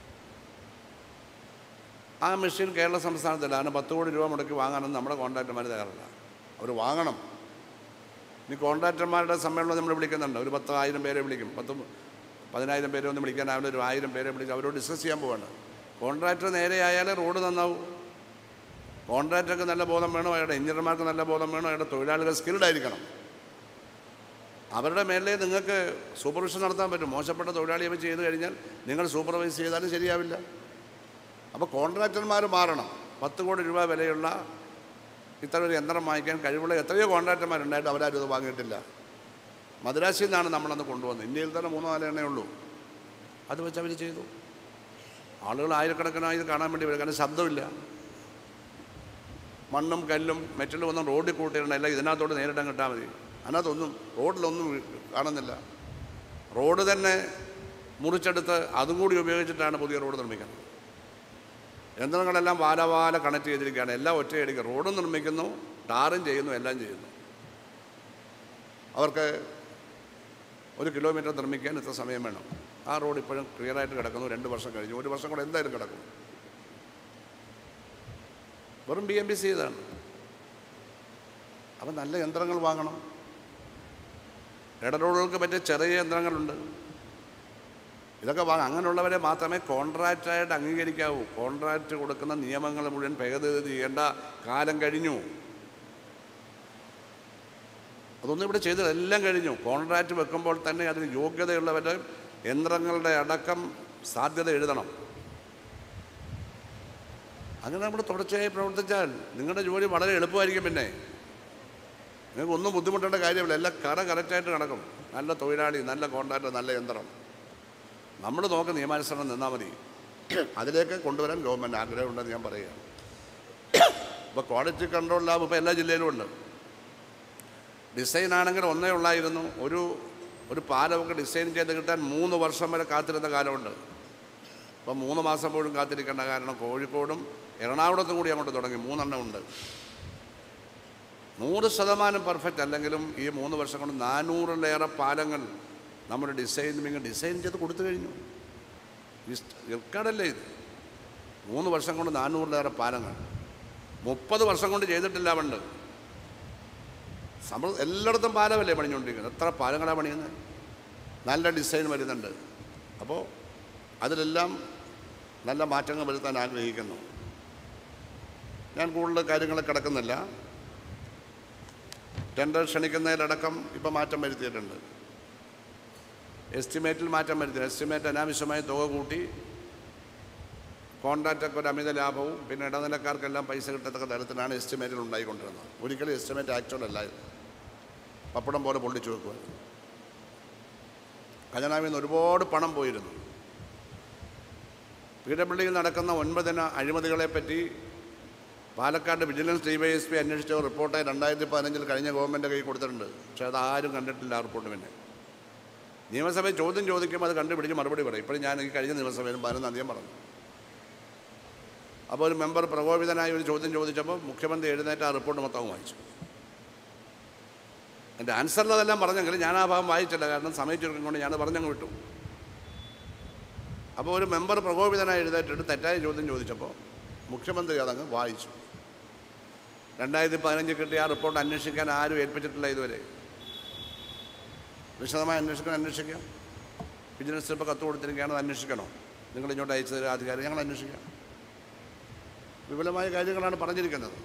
S1: ആ മെഷീൻ കേരള സംസ്ഥാനത്തില്ല അതിന് പത്ത് കോടി രൂപ മുടക്കി വാങ്ങാനൊന്നും നമ്മുടെ കോൺട്രാക്ടർമാർ തയ്യാറല്ല അവർ വാങ്ങണം ഇനി കോൺട്രാക്ടർമാരുടെ സമ്മേളനം നമ്മൾ വിളിക്കുന്നുണ്ട് ഒരു പത്ത് ആയിരം പേരെ വിളിക്കും പത്ത് പതിനായിരം പേരെ ഒന്ന് വിളിക്കാനാവില്ല ഒരു ആയിരം പേരെ വിളിച്ച് അവരോട് ഡിസ്കസ് ചെയ്യാൻ പോവാണ് കോൺട്രാക്ടർ നേരെയായാലേ റോഡ് നന്നാവും കോൺട്രാക്ടർക്ക് നല്ല ബോധം വേണം അയാളുടെ എഞ്ചിനീയർമാർക്ക് നല്ല ബോധം വേണം അയാളുടെ തൊഴിലാളികൾ സ്കിൽഡ് ആയിരിക്കണം അവരുടെ മേലെ നിങ്ങൾക്ക് സൂപ്പർവിഷൻ നടത്താൻ പറ്റും മോശപ്പെട്ട തൊഴിലാളിയെ വെച്ച് ചെയ്ത് കഴിഞ്ഞാൽ നിങ്ങൾ സൂപ്പർവൈസ് ചെയ്താലും ശരിയാവില്ല അപ്പോൾ കോൺട്രാക്ടർമാർ മാറണം പത്ത് കോടി രൂപ വിലയുള്ള ഇത്ര ഒരു യന്ത്രം വാങ്ങിക്കാൻ കഴിവുള്ള എത്രയോ കോൺട്രാക്ടർമാരുണ്ടായിട്ട് അവരാരും ഇത് വാങ്ങിയിട്ടില്ല മദ്രാസിൽ നിന്നാണ് നമ്മളന്ന് കൊണ്ടുവന്നത് ഇന്ത്യയിൽ തന്നെ മൂന്നോ നാലോ എണ്ണേ ഉള്ളൂ അത് വെച്ച് അവർ ചെയ്തു ആളുകൾ ആയിരക്കണക്കിനായി ഇത് കാണാൻ വേണ്ടി വരും കാരണം ശബ്ദമില്ല മണ്ണും കല്ലും മെറ്റലും ഒന്നും റോഡിൽ കൂട്ടിയിടണമല്ല ഇതിനകത്തോട്ട് നേരിടാൻ കിട്ടാൽ മതി അതിനകത്തൊന്നും റോഡിലൊന്നും കാണുന്നില്ല റോഡ് തന്നെ മുറിച്ചെടുത്ത് അതും കൂടി ഉപയോഗിച്ചിട്ടാണ് പുതിയ റോഡ് നിർമ്മിക്കുന്നത് യന്ത്രങ്ങളെല്ലാം വാല വാല കണക്ട് ചെയ്തിരിക്കുകയാണ് എല്ലാം ഒറ്റയടിക്ക് റോഡും നിർമ്മിക്കുന്നു ടാറും ചെയ്യുന്നു എല്ലാം ചെയ്യുന്നു അവർക്ക് ഒരു കിലോമീറ്റർ നിർമ്മിക്കാൻ ഇത്ര സമയം വേണം ആ റോഡ് ഇപ്പോഴും ക്ലിയറായിട്ട് കിടക്കുന്നു രണ്ട് വർഷം കഴിഞ്ഞു ഒരു വർഷം കൂടെ എന്തായാലും കിടക്കും വെറും ബി എം ബി സി ചെയ്താണ് അപ്പം നല്ല യന്ത്രങ്ങൾ വാങ്ങണം ഇടറോഡുകൾക്ക് പറ്റിയ ചെറിയ യന്ത്രങ്ങളുണ്ട് ഇതൊക്കെ വാങ്ങാം അങ്ങനെയുള്ളവരെ മാത്രമേ കോൺട്രാക്റ്റായിട്ട് അംഗീകരിക്കാവൂ കോൺട്രാക്റ്റ് കൊടുക്കുന്ന നിയമങ്ങൾ മുഴുവൻ ഭേദഗതി ചെയ്യേണ്ട കാലം കഴിഞ്ഞു അതൊന്നും ഇവിടെ ചെയ്തത് എല്ലാം കഴിഞ്ഞു കോൺട്രാക്റ്റ് വെക്കുമ്പോൾ തന്നെ അതിന് യോഗ്യതയുള്ളവരുടെ യന്ത്രങ്ങളുടെ അടക്കം സാധ്യത എഴുതണം അങ്ങനെ നമ്മൾ തുടർച്ചയായി പ്രവർത്തിച്ചാൽ നിങ്ങളുടെ ജോലി വളരെ എളുപ്പമായിരിക്കും പിന്നെ നിങ്ങൾക്ക് ഒന്നും ബുദ്ധിമുട്ടേണ്ട കാര്യമില്ല എല്ലാം കറ കറക്റ്റായിട്ട് നടക്കും നല്ല തൊഴിലാളി നല്ല കോൺട്രാക്ടർ നല്ല യന്ത്രം നമ്മൾ നോക്ക നിയമാനുസരണം നിന്നാൽ മതി അതിലേക്ക് കൊണ്ടുവരാൻ ഗവൺമെൻറ് ആഗ്രഹമുണ്ടെന്ന് ഞാൻ പറയുകയാണ് ഇപ്പോൾ ക്വാളിറ്റി കൺട്രോൾ ലാബ് ഇപ്പോൾ എല്ലാ ജില്ലയിലും ഉണ്ട് ഡിസൈൻ ആണെങ്കിൽ ഒന്നേ ഉള്ളായിരുന്നു ഒരു ഒരു പാലമൊക്കെ ഡിസൈൻ ചെയ്ത് കിട്ടാൻ മൂന്ന് വർഷം വരെ കാത്തിരുന്ന കാലമുണ്ട് ഇപ്പം മൂന്ന് മാസം പോലും കാത്തിരിക്കേണ്ട കാരണം കോഴിക്കോടും എറണാകുളത്തും കൂടി അങ്ങോട്ട് തുടങ്ങി മൂന്നെണ്ണം ഉണ്ട് നൂറ് ശതമാനം പെർഫെക്റ്റ് അല്ലെങ്കിലും ഈ മൂന്ന് വർഷം കൊണ്ട് നാനൂറിലേറെ പാലങ്ങൾ നമ്മുടെ ഡിസൈനിങ് ഡിസൈൻ ചെയ്ത് കൊടുത്തു കഴിഞ്ഞു ഇർക്കാടല്ലേ ഇത് മൂന്ന് വർഷം കൊണ്ട് നാനൂറിലേറെ പാലങ്ങൾ മുപ്പത് വർഷം കൊണ്ട് ചെയ്തിട്ടില്ല പണ്ട് നമ്മൾ എല്ലായിടത്തും പാലമല്ലേ പണിഞ്ഞുകൊണ്ടിരിക്കുന്നത് എത്ര പാലങ്ങളാണ് പണിയുന്നത് നല്ല ഡിസൈൻ വരുന്നുണ്ട് അപ്പോൾ അതിലെല്ലാം നല്ല മാറ്റങ്ങൾ വരുത്താൻ ആഗ്രഹിക്കുന്നു ഞാൻ കൂടുതൽ കാര്യങ്ങൾ കിടക്കുന്നില്ല ടെൻഡർ ക്ഷണിക്കുന്നതിലടക്കം ഇപ്പം മാറ്റം വരുത്തിയിട്ടുണ്ട് എസ്റ്റിമേറ്റിൽ മാറ്റം വരുത്തി എസ്റ്റിമേറ്റ് അനാവശ്യമായി തുക കൂട്ടി കോൺട്രാക്റ്റൊക്കെ ഒരു അമിത ലാഭവും പിന്നെ ഇടനിലക്കാർക്കെല്ലാം പൈസ കിട്ടത്തക്ക തരത്തിലാണ് എസ്റ്റിമേറ്റിൽ ഉണ്ടായിക്കൊണ്ടിരുന്നത് ഒരിക്കലും എസ്റ്റിമേറ്റ് ആക്ച്വൽ അല്ല പപ്പടം പോലെ പൊള്ളിച്ചു വെക്കുക ഖജനാവിൽ നിന്ന് ഒരുപാട് പണം പോയിരുന്നു പി ഡബ്ല്യു ഡിയിൽ നടക്കുന്ന ഒൻപതിന അഴിമതികളെ പറ്റി Palakkad vigilance D Y S P അന്വേഷിച്ച റിപ്പോർട്ട് രണ്ടായിരത്തി പതിനഞ്ചിൽ കഴിഞ്ഞ ഗവൺമെൻറ് കൈ കൊടുത്തിട്ടുണ്ട് പക്ഷേ അത് ആരും കണ്ടിട്ടില്ല ആ റിപ്പോർട്ട് പിന്നെ നിയമസഭയിൽ ചോദ്യം ചോദിക്കുമ്പോൾ അത് കണ്ടുപിടിച്ച് മറുപടി പറയും ഇപ്പോഴും ഞാൻ ഈ കഴിഞ്ഞ നിയമസഭയിലും പതിനൊന്ന് അധികം പറഞ്ഞു അപ്പോൾ ഒരു മെമ്പർ പ്രകോപിതനായി ഒരു ചോദ്യം ചോദിച്ചപ്പോൾ മുഖ്യമന്ത്രി എഴുന്നേറ്റ് ആ റിപ്പോർട്ട് മൊത്തവും വായിച്ചു എൻ്റെ ആൻസറിൽ അതെല്ലാം പറഞ്ഞെങ്കിലും ഞാൻ ആ ഭാഗം വായിച്ചില്ല കാരണം സമയം കൊണ്ട് ഞാൻ പറഞ്ഞങ്ങ് വിട്ടു അപ്പോൾ ഒരു മെമ്പർ പ്രകോപിതനായി എഴുന്നേറ്റിട്ട് തെറ്റായ ചോദ്യം ചോദിച്ചപ്പോൾ മുഖ്യമന്ത്രി അതങ്ങ് വായിച്ചു രണ്ടായിരത്തി പതിനഞ്ച് കിട്ടിയ ആ റിപ്പോർട്ട് അന്വേഷിക്കാൻ ആരും ഏൽപ്പിച്ചിട്ടില്ല ഇതുവരെ വിശദമായി അന്വേഷിക്കാൻ അന്വേഷിക്കാം വിജിലൻസ് ഇപ്പോൾ കത്ത് കൊടുത്തിരിക്കുകയാണ് അത് അന്വേഷിക്കണോ നിങ്ങൾ ഇങ്ങോട്ട് അയച്ചു തരാം അധികാരി ഞങ്ങൾ അന്വേഷിക്കാം വിപുലമായ കാര്യങ്ങളാണ് പറഞ്ഞിരിക്കുന്നത്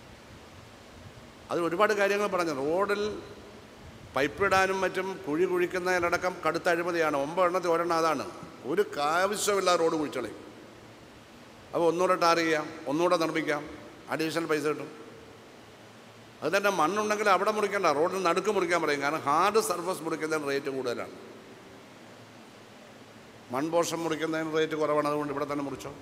S1: അത് ഒരുപാട് കാര്യങ്ങൾ പറഞ്ഞു റോഡിൽ പൈപ്പിടാനും മറ്റും കുഴി കുഴിക്കുന്നതിനടക്കം കടുത്ത അഴിമതിയാണ് ഒമ്പതെണ്ണത്തിൽ ഒരെണ്ണം അതാണ് ഒരു ആവശ്യമില്ല റോഡ് കുഴിച്ചളയും അപ്പോൾ ഒന്നുകൂടെ ടാർ ചെയ്യാം ഒന്നുകൂടെ നിർമ്മിക്കാം അഡീഷണൽ പൈസ കിട്ടും അത് തന്നെ മണ്ണുണ്ടെങ്കിൽ അവിടെ മുറിക്കണ്ട റോഡിൽ നടുക്ക് മുറിക്കാൻ പറയും കാരണം ഹാർഡ് സർഫസ് മുറിക്കുന്നതിന് റേറ്റ് കൂടുതലാണ് മൺപോഷം മുറിക്കുന്നതിന് റേറ്റ് കുറവാണ് അതുകൊണ്ട് ഇവിടെ തന്നെ മുറിച്ചോ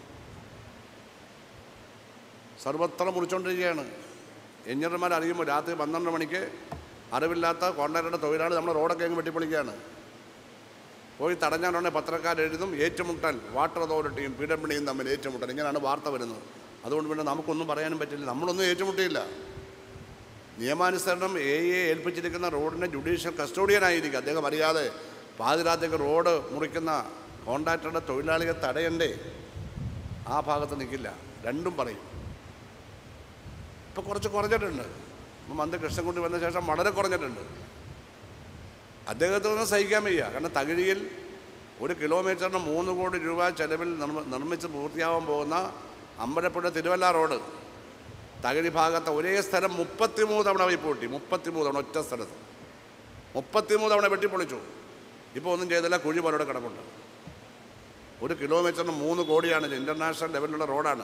S1: സർവത്ര മുറിച്ചുകൊണ്ടിരിക്കുകയാണ് എഞ്ചിനീയർമാർ അറിയുമ്പോൾ രാത്രി പന്ത്രണ്ട് മണിക്ക് അറിവില്ലാത്ത കോൺട്രാക്ടറുടെ തൊഴിലാളി നമ്മുടെ റോഡൊക്കെ അങ്ങ് വെട്ടിപ്പൊളിക്കുകയാണ് പോയി തടഞ്ഞാലുടനെ പത്രക്കാരെഴുതും ഏറ്റുമുട്ടൽ വാട്ടർ അതോറിറ്റിയും പി ഡബ്ല്യുഡിയും തമ്മിൽ ഏറ്റുമുട്ടൽ ഇങ്ങനെയാണ് വാർത്ത വരുന്നത് അതുകൊണ്ട് പിന്നെ നമുക്കൊന്നും പറയാനും പറ്റില്ല നമ്മളൊന്നും ഏറ്റുമുട്ടിയില്ല നിയമാനുസരണം എ എ ഏൽപ്പിച്ചിരിക്കുന്ന റോഡിൻ്റെ ജുഡീഷ്യൽ കസ്റ്റോഡിയനായിരിക്കും അദ്ദേഹം അറിയാതെ പാതിരാത്രിക്ക് റോഡ് മുറിക്കുന്ന കോൺട്രാക്ടറുടെ തൊഴിലാളിയെ തടയണ്ടേ ആ ഭാഗത്ത് നിൽക്കില്ല രണ്ടും പറയും ഇപ്പോൾ കുറച്ച് കുറഞ്ഞിട്ടുണ്ട് ഇപ്പം മന്ത്രി കൃഷ്ണൻകുട്ടി വന്ന ശേഷം വളരെ കുറഞ്ഞിട്ടുണ്ട് അദ്ദേഹത്തിന് സഹിക്കാൻ വയ്യ കാരണം തകഴിയിൽ ഒരു കിലോമീറ്ററിന് മൂന്ന് കോടി രൂപ ചെലവിൽ നിർമ്മ നിർമ്മിച്ച് പൂർത്തിയാവാൻ പോകുന്ന അമ്പലപ്പുഴ തിരുവല്ല റോഡ് തകഴി ഭാഗത്ത് ഒരേ സ്ഥലം മുപ്പത്തിമൂന്ന് തവണ വൈപ്പ് പൊട്ടി മുപ്പത്തിമൂന്ന് തവണ ഒറ്റ സ്ഥലത്ത് മുപ്പത്തിമൂന്ന് തവണ വെട്ടിപ്പൊളിച്ചു ഇപ്പോൾ ഒന്നും ചെയ്തില്ല കുഴി പോലെ കിടപ്പുണ്ട് ഒരു കിലോമീറ്ററിന് മൂന്ന് കോടിയാണ് ഇത് ഇൻ്റർനാഷണൽ ലെവലിലുള്ള റോഡാണ്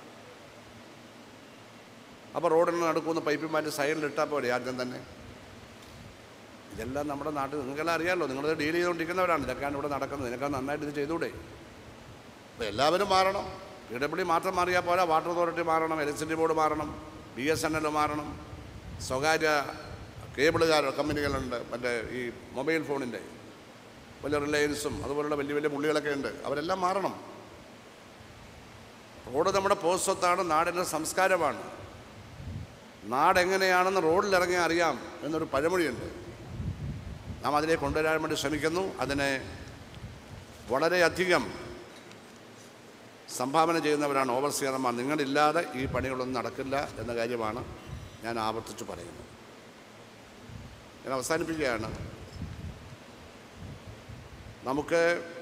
S1: അപ്പോൾ റോഡിന് നടക്കുന്ന പൈപ്പ് മാറ്റി സൈഡിലിട്ടാൽ പോരെ ആദ്യം തന്നെ ഇതെല്ലാം നമ്മുടെ നാട്ടിൽ നിങ്ങൾക്കെല്ലാം അറിയാമല്ലോ നിങ്ങളിത് ഡീൽ ചെയ്തുകൊണ്ടിരിക്കുന്നവരാണ് ഇതൊക്കെയാണ് ഇവിടെ നടക്കുന്നത് നിനക്ക് നന്നായിട്ട് ഇത് ചെയ്തുകൂടെ അപ്പോൾ എല്ലാവരും മാറണം പി ഡബ്ല്യു മാത്രം മാറിയാൽ പോരാ വാട്ടർ അതോറിറ്റി മാറണം ഇലക്ട്രിസിറ്റി ബോർഡ് മാറണം ബി എസ് എൻ എൽ മാറണം സ്വകാര്യ കേബിളുകാർ കമ്പനികളുണ്ട് മറ്റേ ഈ മൊബൈൽ ഫോണിൻ്റെ വലിയ റിലയൻസും അതുപോലുള്ള വലിയ വലിയ പുള്ളികളൊക്കെ ഉണ്ട് അവരെല്ലാം മാറണം റോഡ് നമ്മുടെ പോസ്വത്താണ് നാടിൻ്റെ സംസ്കാരമാണ് നാടെങ്ങനെയാണെന്ന് റോഡിലിറങ്ങി അറിയാം എന്നൊരു പഴമൊഴിയുണ്ട് നാം അതിനെ കൊണ്ടുവരാൻ വേണ്ടി ശ്രമിക്കുന്നു അതിനെ വളരെയധികം സംഭാവന ചെയ്യുന്നവരാണ് ഓവർസിയർമാർ നിങ്ങളില്ലാതെ ഈ പണികളൊന്നും നടക്കില്ല എന്ന കാര്യമാണ് ഞാൻ ആവർത്തിച്ച് പറയുന്നത് ഞാൻ അവസാനിപ്പിക്കുകയാണ് നമുക്ക്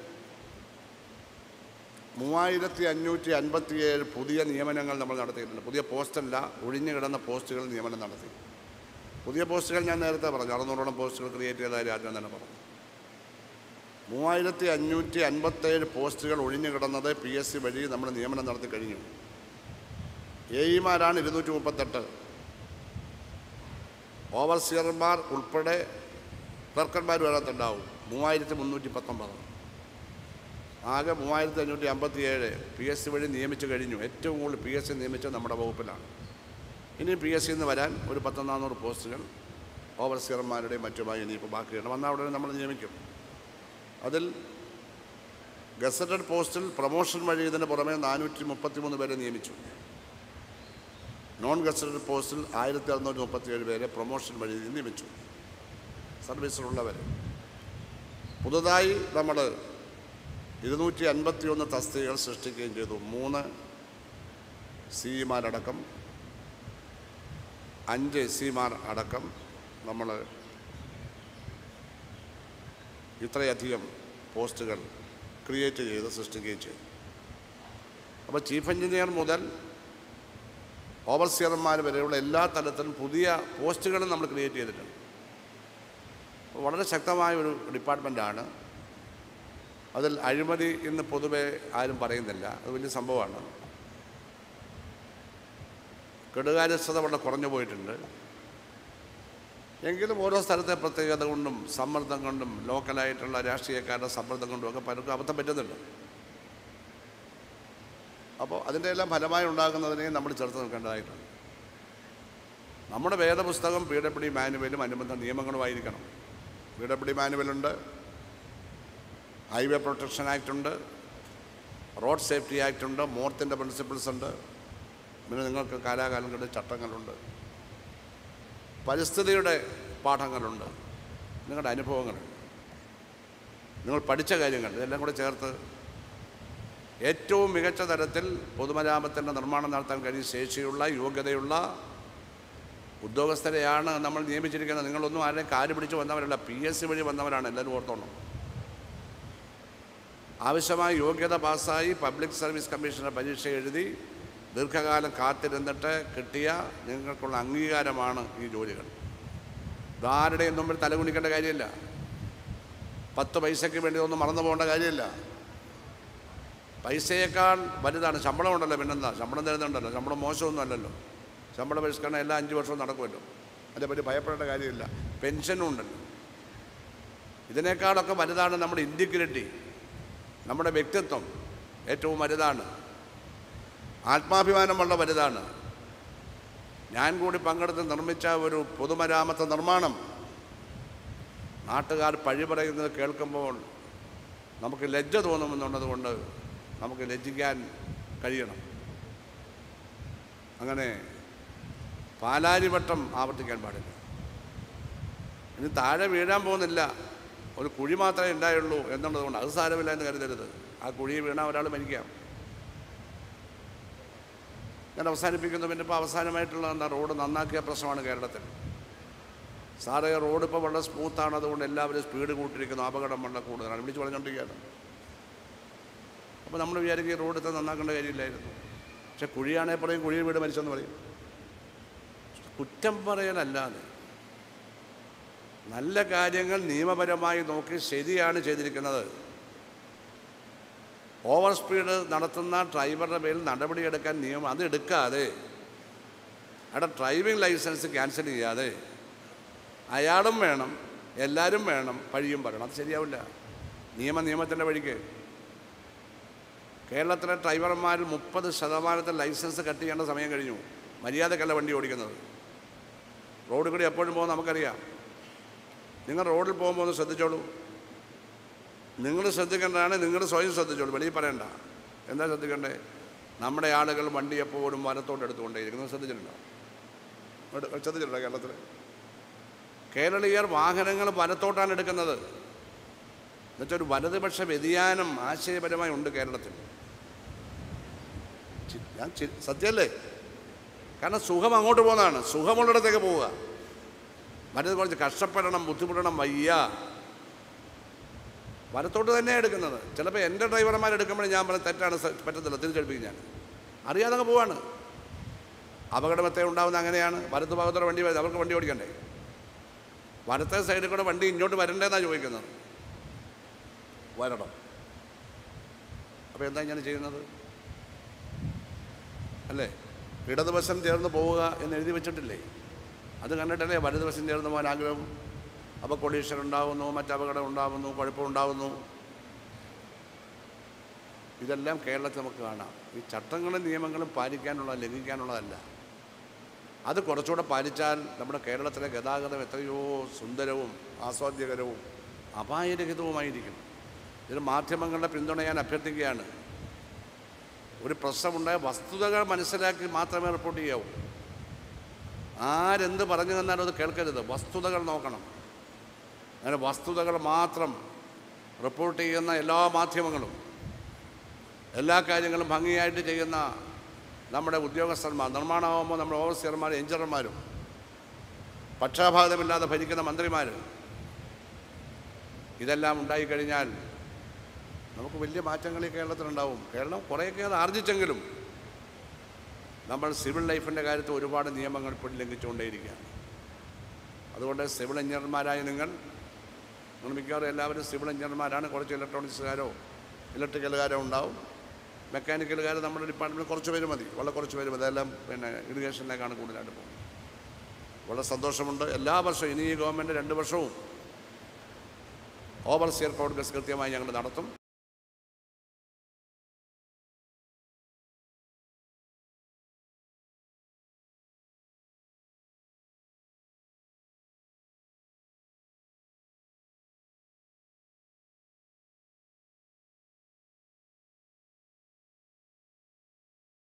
S1: മൂവായിരത്തി അഞ്ഞൂറ്റി അൻപത്തിയേഴ് പുതിയ നിയമനങ്ങൾ നമ്മൾ നടത്തിയിട്ടുണ്ട് പുതിയ പോസ്റ്റല്ല ഒഴിഞ്ഞു കിടന്ന പോസ്റ്റുകൾ നിയമനം നടത്തി പുതിയ പോസ്റ്റുകൾ ഞാൻ നേരത്തെ പറഞ്ഞു അറുന്നൂറോളം പോസ്റ്റുകൾ ക്രിയേറ്റ് ചെയ്തതായി ആദ്യം തന്നെ പറഞ്ഞു മൂവായിരത്തി അഞ്ഞൂറ്റി അൻപത്തേഴ് പോസ്റ്റുകൾ ഒഴിഞ്ഞു കിടന്നത് പി എസ് സി വഴി നമ്മൾ നിയമനം നടത്തി കഴിഞ്ഞു എ ഇമാരാണ് ഇരുന്നൂറ്റി മുപ്പത്തെട്ട് ഓവർസിയർമാർ ഉൾപ്പെടെ ക്ലർക്കന്മാർ വരാത്തുണ്ടാവും മൂവായിരത്തി മുന്നൂറ്റി പത്തൊമ്പത് ആകെ മൂവായിരത്തി അഞ്ഞൂറ്റി അമ്പത്തി ഏഴ് പി എസ് സി വഴി നിയമിച്ചു കഴിഞ്ഞു ഏറ്റവും കൂടുതൽ പി എസ് സി നിയമിച്ചത് നമ്മുടെ വകുപ്പിലാണ് ഇനി പി എസ് സിന്ന് വരാൻ ഒരു പത്ത് നാനൂറ് പോസ്റ്റുകൾ ഓവർസിയർമാരുടെയും മറ്റുമായി ഇനിയിപ്പോൾ ബാക്കിയാണ് വന്നാൽ ഉടനെ നമ്മൾ നിയമിക്കും അതിൽ ഗസറ്റഡ് പോസ്റ്റിൽ പ്രൊമോഷൻ വഴി ഇതിന് പുറമെ നാനൂറ്റി മുപ്പത്തി മൂന്ന് പേരെ നിയമിച്ചു നോൺ ഗസറ്റഡ് പോസ്റ്റിൽ ആയിരത്തി അറുന്നൂറ്റി മുപ്പത്തിയേഴ് പേരെ പ്രൊമോഷൻ വഴി നിയമിച്ചു സർവീസിലുള്ളവർ പുതുതായി നമ്മൾ ഇരുന്നൂറ്റി അൻപത്തി ഒന്ന് തസ്തികകൾ സൃഷ്ടിക്കുകയും ചെയ്തു മൂന്ന് സിഇമാരടക്കം അഞ്ച് എസ് സിമാർ അടക്കം നമ്മൾ ഇത്രയധികം പോസ്റ്റുകൾ ക്രിയേറ്റ് ചെയ്ത് സൃഷ്ടിക്കുകയും ചെയ്തു അപ്പോൾ ചീഫ് എഞ്ചിനീയർ മുതൽ ഓവർസിയർമാർ വരെയുള്ള എല്ലാ തലത്തിലും പുതിയ പോസ്റ്റുകളും നമ്മൾ ക്രിയേറ്റ് ചെയ്തിട്ടുണ്ട് വളരെ ശക്തമായ ഒരു ഡിപ്പാർട്ട്മെൻറ്റാണ് അതിൽ അഴിമതി എന്ന് പൊതുവെ ആരും പറയുന്നില്ല അത് വലിയ സംഭവമാണ് കെടുകാര്യസ്ഥത വളരെ കുറഞ്ഞു പോയിട്ടുണ്ട് എങ്കിലും ഓരോ സ്ഥലത്തെ പ്രത്യേകത കൊണ്ടും സമ്മർദ്ദം കൊണ്ടും ലോക്കലായിട്ടുള്ള രാഷ്ട്രീയക്കാരുടെ സമ്മർദ്ദം കൊണ്ടും ഒക്കെ പലർക്കും അബദ്ധം പറ്റുന്നുണ്ട് അപ്പോൾ അതിൻ്റെ എല്ലാം ഫലമായി ഉണ്ടാകുന്നതിനെ നമ്മൾ ചേർത്ത് നിൽക്കേണ്ടതായിട്ടുണ്ട് നമ്മുടെ വേദപുസ്തകം പി ഡബ്ല്യു മാനുവലും അനുബന്ധ നിയമങ്ങളുമായിരിക്കണം പി ഡബ്ല്യു മാനുവലുണ്ട് ഹൈവേ പ്രൊട്ടക്ഷൻ ആക്ട് ഉണ്ട് റോഡ് സേഫ്റ്റി ആക്ട് ഉണ്ട് മോർത്തിൻ്റെ പ്രിൻസിപ്പിൾസ് ഉണ്ട് പിന്നെ നിങ്ങൾക്ക് കാലാകാലങ്ങളുടെ ചട്ടങ്ങളുണ്ട് പരിസ്ഥിതിയുടെ പാഠങ്ങളുണ്ട് നിങ്ങളുടെ അനുഭവങ്ങളുണ്ട് നിങ്ങൾ പഠിച്ച കാര്യങ്ങൾ ഇതെല്ലാം കൂടെ ചേർത്ത് ഏറ്റവും മികച്ച തരത്തിൽ പൊതുമരാമത്തിൻ്റെ നിർമ്മാണം നടത്താൻ കഴിയും ശേഷിയുള്ള യോഗ്യതയുള്ള ഉദ്യോഗസ്ഥരെയാണ് നമ്മൾ നിയമിച്ചിരിക്കുന്നത് നിങ്ങളൊന്നും ആരെയും കാല് പിടിച്ച് വന്നവരല്ല പി എസ് സി വഴി വന്നവരാണ് എല്ലാവരും ഓർത്തോണം ആവശ്യമായ യോഗ്യത പാസ്സായി പബ്ലിക് സർവീസ് കമ്മീഷൻ്റെ പരീക്ഷ എഴുതി ദീർഘകാലം കാത്തിരുന്നിട്ട് കിട്ടിയ നിങ്ങൾക്കുള്ള അംഗീകാരമാണ് ഈ ജോലികൾ ഇതാരുടെയും മുമ്പിൽ തലകുനിക്കേണ്ട കാര്യമില്ല പത്ത് പൈസയ്ക്ക് വേണ്ടി ഒന്നും മറന്നു പോകേണ്ട കാര്യമില്ല പൈസയേക്കാൾ വലുതാണ് ശമ്പളം ഉണ്ടല്ലോ പിന്നെന്താ ശമ്പളം തരുന്നുണ്ടല്ലോ ശമ്പളം മോശമൊന്നും അല്ലല്ലോ ശമ്പള പരിഷ്കരണം എല്ലാ അഞ്ച് വർഷവും നടക്കുമല്ലോ അതേപറ്റി ഭയപ്പെടേണ്ട കാര്യമില്ല പെൻഷനും ഉണ്ടല്ലോ ഇതിനേക്കാളൊക്കെ വലുതാണ് നമ്മുടെ ഇൻഡിഗ്രിറ്റി നമ്മുടെ വ്യക്തിത്വം ഏറ്റവും വലുതാണ് ആത്മാഭിമാനം വളരെ വലുതാണ് ഞാൻ കൂടി പങ്കെടുത്ത് നിർമ്മിച്ച ഒരു പൊതുമരാമത്ത് നിർമ്മാണം നാട്ടുകാർ പഴി പറയുന്നത് കേൾക്കുമ്പോൾ നമുക്ക് ലജ്ജ തോന്നുമെന്നുള്ളത് കൊണ്ട് നമുക്ക് ലജ്ജിക്കാൻ കഴിയണം അങ്ങനെ പാലാരിവട്ടം ആവർത്തിക്കാൻ പാടില്ല ഇനി താഴെ വീഴാൻ പോകുന്നില്ല ഒരു കുഴി മാത്രമേ ഉണ്ടായുള്ളൂ എന്നുള്ളത് കൊണ്ട് അത് സാരമില്ല എന്ന് കരുതരുത് ആ കുഴി വീണ ഒരാൾ മരിക്കാം ഞാൻ അവസാനിപ്പിക്കുന്നു പിന്നെ ഇപ്പോൾ അവസാനമായിട്ടുള്ള എന്താ റോഡ് നന്നാക്കിയ പ്രശ്നമാണ് കേരളത്തിൽ സാറേ റോഡ് ഇപ്പോൾ വളരെ സ്മൂത്താണ് അതുകൊണ്ട് എല്ലാവരും സ്പീഡ് കൂട്ടിയിരിക്കുന്നു അപകടം വളരെ കൂടുതലാണ് വിളിച്ച് പറഞ്ഞുകൊണ്ടിരിക്കുകയാണ് അപ്പോൾ നമ്മൾ വിചാരിക്കും ഈ റോഡ് ഇത്ര നന്നാക്കേണ്ട കാര്യമില്ലായിരുന്നു പക്ഷെ കുഴിയാണെങ്കിൽ പറയും കുഴി വീട് മരിച്ചെന്ന് പറയും കുറ്റം പറയലല്ലാതെ നല്ല കാര്യങ്ങൾ നിയമപരമായി നോക്കി ശരിയാണ് ചെയ്തിരിക്കുന്നത് ഓവർ സ്പീഡ് നടത്തുന്ന ഡ്രൈവറുടെ പേരിൽ നടപടിയെടുക്കാൻ നിയമം അത് എടുക്കാതെ അവിടെ ഡ്രൈവിംഗ് ലൈസൻസ് ക്യാൻസൽ ചെയ്യാതെ അയാളും വേണം എല്ലാവരും വേണം പഴിയും പറയണം അത് ശരിയാവില്ല നിയമ നിയമത്തിൻ്റെ വഴിക്ക് കേരളത്തിലെ ഡ്രൈവർമാരിൽ മുപ്പത് ശതമാനത്തിൽ ലൈസൻസ് കട്ട് ചെയ്യേണ്ട സമയം കഴിഞ്ഞു മര്യാദക്കല്ല വണ്ടി ഓടിക്കുന്നത് റോഡിൽ കൂടി എപ്പോഴും പോകുന്നത് നമുക്കറിയാം നിങ്ങൾ റോഡിൽ പോകുമ്പോൾ ഒന്ന് ശ്രദ്ധിച്ചോളൂ നിങ്ങൾ ശ്രദ്ധിക്കേണ്ടതാണ് നിങ്ങൾ സ്വയം ശ്രദ്ധിച്ചോളൂ വെളിയിൽ പറയണ്ട എന്താ ശ്രദ്ധിക്കണ്ടേ നമ്മുടെ ആളുകൾ വണ്ടി എപ്പോഴും വനത്തോട്ട് എടുത്തുകൊണ്ടേയിരിക്കുന്നത് ശ്രദ്ധിച്ചിട്ടുണ്ടോ എടു- ശ്രദ്ധിച്ചിട്ടുണ്ടോ കേരളത്തിൽ കേരളീയർ വാഹനങ്ങൾ വനത്തോട്ടാണ് എടുക്കുന്നത് എന്നുവെച്ചാൽ ഒരു വലതുപക്ഷ വ്യതിയാനം ആശയപരമായി ഉണ്ട് കേരളത്തിൽ ചി- ഞാൻ ചി- സത്യമല്ലേ കാരണം സുഖം അങ്ങോട്ട് പോകുന്നതാണ് സുഖമുള്ളിടത്തേക്ക് പോവുക മറ്റേത് കുറച്ച് കഷ്ടപ്പെടണം ബുദ്ധിമുട്ടണം വയ്യ വലത്തോട്ട് തന്നെയാണ് എടുക്കുന്നത് ചിലപ്പോൾ എൻ്റെ ഡ്രൈവർമാർ എടുക്കുമ്പോൾ ഞാൻ പറഞ്ഞ തെറ്റാണ് സ- പറ്റത്തില്ല തിരിച്ചെടുപ്പിക്കും ഞാൻ അറിയാതെ അങ്ങ് പോവാണ് അപകടമത്തെ ഉണ്ടാവുന്ന അങ്ങനെയാണ് വലത്ത് ഭാഗത്തോടെ വണ്ടി വരുന്നത് അവർക്ക് വണ്ടി ഓടിക്കണ്ടേ വലത്തെ സൈഡിൽ കൂടെ വണ്ടി ഇങ്ങോട്ട് വരണ്ടേന്നാണ് ചോദിക്കുന്നത് വരണം അപ്പോൾ എന്താ ഞാൻ ചെയ്യുന്നത് അല്ലേ ഇടതുവശം ചേർന്ന് പോവുക എന്ന് എഴുതി വെച്ചിട്ടില്ലേ അത് കണ്ടിട്ടല്ലേ വലതുവശം ചേർന്ന് പോകാൻ ആഗ്രഹം അപ്പോൾ കൊളീഷൻ ഉണ്ടാകുന്നു മറ്റപകടം ഉണ്ടാകുന്നു കുഴപ്പമുണ്ടാകുന്നു ഇതെല്ലാം കേരളത്തിൽ നമുക്ക് കാണാം ഈ ചട്ടങ്ങളും നിയമങ്ങളും പാലിക്കാനുള്ള ലംഘിക്കാനുള്ളതല്ല അത് കുറച്ചുകൂടെ പാലിച്ചാൽ നമ്മുടെ കേരളത്തിലെ ഗതാഗതം എത്രയോ സുന്ദരവും ആസ്വാദ്യകരവും അപായരഹിതവുമായിരിക്കും ഇതിന് മാധ്യമങ്ങളുടെ പിന്തുണ ഞാൻ അഭ്യർത്ഥിക്കുകയാണ് ഒരു പ്രശ്നമുണ്ടായ വസ്തുതകൾ മനസ്സിലാക്കി മാത്രമേ റിപ്പോർട്ട് ചെയ്യാവൂ ആരെന്ത് പറഞ്ഞു തന്നാലും അത് കേൾക്കരുത് വസ്തുതകൾ നോക്കണം അങ്ങനെ വസ്തുതകൾ മാത്രം റിപ്പോർട്ട് ചെയ്യുന്ന എല്ലാ മാധ്യമങ്ങളും എല്ലാ കാര്യങ്ങളും ഭംഗിയായിട്ട് ചെയ്യുന്ന നമ്മുടെ ഉദ്യോഗസ്ഥന്മാർ നിർമ്മാണമാകുമ്പോൾ നമ്മുടെ ഓവർസിയർമാരും എഞ്ചിനീയർമാരും പക്ഷാപാതമില്ലാതെ ഭരിക്കുന്ന മന്ത്രിമാർ ഇതെല്ലാം ഉണ്ടായിക്കഴിഞ്ഞാൽ നമുക്ക് വലിയ മാറ്റങ്ങൾ ഈ കേരളത്തിലുണ്ടാവും കേരളം കുറേയൊക്കെ അത് ആർജിച്ചെങ്കിലും നമ്മൾ സിവിൽ ലൈഫിൻ്റെ കാര്യത്തിൽ ഒരുപാട് നിയമങ്ങൾ ഇപ്പോൾ ലംഘിച്ചുകൊണ്ടേയിരിക്കുകയാണ് അതുകൊണ്ട് സിവിൽ എഞ്ചിനീയർമാരായ നിങ്ങൾ നിങ്ങൾ മിക്കവാറും എല്ലാവരും സിവിൽ എഞ്ചിനീയർമാരാണ് കുറച്ച് ഇലക്ട്രോണിക്സുകാരോ ഇലക്ട്രിക്കലുകാരോ ഉണ്ടാവും മെക്കാനിക്കലുകാർ നമ്മുടെ ഡിപ്പാർട്ട്മെൻറ്റിൽ കുറച്ച് പേര് മതി വളരെ കുറച്ച് പേര് മതി അതെല്ലാം പിന്നെ ഇറിഗേഷനിലേക്കാണ് കൂടുതലായിട്ട് പോകുന്നത് വളരെ സന്തോഷമുണ്ട് എല്ലാ വർഷവും ഇനി ഈ ഗവൺമെൻറ് രണ്ട് വർഷവും ഓവർസിയർ പ്രോഗ്രസ് കൃത്യമായി ഞങ്ങൾ നടത്തും